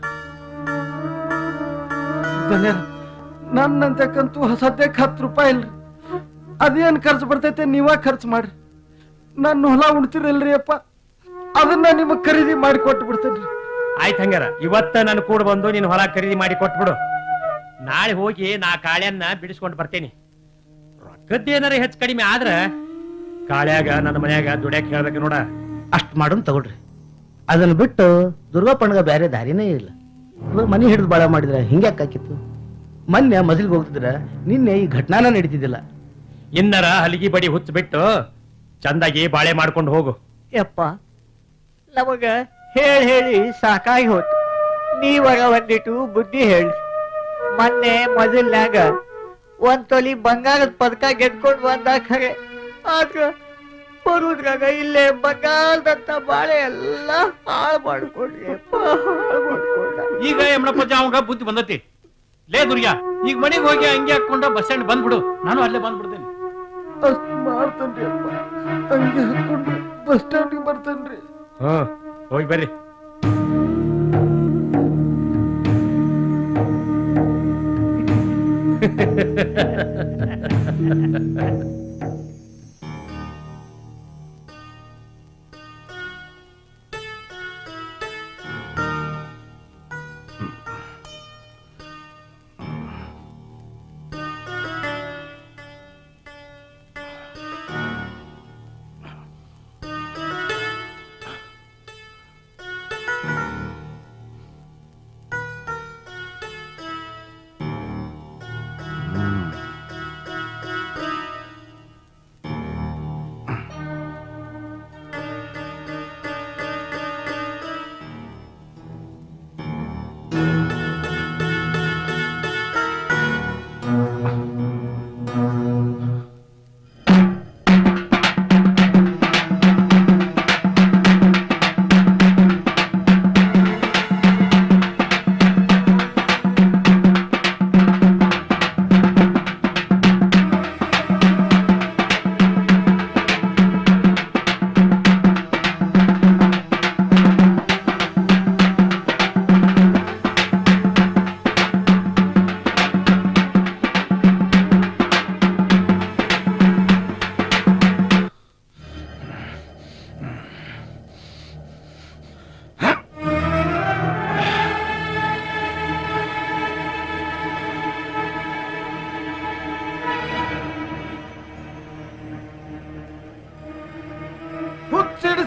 ದಣ್ಯರ ನನ್ನಂತಕ್ಕಂತೂ ಸದ್ಯಕ್ಕೆ ಹತ್ತು ರೂಪಾಯಿ ಇಲ್ರಿ ಅದೇನ್ ಖರ್ಚು ಬರ್ತೈತೆ ನೀವ ಖರ್ಚು ಮಾಡ್ರಿ ನನ್ನ ಹೊಲ ಉಣ್ತಿರಲ್ರಿ ಅಪ್ಪ ಅದನ್ನ ನಿಮಗ್ ಖರೀದಿ ಮಾಡಿ ಕೊಟ್ಟು ಬಿಡ್ತೇನ್ರಿ ಆಯ್ತು ಹಂಗಾರ ಇವತ್ತ ನಾನು ಕೂಡ ಬಂದು ನೀನು ಹೊಲ ಖರೀದಿ ಮಾಡಿ ಕೊಟ್ಬಿಡು ನಾಳೆ ಹೋಗಿ ನಾ ಕಾಳ್ಯನ್ನ ಬಿಡಿಸ್ಕೊಂಡು ಬರ್ತೇನೆ ರೊಕ್ಕದ್ದೇನಾರ ಹೆಚ್ಚು ಕಡಿಮೆ ಆದ್ರ ಕಾಳ್ಯಾಗ ನನ್ನ ಮನ್ಯಾಗ ದುಡ್ಯಾಕ ಹೇಳ್ಬೇಕು ನೋಡ ಅಷ್ಟ್ ಮಾಡೋನ್ ತಗೊಳ್ರಿ ಅದನ್ನ ಬಿಟ್ಟು ದುರ್ಗಪ್ಪಣ್ಣಗ ಬೇರೆ ದಾರಿನೇ ಇಲ್ಲ ಇವಾಗ ಮನೆ ಹಿಡಿದು ಬಾಳ ಮಾಡಿದ್ರೆ ಹಿಂಗ್ಯಾಕ್ ಆಕಿತ್ತು ಮೊನ್ನೆ ಮಜಲ್ಗೆ ಹೋಗ್ತಿದ್ರ ನಿನ್ನೆ ಈ ಘಟನಾನ ನಡೀತಿದ್ದಿಲ್ಲ ಇನ್ನರ ಹಲಿಗಿ ಬಡಿ ಹುಚ್ಚ ಬಿಟ್ಟು ಚಂದಾಗಿ ಬಾಳೆ ಮಾಡ್ಕೊಂಡು ಹೋಗು ಯಪ್ಪ ನಮಗ ಹೇಳಿ ಹೇಳಿ ಸಾಕಾಗಿ ಹೋತು ನೀವರ ಒಂದಿಟ್ಟು ಬುದ್ಧಿ ಹೇಳಿ ಮೊನ್ನೆ ಮೊದಲ್ನಾಗ ಒಂದ್ ತೊಲಿ ಬಂಗಾರದ ಪದಕ ಗೆದ್ಕೊಂಡ್ ಬಂದ ಖರೆ ಆದ್ರ ಬರುದ್ರಾಗ ಇಲ್ಲೇ ಬಂಗಾರದಂತ ಬಾಳೆ ಎಲ್ಲ ಹಾಳು ಮಾಡ್ಕೊಂಡ್ರಿ ಅಪ್ಪ ಹಾಳು ಮಾಡ್ಕೊಂಡ ಈಗ ಯಮನಪ್ಪಜ್ಜ ಅವಾಗ ಬುದ್ಧಿ ಬಂದತಿ ಲೇ ದುರ್ಗ ಈಗ ಮನೆಗೆ ಹೋಗಿ ಹಂಗೆ ಹಾಕೊಂಡ ಬಸ್ ಸ್ಟ್ಯಾಂಡ್ ಬಂದ್ಬಿಡು ನಾನು ಅಲ್ಲೇ ಬಂದ್ಬಿಡ್ತೇನೆ ಅಷ್ಟ್ ಮಾಡ್ತೇನ್ರಿ ಅಪ್ಪ ಹಂಗೆ ಹಾಕೊಂಡು ಬಸ್ ಸ್ಟ್ಯಾಂಡ್ಗೆ ಬರ್ತೇನ್ರಿ ಹ್ಮ್ ಹೋಗಿ ಬರ್ರಿ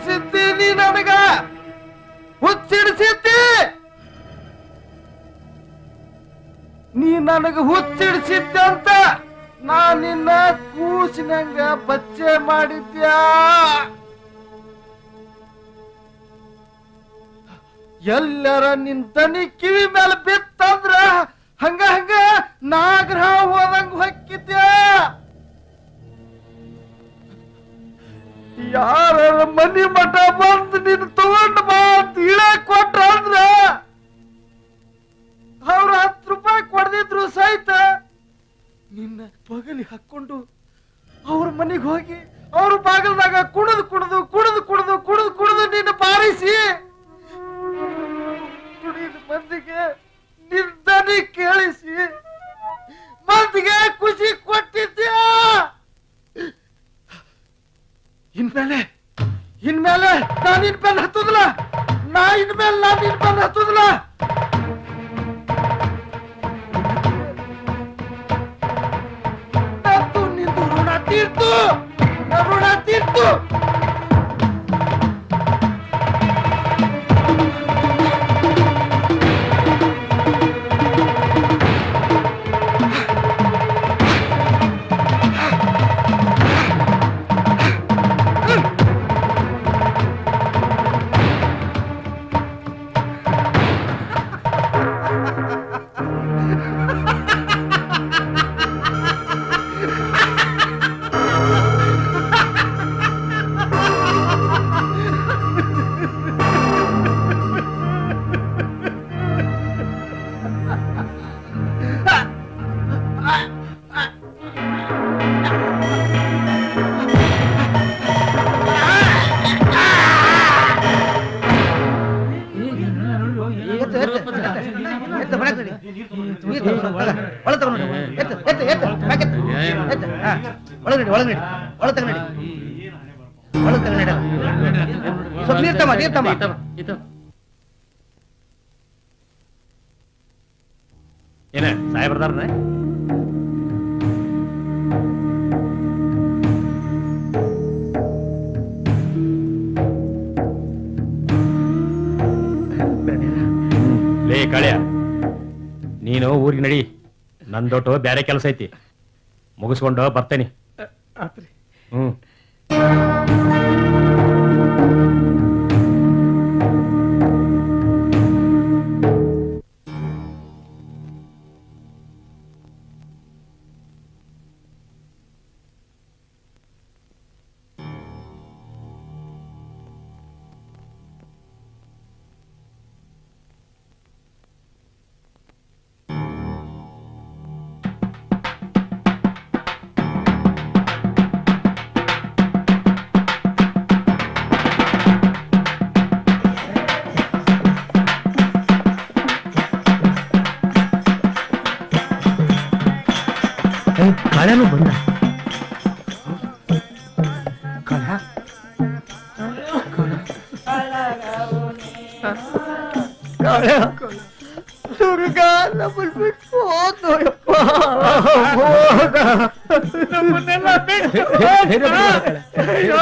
ಹುಚ್ಚಿಡಿಸಿದ್ದಿ ನೀ ನನಗ ಹುಚ್ಚಿಡಿಸಿದ್ದಿ ನೀ ನನಗ ಹುಚ್ಚಿಡಿಸಿದ್ದೆ ಅಂತ ನಾ ನಿನ್ನ ಕೂಸಿನಂಗ ಬಚ್ಚೆ ಮಾಡಿದ್ಯಾ ಎಲ್ಲರ ನಿನ್ ತನಿ ಕಿವಿ ಮೇಲೆ ಬಿತ್ತಂದ್ರ ಹಂಗ ಹಂಗ ನಾಗ್ರಹ ಹೋದಂಗ ಹೊಕ್ಕಿದ್ಯಾ ಯಾರ ಮನಿ ಮಠ ಬಂದು ನೀನು ತಗೊಂಡ್ ಬಾ ಅಂತ ಇಳಕ್ ಕೊಟ್ರ ಅಂದ್ರ ಅವ್ರ ಹತ್ತು ರೂಪಾಯಿ ಕೊಡ್ದಿದ್ರು ಸಹಿತ ನಿನ್ನ ಬಗಲಿ ಹಾಕೊಂಡು ಅವ್ರ ಮನೆಗೆ ಹೋಗಿ ಅವ್ರ ಬಾಗಲ್ದಾಗ ಕುಡಿದು ಕುಡಿದು ಕುಡಿದು ಕುಡಿದು ಕುಡಿದು ಕುಡಿದು ನಿನ್ನ ಬಾರಿಸಿ ಕುಡಿದ ಮಂದಿಗೆ ನಿಂದನಿ ಕೇಳಿಸಿ ಮಂದಿಗೆ ಖುಷಿ ಕೊಟ್ಟಿದ್ಯಾ ಇನ್ಮೇಲೆ ಇನ್ಮೇಲೆ ನಾ ನಿನ್ ಬೆನ್ ಹತ್ತುದಿಲ್ಲ ನಾ ಇನ್ಮೇಲೆ ನಾ ನಿನ್ ಬೆನ್ ಹತ್ತುದಿಲ್ಲ ನಂದು ನಿಂದು ಋಣ ತೀರ್ತು ನನ್ನ ಋಣ ತೀರ್ತು ಎತ್ತು, ಎತ್ತು, ಎತ್ತು, ಬರಕ್ ನಡಿ. ನೀರ್ ತಗೊಂಡು ಒಳಗ, ಒಳಗ್ ತಗೊಂಡು ನಡಿ. ಎತ್ತು, ಎತ್ತು, ಎತ್ತು, ಬ್ಯಾಕ್ ಎತ್ತು. ಎತ್ತು, ಹಾ. ಒಳಗ್ ನಡಿ, ಒಳಗ್ ನಡಿ, ಒಳಗ್ ತಗೊಂಡ್ ನಡಿ. ಒಳಗ್ ತಗೊಂಡ್ ನಡಿ. ಸ್ವಲ್ಪ ನೀರ್ ತಮ್ಮ, ನೀರ್ ತಮ್ಮ. ಏನ ಸಾಹೇಬ್ರದಾರ ಲೇ ಕಳ್ಯ ನೀನು ಊರಿಗೆ ನಡಿ ನಂದೊಟ್ಟು ಬೇರೆ ಕೆಲಸ ಐತಿ ಮುಗಿಸ್ಕೊಂಡು ಬರ್ತೇನೆ ಆತ್ರಿ ಹ್ಮ್ ಏ, ಕಾಳೆನೂ ಬಂದ ದುರ್ಗ ನಮ್ಮನ್ ಬಿಟ್ಟು ಹೋದ್ನು ಯಪ್ಪ ಹೋದ ನಮ್ಮನ್ನೆಲ್ಲ ಬಿಟ್ಟು ಹೋದ್ನ. ಅಯ್ಯೋ.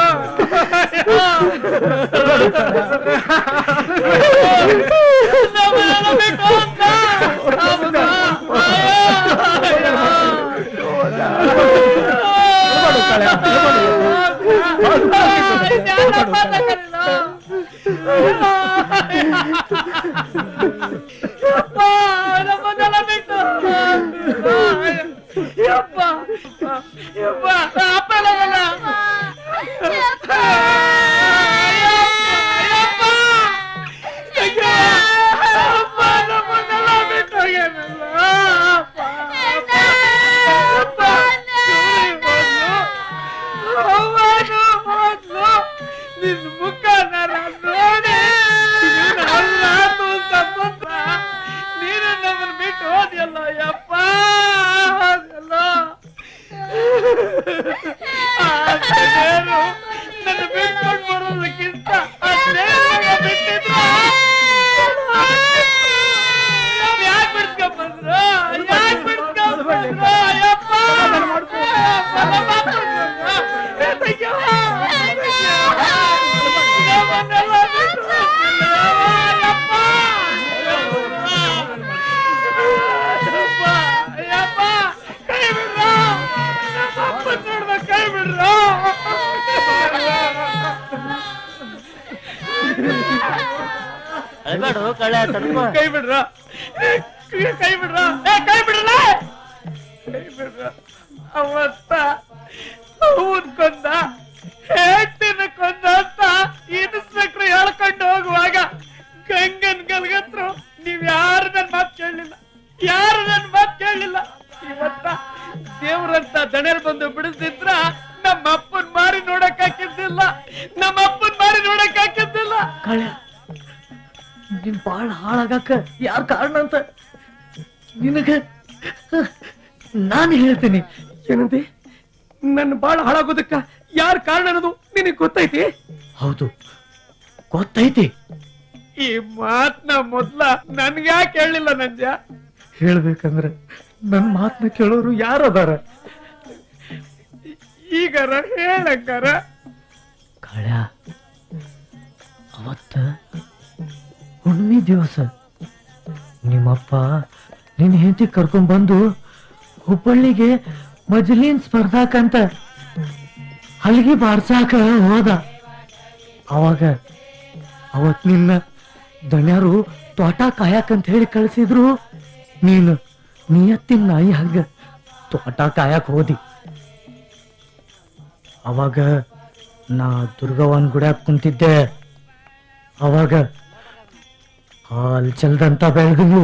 ನಮ್ಮನ್ನೆಲ್ಲ ಬಿಟ್ಟು ಹೋದ್ನ. ಅಮ್ಮ. ನಮ್ಮನ್ನೆಲ್ಲ ಬಿಟ್ಟು ಯಪ್ಪ ಯಪ್ಪ ಅಪ್ಪನಲ್ಲ ಯಪ್ಪ ಯಪ್ಪ ಯಪ್ಪ ನಮ್ಮನ್ನೆಲ್ಲ ಬಿಟ್ಟು ಹೋಗ್ಯಾನಲ್ಲ ಅಪ್ಪ ಅಪ್ಪ ಅವ್ವನು ಹೋದ್ಲು ನಿನ್ ಮುಖ ನರ ನೋಡಿ ನಲ್ಲಾತು ತಪ್ಪತ್ತ ನೀನು ನಮ್ಮನ್ನ ಬಿಟ್ಟು ಹೋದ್ಯಲ್ಲ ಯಪ್ಪ ಹೋದ್ಯಲ್ಲ ಆ ದೇವರು ನನ್ನ ಬಿಟ್ಕೊಂಡು ಬರೋದಕ್ಕಿಂತ ಆ ದೇವ್ರನ್ನ ಬಿಟ್ಟಿದ್ರ ಯಾಕೆ ಬಿಡ್ಸ್ಕೊಂಡ್ಬಂದ್ರು ಯಾಕೆ ಬಿಡ್ಸ್ಕೊಂಡ್ಬಂದ್ರು ಯಪ್ಪ ಯಪ್ಪ, ನಮ್ಮ ಅಪ್ಪನ್ನ. ಏ, ತೆಗ್ಯವ್ವ, ತೆಗ್ಯವ್ವ. ಅಳ್ಬೇಡು ಕಳ್ಳ ತಡ್ಕೋ ಕೈ ಬಿಡ್ರ ಕೈ ಬಿಡ್ರ ಏ, ಕೈ ಬಿಡ್ರಲ್ಲ ಕೈ ಬಿಡ್ರ ಅವತ್ತ ಅವನ್ ಕೊಂದ ಹೇಳ್ತಿನ ಕೊಂದ ಅಂತ ಇನ್ಸ್ಪೆಕ್ಟರ್ ಹೇಳ್ಕೊಂಡು ಹೋಗುವಾಗ ಗಂಗನ್ ಗಲ್ಗತ್ರು ನೀವ್ ಯಾರು ನನ್ ಮಾತ್ ಕೇಳಲಿಲ್ಲ ಯಾರು ನನ್ ಮಾತ್ ಕೇಳಲಿಲ್ಲ ಇವತ್ತ ದೇವ್ರಂತ ದಣೆಲ್ ಬಂದು ಬಿಡಿಸಿದ್ರ ನಮ್ಮ ಅಪ್ಪನ್ ಮಾರಿ ನೋಡಕ್ ಹಾಕಿದ್ದಿಲ್ಲ ನಮ್ಮ ಅಪ್ಪನ್ ಮಾರಿ ನೋಡಕ್ ಹಾಕಿದ್ದಿಲ್ಲ ಕಳ್ಯ ನಿನ್ ಬಾಳ ಹಾಳಾಗಕ್ಕ ಯಾರ್ ಕಾರಣ ಅಂತ ನಿನಗ ನಾನು ಹೇಳ್ತೀನಿ ಏನಂತೆ ನನ್ನ ಬಾಳ ಹಾಳಾಗೋದಕ್ಕ ಯಾರ ಕಾರಣ ಅನ್ನೋದು ನಿನಗ್ ಗೊತ್ತೈತಿ ಹೌದು ಗೊತ್ತೈತಿ ಈ ಮಾತ್ನ ಮೊದ್ಲ ನನ್ಗ್ಯಾಕೆ ಹೇಳಿಲ್ಲ ನಂಜ ಹೇಳ್ಬೇಕಂದ್ರೆ ನನ್ ಮಾತನ್ನ ಕೇಳೋರು ಯಾರದಾರ ಈಗಾರ ಹೇಳಂಗಾರ ಕಳ್ಯ ಅವತ್ತ ಹುಣ್ಣಿ ದಿವಸ ನಿಮ್ಮಪ್ಪ ನಿನ್ ಹೆಂಡತಿ ಕರ್ಕೊಂಡ್ ಬಂದು ಹುಬ್ಬಳ್ಳಿಗೆ ಮಜಲೀನ್ ಸ್ಪರ್ಧಾಕಂತ ಹಲ್ಗಿ ಬಾರ್ಸಾಕ ಹೋದ ಅವಾಗ ಅವತ್ ನಿನ್ನ ದಣ್ಯಾರು ತೋಟ ಕಾಯಕಂತ ಹೇಳಿ ಕಳ್ಸಿದ್ರು ನೀನು ನಿಯತ್ತಿನ ನಾಯಿ ಹಂಗ ತೋಟ ಕಾಯಕ್ ಹೋದಿ ಅವಾಗ ನಾ ದುರ್ಗವನ್ ಗುಡ್ಯಾಗ ಕುಂತಿದ್ದೆ ಅವಾಗ ಹಾಲ್ ಚಲ್ದಂತ ಬೆಳಗು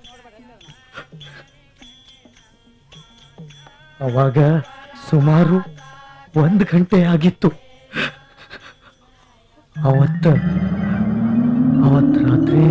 ಅವಾಗ ಸುಮಾರು ಒಂದ್ ಗಂಟೆ ಆಗಿತ್ತು ಅವತ್ತ ಅವತ್ ರಾತ್ರಿ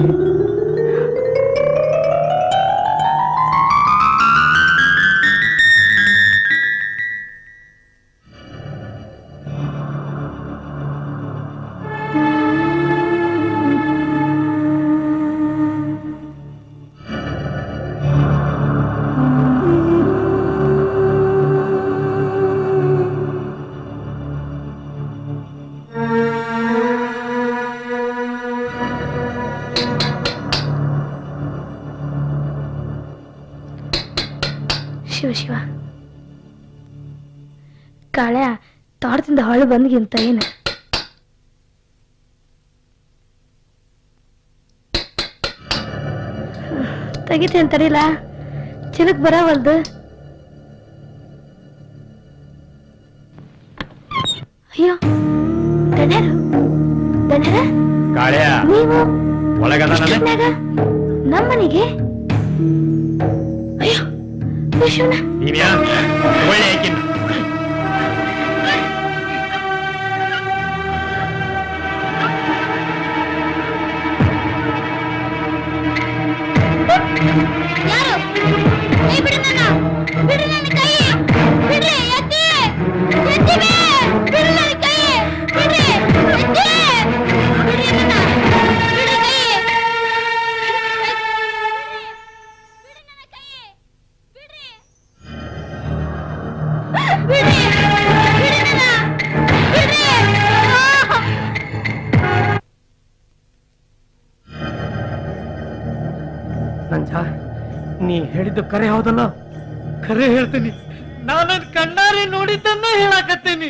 ಶಿವ ಶಿವ ಕಾಳ್ಯ ತೋಟದಿಂದ ಹೊಳೆ ಬಂದ್ಗಿಂತ ಏನು ತೆಗಿತೇನ್ ತಡಿಲ ಚಿಲಕ್ ಬರವಲ್ದು ಅಯ್ಯೋ ದಣ್ಯರು ದಣ್ಯರ ಕಾಳ್ಯ ನೀವು ಒಳಗದ ಇಷ್ಟೊತ್ನ್ಯಾಗ ನಮ್ಮನೆಗೆ ಅಯ್ಯೋ ವಿಶ್ವನ ನೀನ್ಯಾ ಒಳ್ಳೆ ಆಕಿನ್ ಯಾರು ಕೈ ಬಿಡು ನನ್ನ ಬಿಡು ನನ್ನ ಕೈ ಬಿಡ್ರಿ ಎತ್ತಿ ಎತ್ತಿವೆ ಬಿಡು ನನ್ನ ಕೈ ಬಿಡ್ರಿ ಎತ್ತಿ ಬಿಡ್ರಿ ನನ್ನ ಬಿಡು ಕೈ ಬಿಡು ನನ್ನ ಕೈ ಬಿಡ್ರಿ ಬಿಡ್ರಿ ಬಿಡು ನನ್ನ ಬಿಡ್ರಿ ನಂಜ ನೀ ಹೇಳಿದ್ದು ಕರೆ ಹೌದಲ್ಲ ಖರೆ ಹೇಳ್ತೀನಿ ನಾನು ಕಣ್ಣಾರೆ ನೋಡಿದ್ದನ್ನ ಹೇಳಾಕತ್ತೀನಿ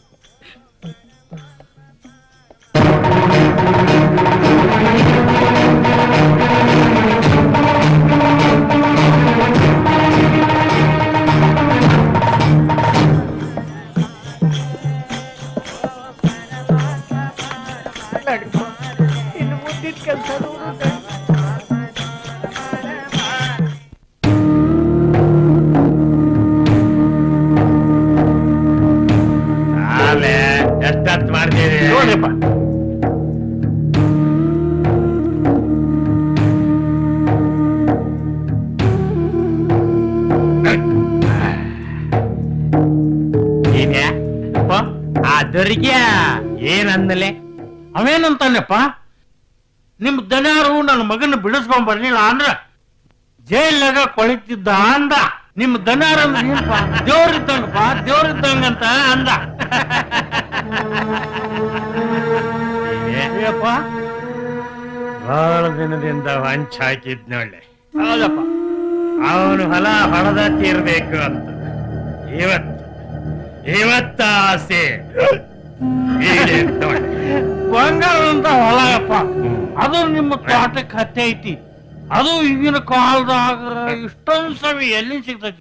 ಇನ್ನು ಮುಂದಿನ ಕೆಲಸ ನೋಡೋಣ ಆಲೆ ಎಷ್ಟತ್ ಮಾಡ್ತೀರಿ ನೋಡ್ರಿಪ್ಪ ನೀನ್ಯಾ ಆ ದೊರಿಗ್ಯಾ ಏನಂದಲೆ ಅವೇನಂತಾನೆಪ್ಪ ನಿಮ್ ದನ್ಯಾರು ನನ್ನ ಮಗನ ಬಿಡಿಸ್ಕೊಂಡ್ ಬರ್ಲಿಲ್ಲ ಅಂದ್ರ ಜೈಲ್ನಾಗ ಕೊಳಿತಿದ್ದ ಅಂದ ನಿಮ್ ದನ್ಯಾರ ಅಂದ್ರೆ ಏನಪ್ಪ ದೇವ್ರಿದ್ದಂಗಪ್ಪ ದೇವ್ರಿದ್ದಂಗಂತ ಅಂದ ಏಪ್ಪ ಬಹಳ ದಿನದಿಂದ ಹಂಚ್ ಹಾಕಿದ್ನೊಳ್ಳೆ ಹೌದಪ್ಪ ಅವನು ಹೊಲ ಹೊಡೆದ ತೀರ್ಬೇಕು ಅಂತ ಇವತ್ತು ಇವತ್ತ ಆಸೆ ಈಡೇರ್ತ್ ನೋಡ್ಲೆ. ಬಂಗಾರ ಅಂತ ಹೊಲಪ್ಪ ಅದು ನಿಮ್ಮ ತೋಟಕ್ಕೆ ಹತ್ತೆ ಐತಿ ಅದು ಈಗಿನ ಕಾಲದಾಗ ಇಷ್ಟೊಂದು ಸವಿ ಎಲ್ಲಿ ಸಿಗ್ತೈತಿ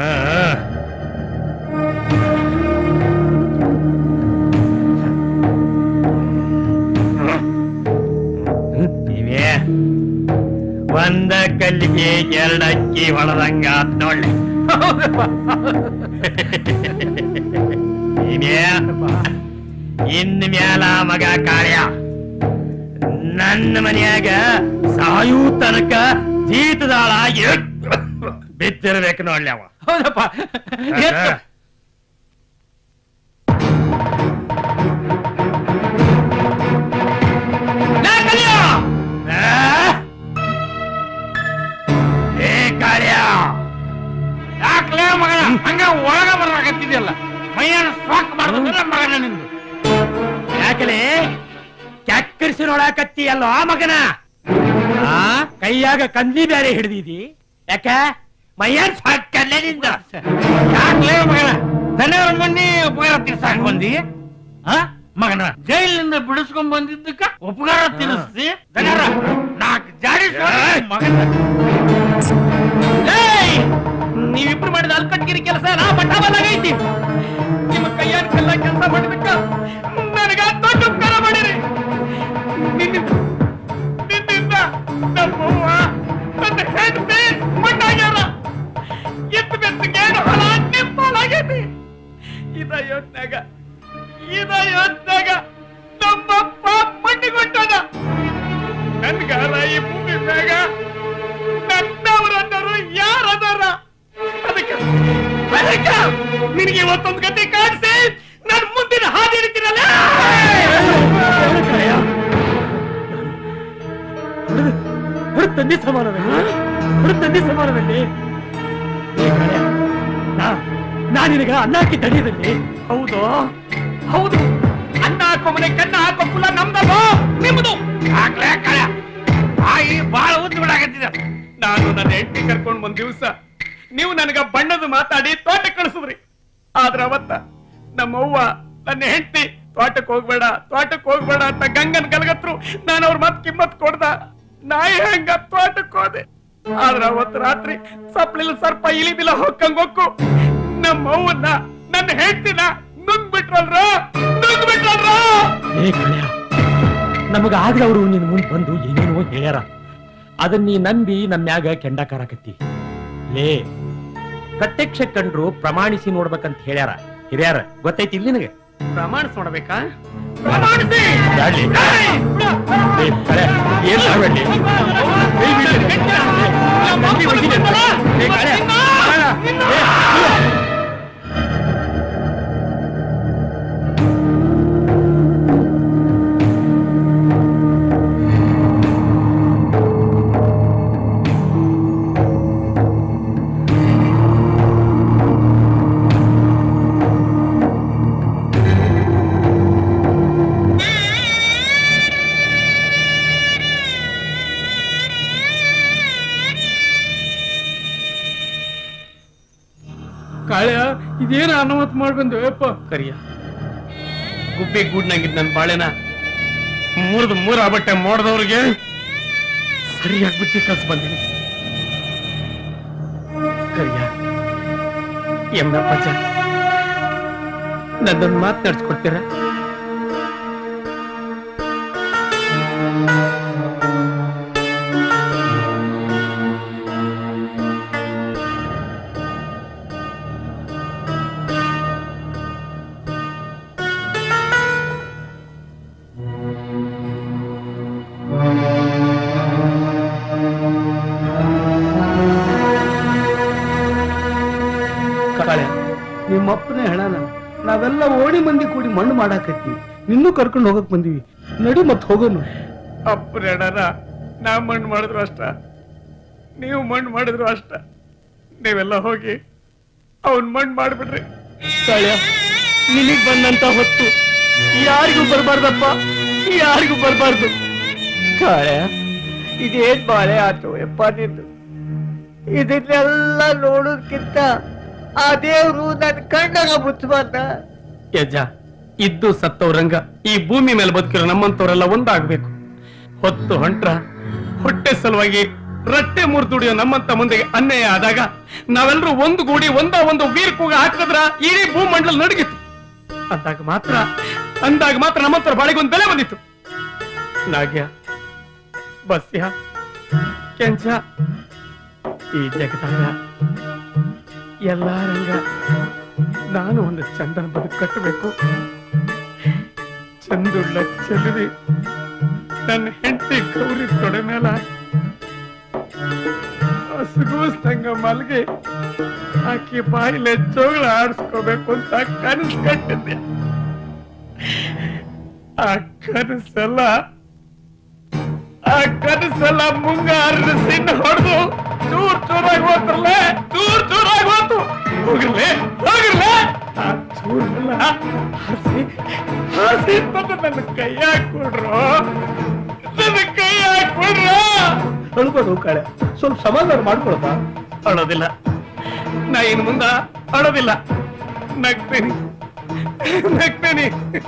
ಇವೇ ಒಂದ ಕಲ್ಲಿಗೆ ಎರಡಕ್ಕಿ ಹೊಳದಂಗ ನೋಡ್ಲಿ ಇವೇ ಇನ್ ಮ್ಯಾಲ ಮಗ ಕಾರ್ಯ ನನ್ನ ಮನ್ಯಾಗ ಸಾಯೂ ತನಕ ಜೀತದಾಳ ಬಿತ್ತಿರ್ಬೇಕು ನೋಡ್ಲಿ ಅವ ಹೌದಪ್ಪ ಎತ್ತು. ಲೇ ಕಲಿಯ! ಆ? ಏ ಕಾರ್ಯ ಯಾಕ್ಲೇ ಮಗನ ಹಂಗ ಒಳಗ ಬರಾಕತ್ತಿದ್ಯಲ್ಲ ಮೈಯನ್ನ ಸ್ವಾಕ್ ಮಾಡ್ತಿಲ್ಲ ಮಗನ ನಿಂದು ಯಾಕಲೆ ಕ್ಯಾಕ್ಕರಿಸಿ ನೋಡಾಕತ್ತಿ ಅಲ್ಲೋ ಆ ಮಗನ ಆ ಕೈಯಾಗ ಕಂದಿ ಬೇರೆ ಹಿಡ್ದಿದಿ ಯಾಕ ಮೈಯಾನ್ ಸಾಕಲ್ಲೇ ನಿಂದ ಯಾಕ್ಲೇ ಮಗನ ದನವರ ಮಣ್ಣಿ ಉಪಕಾರ ತೀರ್ಸಾಕ ಬಂದಿ ಆ ಮಗನ ಜೈಲಿನಿಂದ ಬಿಡಿಸ್ಕೊಂಡ್ ಬಂದಿದ್ದಕ್ಕ ಉಪಕಾರ ತೀರಿಸ್ತಿ ದನರ ನಾಲ್ಕು ಜಾಡಿ ಸೋರಿ ಮಗನ ಏಯ್! ನೀವಿಬ್ರು ಮಾಡಿದ ಅಲ್ಕಟ್ಗಿರಿ ಕೆಲಸ ನಾ ಪಟ್ಟಾಬಲ್ಲಾಗೈತಿ ನಿಮ್ಮ ಕೈಯಾನ ಕಲ್ಲ ಕೆಲಸ ಮಾಡಿದಕ್ಕ ನನಗ ದೊಡ್ಡ ಉಪಕಾರ ಮಾಡಿರಿ ನಿನ್ನಿಂದ ನಿನ್ನಿಂದ ನಮ್ಮವ್ವ ನನ್ನ ಹೆಂಡತಿ ಮಣ್ಣಾಗ್ಯಾರ ಎತ್ತು ಬೆತ್ತಗೇನು ಹೊಲ ನಿಂಪಾಲಾಗೈತಿ ಇದ ಯೋತ್ನಾಗ ಇದ ಯೋತ್ನಾಗ ನಮ್ಮಪ್ಪ ಮಣ್ಣಿಗೊಟ್ಟದ ನನ್ಗಾರ ಈ ಭೂಮಿ ಮ್ಯಾಗ ನನ್ನವರನ್ನರು ಯಾರದಾರ ಅದಕ್ಕೆ ಅದಕ್ಕೆ ನಿನಗೆ ಇವತ್ತೊಂದು ಗತಿ ಕಾಣಿಸಿ ನನ್ನ ಮುಂದಿನ ಹಾದಿ ಹಿಡಿತೀರಲ್ಲ ತಂದೆ ಸಮಾನದಲ್ಲಿ ಹುಡುಗ ತಂದೆ ಸಮಾನದಲ್ಲಿ ನಾ ನಿನಗ ಅನ್ನ ಹಾಕಿ ತಡಿಯದಲ್ಲಿ ಹೌದು ಹೌದು ಅನ್ನ ಹಾಕೋ ಮನೆ ಕನ್ನ ಹಾಕೋ ಕುಲ ನಮ್ದಲ್ಲ ನಿಮ್ದು ಯಾಕ್ಲೇ ಕಳ ಬಾಯಿ ಬಾಳ ಉದ್ದ ಬಿಡಾಕತ್ತಿದ ನಾನು ನನ್ನ ಹೆಂಡತಿ ಕರ್ಕೊಂಡ್ ಒಂದ್ ದಿವ್ಸ ನೀವು ನನಗ ಬಣ್ಣದ ಮಾತಾಡಿ ತೋಟಕ್ಕೆ ಕಳಿಸಿದ್ರಿ ಆದ್ರ ಅವತ್ತ ನಮ್ಮವ್ವ ನನ್ನ ಹೆಂಡತಿ ತೋಟಕ್ಕೆ ಹೋಗ್ಬೇಡ ತೋಟಕ್ಕೆ ಹೋಗ್ಬೇಡ ಅಂತ ಗಂಗನ್ ಕಲಗತ್ರು ನಾನು ಅವ್ರ ಮತ್ ಕಿಮ್ಮತ್ ಕೊಡ್ದ ನಾಯಿ ಹೆಂಗ ತೋಟಕ್ಕೆ ಹೋದೆ ಆದ್ರ ಅವತ್ ರಾತ್ರಿ ಸಪ್ಲಿಲ್ ಸರ್ಪ ಇಳಿದಿಲ್ಲ ಹೊಕ್ಕಂಗ್ ಹೊಕ್ಕು ನಮ್ಮವ್ವನ್ನ ನನ್ನ ಹೆಂಡತಿನ ನುಂಗ್ ಬಿಟ್ರಲ್ರ ನುಂಗ್ ಬಿಟ್ರಲ್ರ ಏ ಕಳ್ಯ ನಮಗ ಆಗ ಅವರು ನಿನ್ ಮುಂದ್ ಬಂದು ಏನೇನೋ ಹೇಳ್ಯಾರ ಅದನ್ನ ನೀ ನಂಬಿ ನಮ್ ಮ್ಯಾಗ ಕೆಂಡಕಾರಕತ್ತಿ ಲೇ ಪ್ರತ್ಯಕ್ಷ ಕಂಡ್ರು ಪ್ರಮಾಣಿಸಿ ನೋಡ್ಬೇಕಂತ ಹೇಳ್ಯಾರ ಹಿರಿಯಾರ ಗೊತ್ತೈತಿ ಇಲ್ಲಿ ನಿನಗೆ ಪ್ರಮಾಣಿಸ್ ನೋಡ್ಬೇಕಾ ಬ್ಯಾಡ್ಲಿ. ಏ, ಕಳ್ಯ, ಏನ್ ಮಾಡ್ಬೇಡ್ಲಿ? ಕೈ ಬಿಡ್ಲಿ. ಏ, ನಂಬಿ ಹೋಗಿದ್ದೆ ಅಂತ. ಏ, ಕಳ್ಯ, ಕಳ್ಯ, ಏ, ಕಾಳ್ಯ ಇದೇನ ಅನುಮತ್ ಮಾಡ್ಬಂದು ಯಪ್ಪ ಕರಿಯ ಗುಬ್ಬಿ ಗೂಡ್ನಂಗಿದ್ ನನ್ ಬಾಳೆನ ಮೂರ್ದು ಮೂರ ಬಟ್ಟೆ ಮೋಡ್ದವ್ರಿಗೆ ಸರಿಯಾಗಿ ಬುದ್ಧಿ ಕಲ್ಸ್ ಬಂದಿನಿ ಕರಿಯ ಎಮ್ಮಪ್ಪಜ್ಜ ನನ್ನೊಂದು ಮಾತು ನಡ್ಸ್ಕೊಡ್ತೀರಾ ಕಾಳೆ ನಿಮ್ಮಪ್ಪನೇ ಹೇಳಣ ನಾವೆಲ್ಲ ಓಣಿ ಮಂದಿ ಕೂಡಿ ಮಣ್ಣು ಮಾಡಾಕತ್ತಿ ನಿನ್ನೂ ಕರ್ಕೊಂಡು ಹೋಗಕ್ ಬಂದಿವಿ ನಡಿ ಮತ್ ಹೋಗೋನು ಅಪ್ಪನ ನಾ ಮಣ್ಣು ಮಾಡಿದ್ರು ಅಷ್ಟ ನೀವು ಮಣ್ಣು ಮಾಡಿದ್ರು ಅಷ್ಟ ನೀವೆಲ್ಲ ಹೋಗಿ ಅವನ್ ಮಣ್ಣು ಮಾಡ್ಬಿಡ್ರಿ ಕಾಳ್ಯ ನಿನಗ್ ಬಂದಂತ ಹೊತ್ತು ಯಾರಿಗೂ ಬರ್ಬಾರ್ದಪ್ಪ ಯಾರಿಗೂ ಬರ್ಬಾರ್ದು ಕಾಳ್ಯ ಇದೇನ್ ಬಾಳೆ ಆತು ಯಪ್ಪ ನಿಂದು ಇದನ್ನೆಲ್ಲ ನೋಡೋದ್ಕಿಂತ ಆ ದೇವ್ರು ನನ್ ಕಣ್ಣಾಗ ಮುಚ್ಚಬಾರ್ದ ಯಜ್ಜ ಇದ್ದು ಸತ್ತವ್ರಂಗ ಈ ಭೂಮಿ ಮೇಲೆ ಬದುಕಿರೋ ನಮ್ಮಂತವ್ರೆಲ್ಲ ಒಂದಾಗ್ಬೇಕು ಹೊತ್ತು ಹೊಂಟ್ರ ಹೊಟ್ಟೆ ಸಲುವಾಗಿ ರಟ್ಟೆ ಮುರಿದುಡಿಯೋ ನಮ್ಮಂತ ಮುಂದೆಗೆ ಅನ್ಯಾಯ ಆದಾಗ ನಾವೆಲ್ಲರೂ ಒಂದು ಗೂಡಿ ಒಂದ ಒಂದು ವೀರ್ ಕೂಗ ಹಾಕಿದ್ರ ಇಡೀ ಭೂಮಂಡಲ ನಡಗಿತ್ತು ಅಂದಾಗ ಮಾತ್ರ ಅಂದಾಗ ಮಾತ್ರ ನಮ್ಮಂತರ ಬಾಳಿಗೊಂದು ಬೆಲೆ ಬಂದಿತ್ತು ನಾಗ್ಯ ಬಸ್ಯ ಕೆಂಚ ಈ ಜಗದಾಗ ಎಲ್ಲಾರಂಗ ನಾನು ಒಂದು ಚಂದನ ಬದುಕು ಕಟ್ಟಬೇಕು ಚಂದುಳ್ಳ ಚೆಲುವಿ ನನ್ನ ಹೆಂಡತಿ ಗೌರಿ ತೊಡೆ ಮೇಲ ಹಸುಗೂಸ್ದಂಗ ಮಲ್ಗಿ ಆಕಿ ಬಾಯಿಲೆ ಜೋಗಳ ಆಡಿಸ್ಕೋಬೇಕು ಅಂತ ಕನಸು ಕಟ್ಟಿದ್ದೆ ಆ ಕನಸೆಲ್ಲ ಆ ಕನಸೆಲ್ಲ ಮುಂಗಾರಿನ ಸಿನ್ನ ಹೊಡೆದು ಚೂರ್ ಚೂರಾಗಿ ಹೋತ್ರಲ್ಲ ಚೂರ್ ಚೂರಾಗಿ ಹೋತು ಹೋಗಿರ್ಲೆ ಹೋಗಿರ್ಲೆ ಆ ಚೂರ್ನೆಲ್ಲ ಹಸಿ ಹಸಿ ತಂದು ನನ್ನ ಕೈ ಹಾಕೊಡ್ರು ನನ್ನ ಕೈ ಹಾಕೊಡ್ರು ಅಳ್ಬೋದು ಕಾಳೆ ಸ್ವಲ್ಪ ಸಮಾಧಾನ ಮಾಡ್ಕೊಳಪ್ಪ ಅಳೋದಿಲ್ಲ ನಾ ಇನ್ನು ಮುಂದ ಅಳೋದಿಲ್ಲ ನಗ್ತೇನೆ ನಗ್ತೇನೆ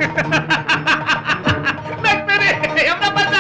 ನಗ್ತೇನೆ ಯಮ್ಮ ಬಂದ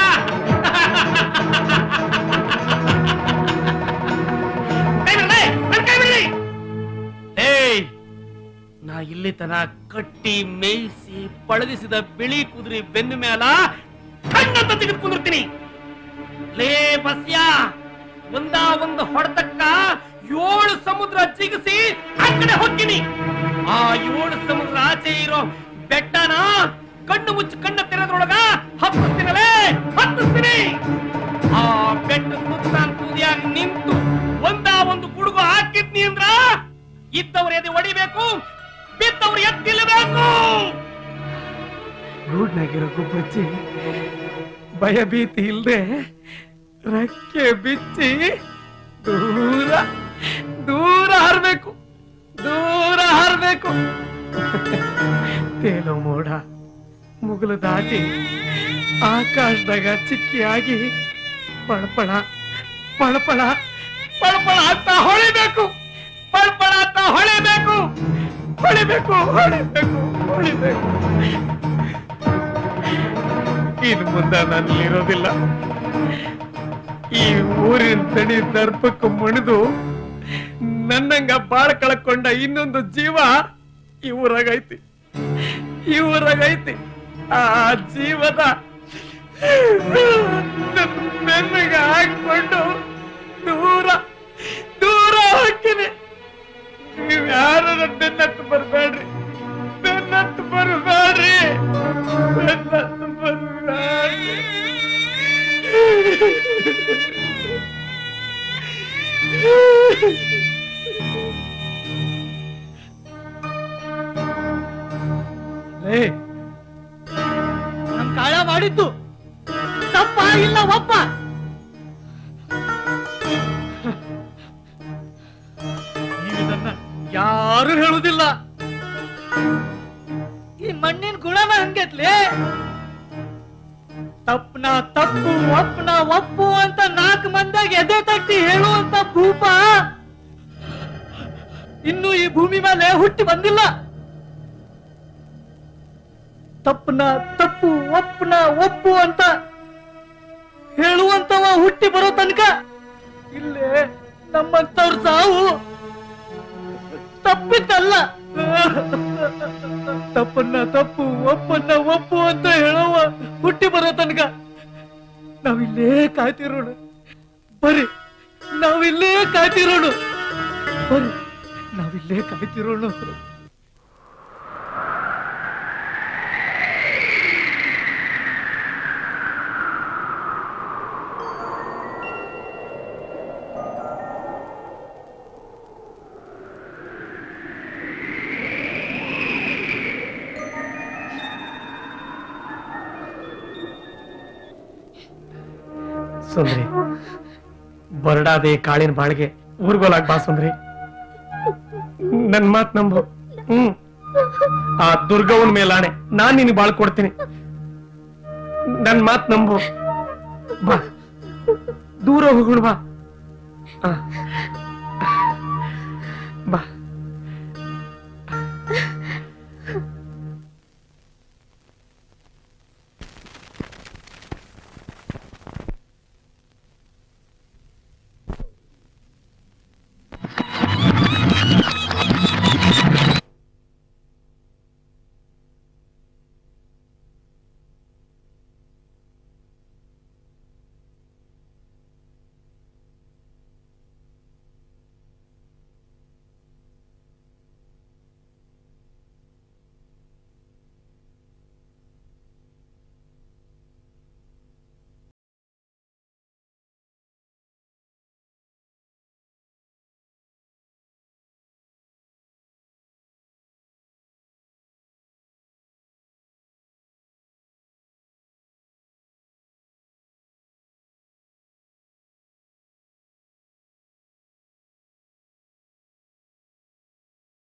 ಕೈ ಬಿಡ್ಲೆ, ನನ್ ಕೈ ಬಿಡ್ಲಿ. ಏಯ್ ನಾ ಇಲ್ಲಿ ತನ ಕಟ್ಟಿ ಮೇಯಿಸಿ ಪಳಗಿಸಿದ ಬಿಳಿ ಕುದುರೆ ಬೆನ್ನು ಮೇಲ ಕಣ್ಣಂತ ತೆಗೆದು ಕುಂದಿರ್ತೀನಿ ಲೇ ಬಸ್ಯ ಒಂದ ಒಂದು ಹೊಡೆತಕ್ಕ ಏಳು ಸಮುದ್ರ ಜಿಗಿಸಿ ಆ ಕಡೆ ಹೋಗ್ತೀನಿ ಆ ಏಳು ಸಮುದ್ರ ಆಚೆ ಇರೋ ಬೆಟ್ಟನ ಕಣ್ಣು ಮುಚ್ಚಿ ಕಣ್ಣ ತೆರೆದ್ರೊಳಗ ಹತ್ತಿಸ್ತೀನಲೇ ಹತ್ತಿಸ್ತೀನಿ ಆ ಬೆಟ್ಟ ಸುತ್ತ ತುದಿಯಾಗಿ ನಿಂತು ಒಂದ ಒಂದು ಗುಡುಗು ಹಾಕಿದ್ನಿ ಅಂದ್ರ ಇದ್ದವ್ರ ಎದೆ ಹೊಡಿಬೇಕು ಬಿದ್ದವ್ರು ಎತ್ತಿಲ್ಲಬೇಕು ಗೂಡ್ನಾಗಿರೋ ಗುಬ್ಬಚ್ಚಿ ಭಯ ಭೀತಿ ಇಲ್ದೆ ರೆಕ್ಕೆ ಬಿಚ್ಚಿ ದೂರ ದೂರ ಹಾರ್ಬೇಕು ದೂರ ಹಾರ್ಬೇಕು ತೇಲೋ ಮೋಡ ಮುಗುಲು ದಾಟಿ ಆಕಾಶದಾಗ ಚಿಕ್ಕಿಯಾಗಿ ಪಳಪಳ ಪಳಪಳ ಪಳಪಳ ಅಂತ ಹೊಳಿಬೇಕು ಪಳಪಳ ಅಂತ ಹೊಳಿಬೇಕು ಹೊಳಿಬೇಕು ಹೊಳಿಬೇಕು ಹೊಳಿಬೇಕು ಇನ್ನು ಮುಂದೆ ನನ್ನಲ್ಲಿರೋದಿಲ್ಲ ಈ ಊರಿನ ತಡಿ ದರ್ಪಕ್ಕೆ ಮಣಿದು ನನ್ನಂಗ ಬಾಳ ಕಳ್ಕೊಂಡ ಇನ್ನೊಂದು ಜೀವ ಈ ಊರಾಗೈತಿ ಈ ಊರಾಗೈತಿ ಆ ಜೀವದ ನನ್ನ ಬೆನ್ನಿಗೆ ಹಾಕೊಂಡು ದೂರ ದೂರ ಹಾಕಿನಿ ನೀವ್ ಯಾರು ಬೆನ್ನತ್ತು ಬರ್ಬೇಡ್ರಿ ಬೆನ್ನತ್ತು ಬರ್ಬೇಡ್ರಿ ಬೆನ್ನತ್ತು ಬರ್ಬೇಡ್ರಿ ಏ ನಮ್ ಕಾಳ ಮಾಡಿದ್ದು ತಪ್ಪ ಇಲ್ಲ ಒಪ್ಪ ನೀವಿದನ್ನ ಯಾರು ಹೇಳುದಿಲ್ಲ ಈ ಮಣ್ಣಿನ ಗುಣನ ಹಂಗೈತ್ಲಿ ತಪ್ಪನ ತಪ್ಪು ಒಪ್ಪನ ಒಪ್ಪು ಅಂತ ನಾಲ್ಕು ಮಂದಿಯಾಗ ಎದೆ ತಟ್ಟಿ ಹೇಳುವಂತ ಭೂಪ ಇನ್ನು ಈ ಭೂಮಿ ಮೇಲೆ ಹುಟ್ಟಿ ಬಂದಿಲ್ಲ ತಪ್ಪನ ತಪ್ಪು ಒಪ್ಪನ ಒಪ್ಪು ಅಂತ ಹೇಳುವಂತವ ಹುಟ್ಟಿ ಬರೋ ತನಕ ಇಲ್ಲೇ ನಮ್ಮಂತವ್ರ ಸಾವು ತಪ್ಪಿದ್ದಲ್ಲ ತಪ್ಪನ್ನ ತಪ್ಪು ಒಪ್ಪನ್ನ ಒಪ್ಪು ಅಂತ ಹೇಳುವ ಹುಟ್ಟಿ ಬರೋ ತನಕ ನಾವಿಲ್ಲೇ ಕಾಯ್ತಿರೋಣ ಬರ್ರಿ ನಾವಿಲ್ಲೇ ಕಾಯ್ತಿರೋಣ ಬರ್ರಿ ನಾವಿಲ್ಲೇ ಕಾಯ್ತಿರೋಣ ಸುಂದ್ರಿ ಬರಡಾದೆ ಕಾಳಿನ ಬಾಳಿಗೆ ಊರ್ಗೋಲಾಗ್ ಬಾ ಸುಂದ್ರಿ ನನ್ ಮಾತ್ ನಂಬು ಹ್ಮ್ ಆ ದುರ್ಗವನ್ ಮೇಲಾಣೆ ನಾನ್ ನಿನಗೆ ಬಾಳ್ ಕೊಡ್ತೀನಿ ನನ್ ಮಾತ್ ನಂಬು ಬಾ ದೂರ ಹೋಗೋಣ ಬಾ ಆ.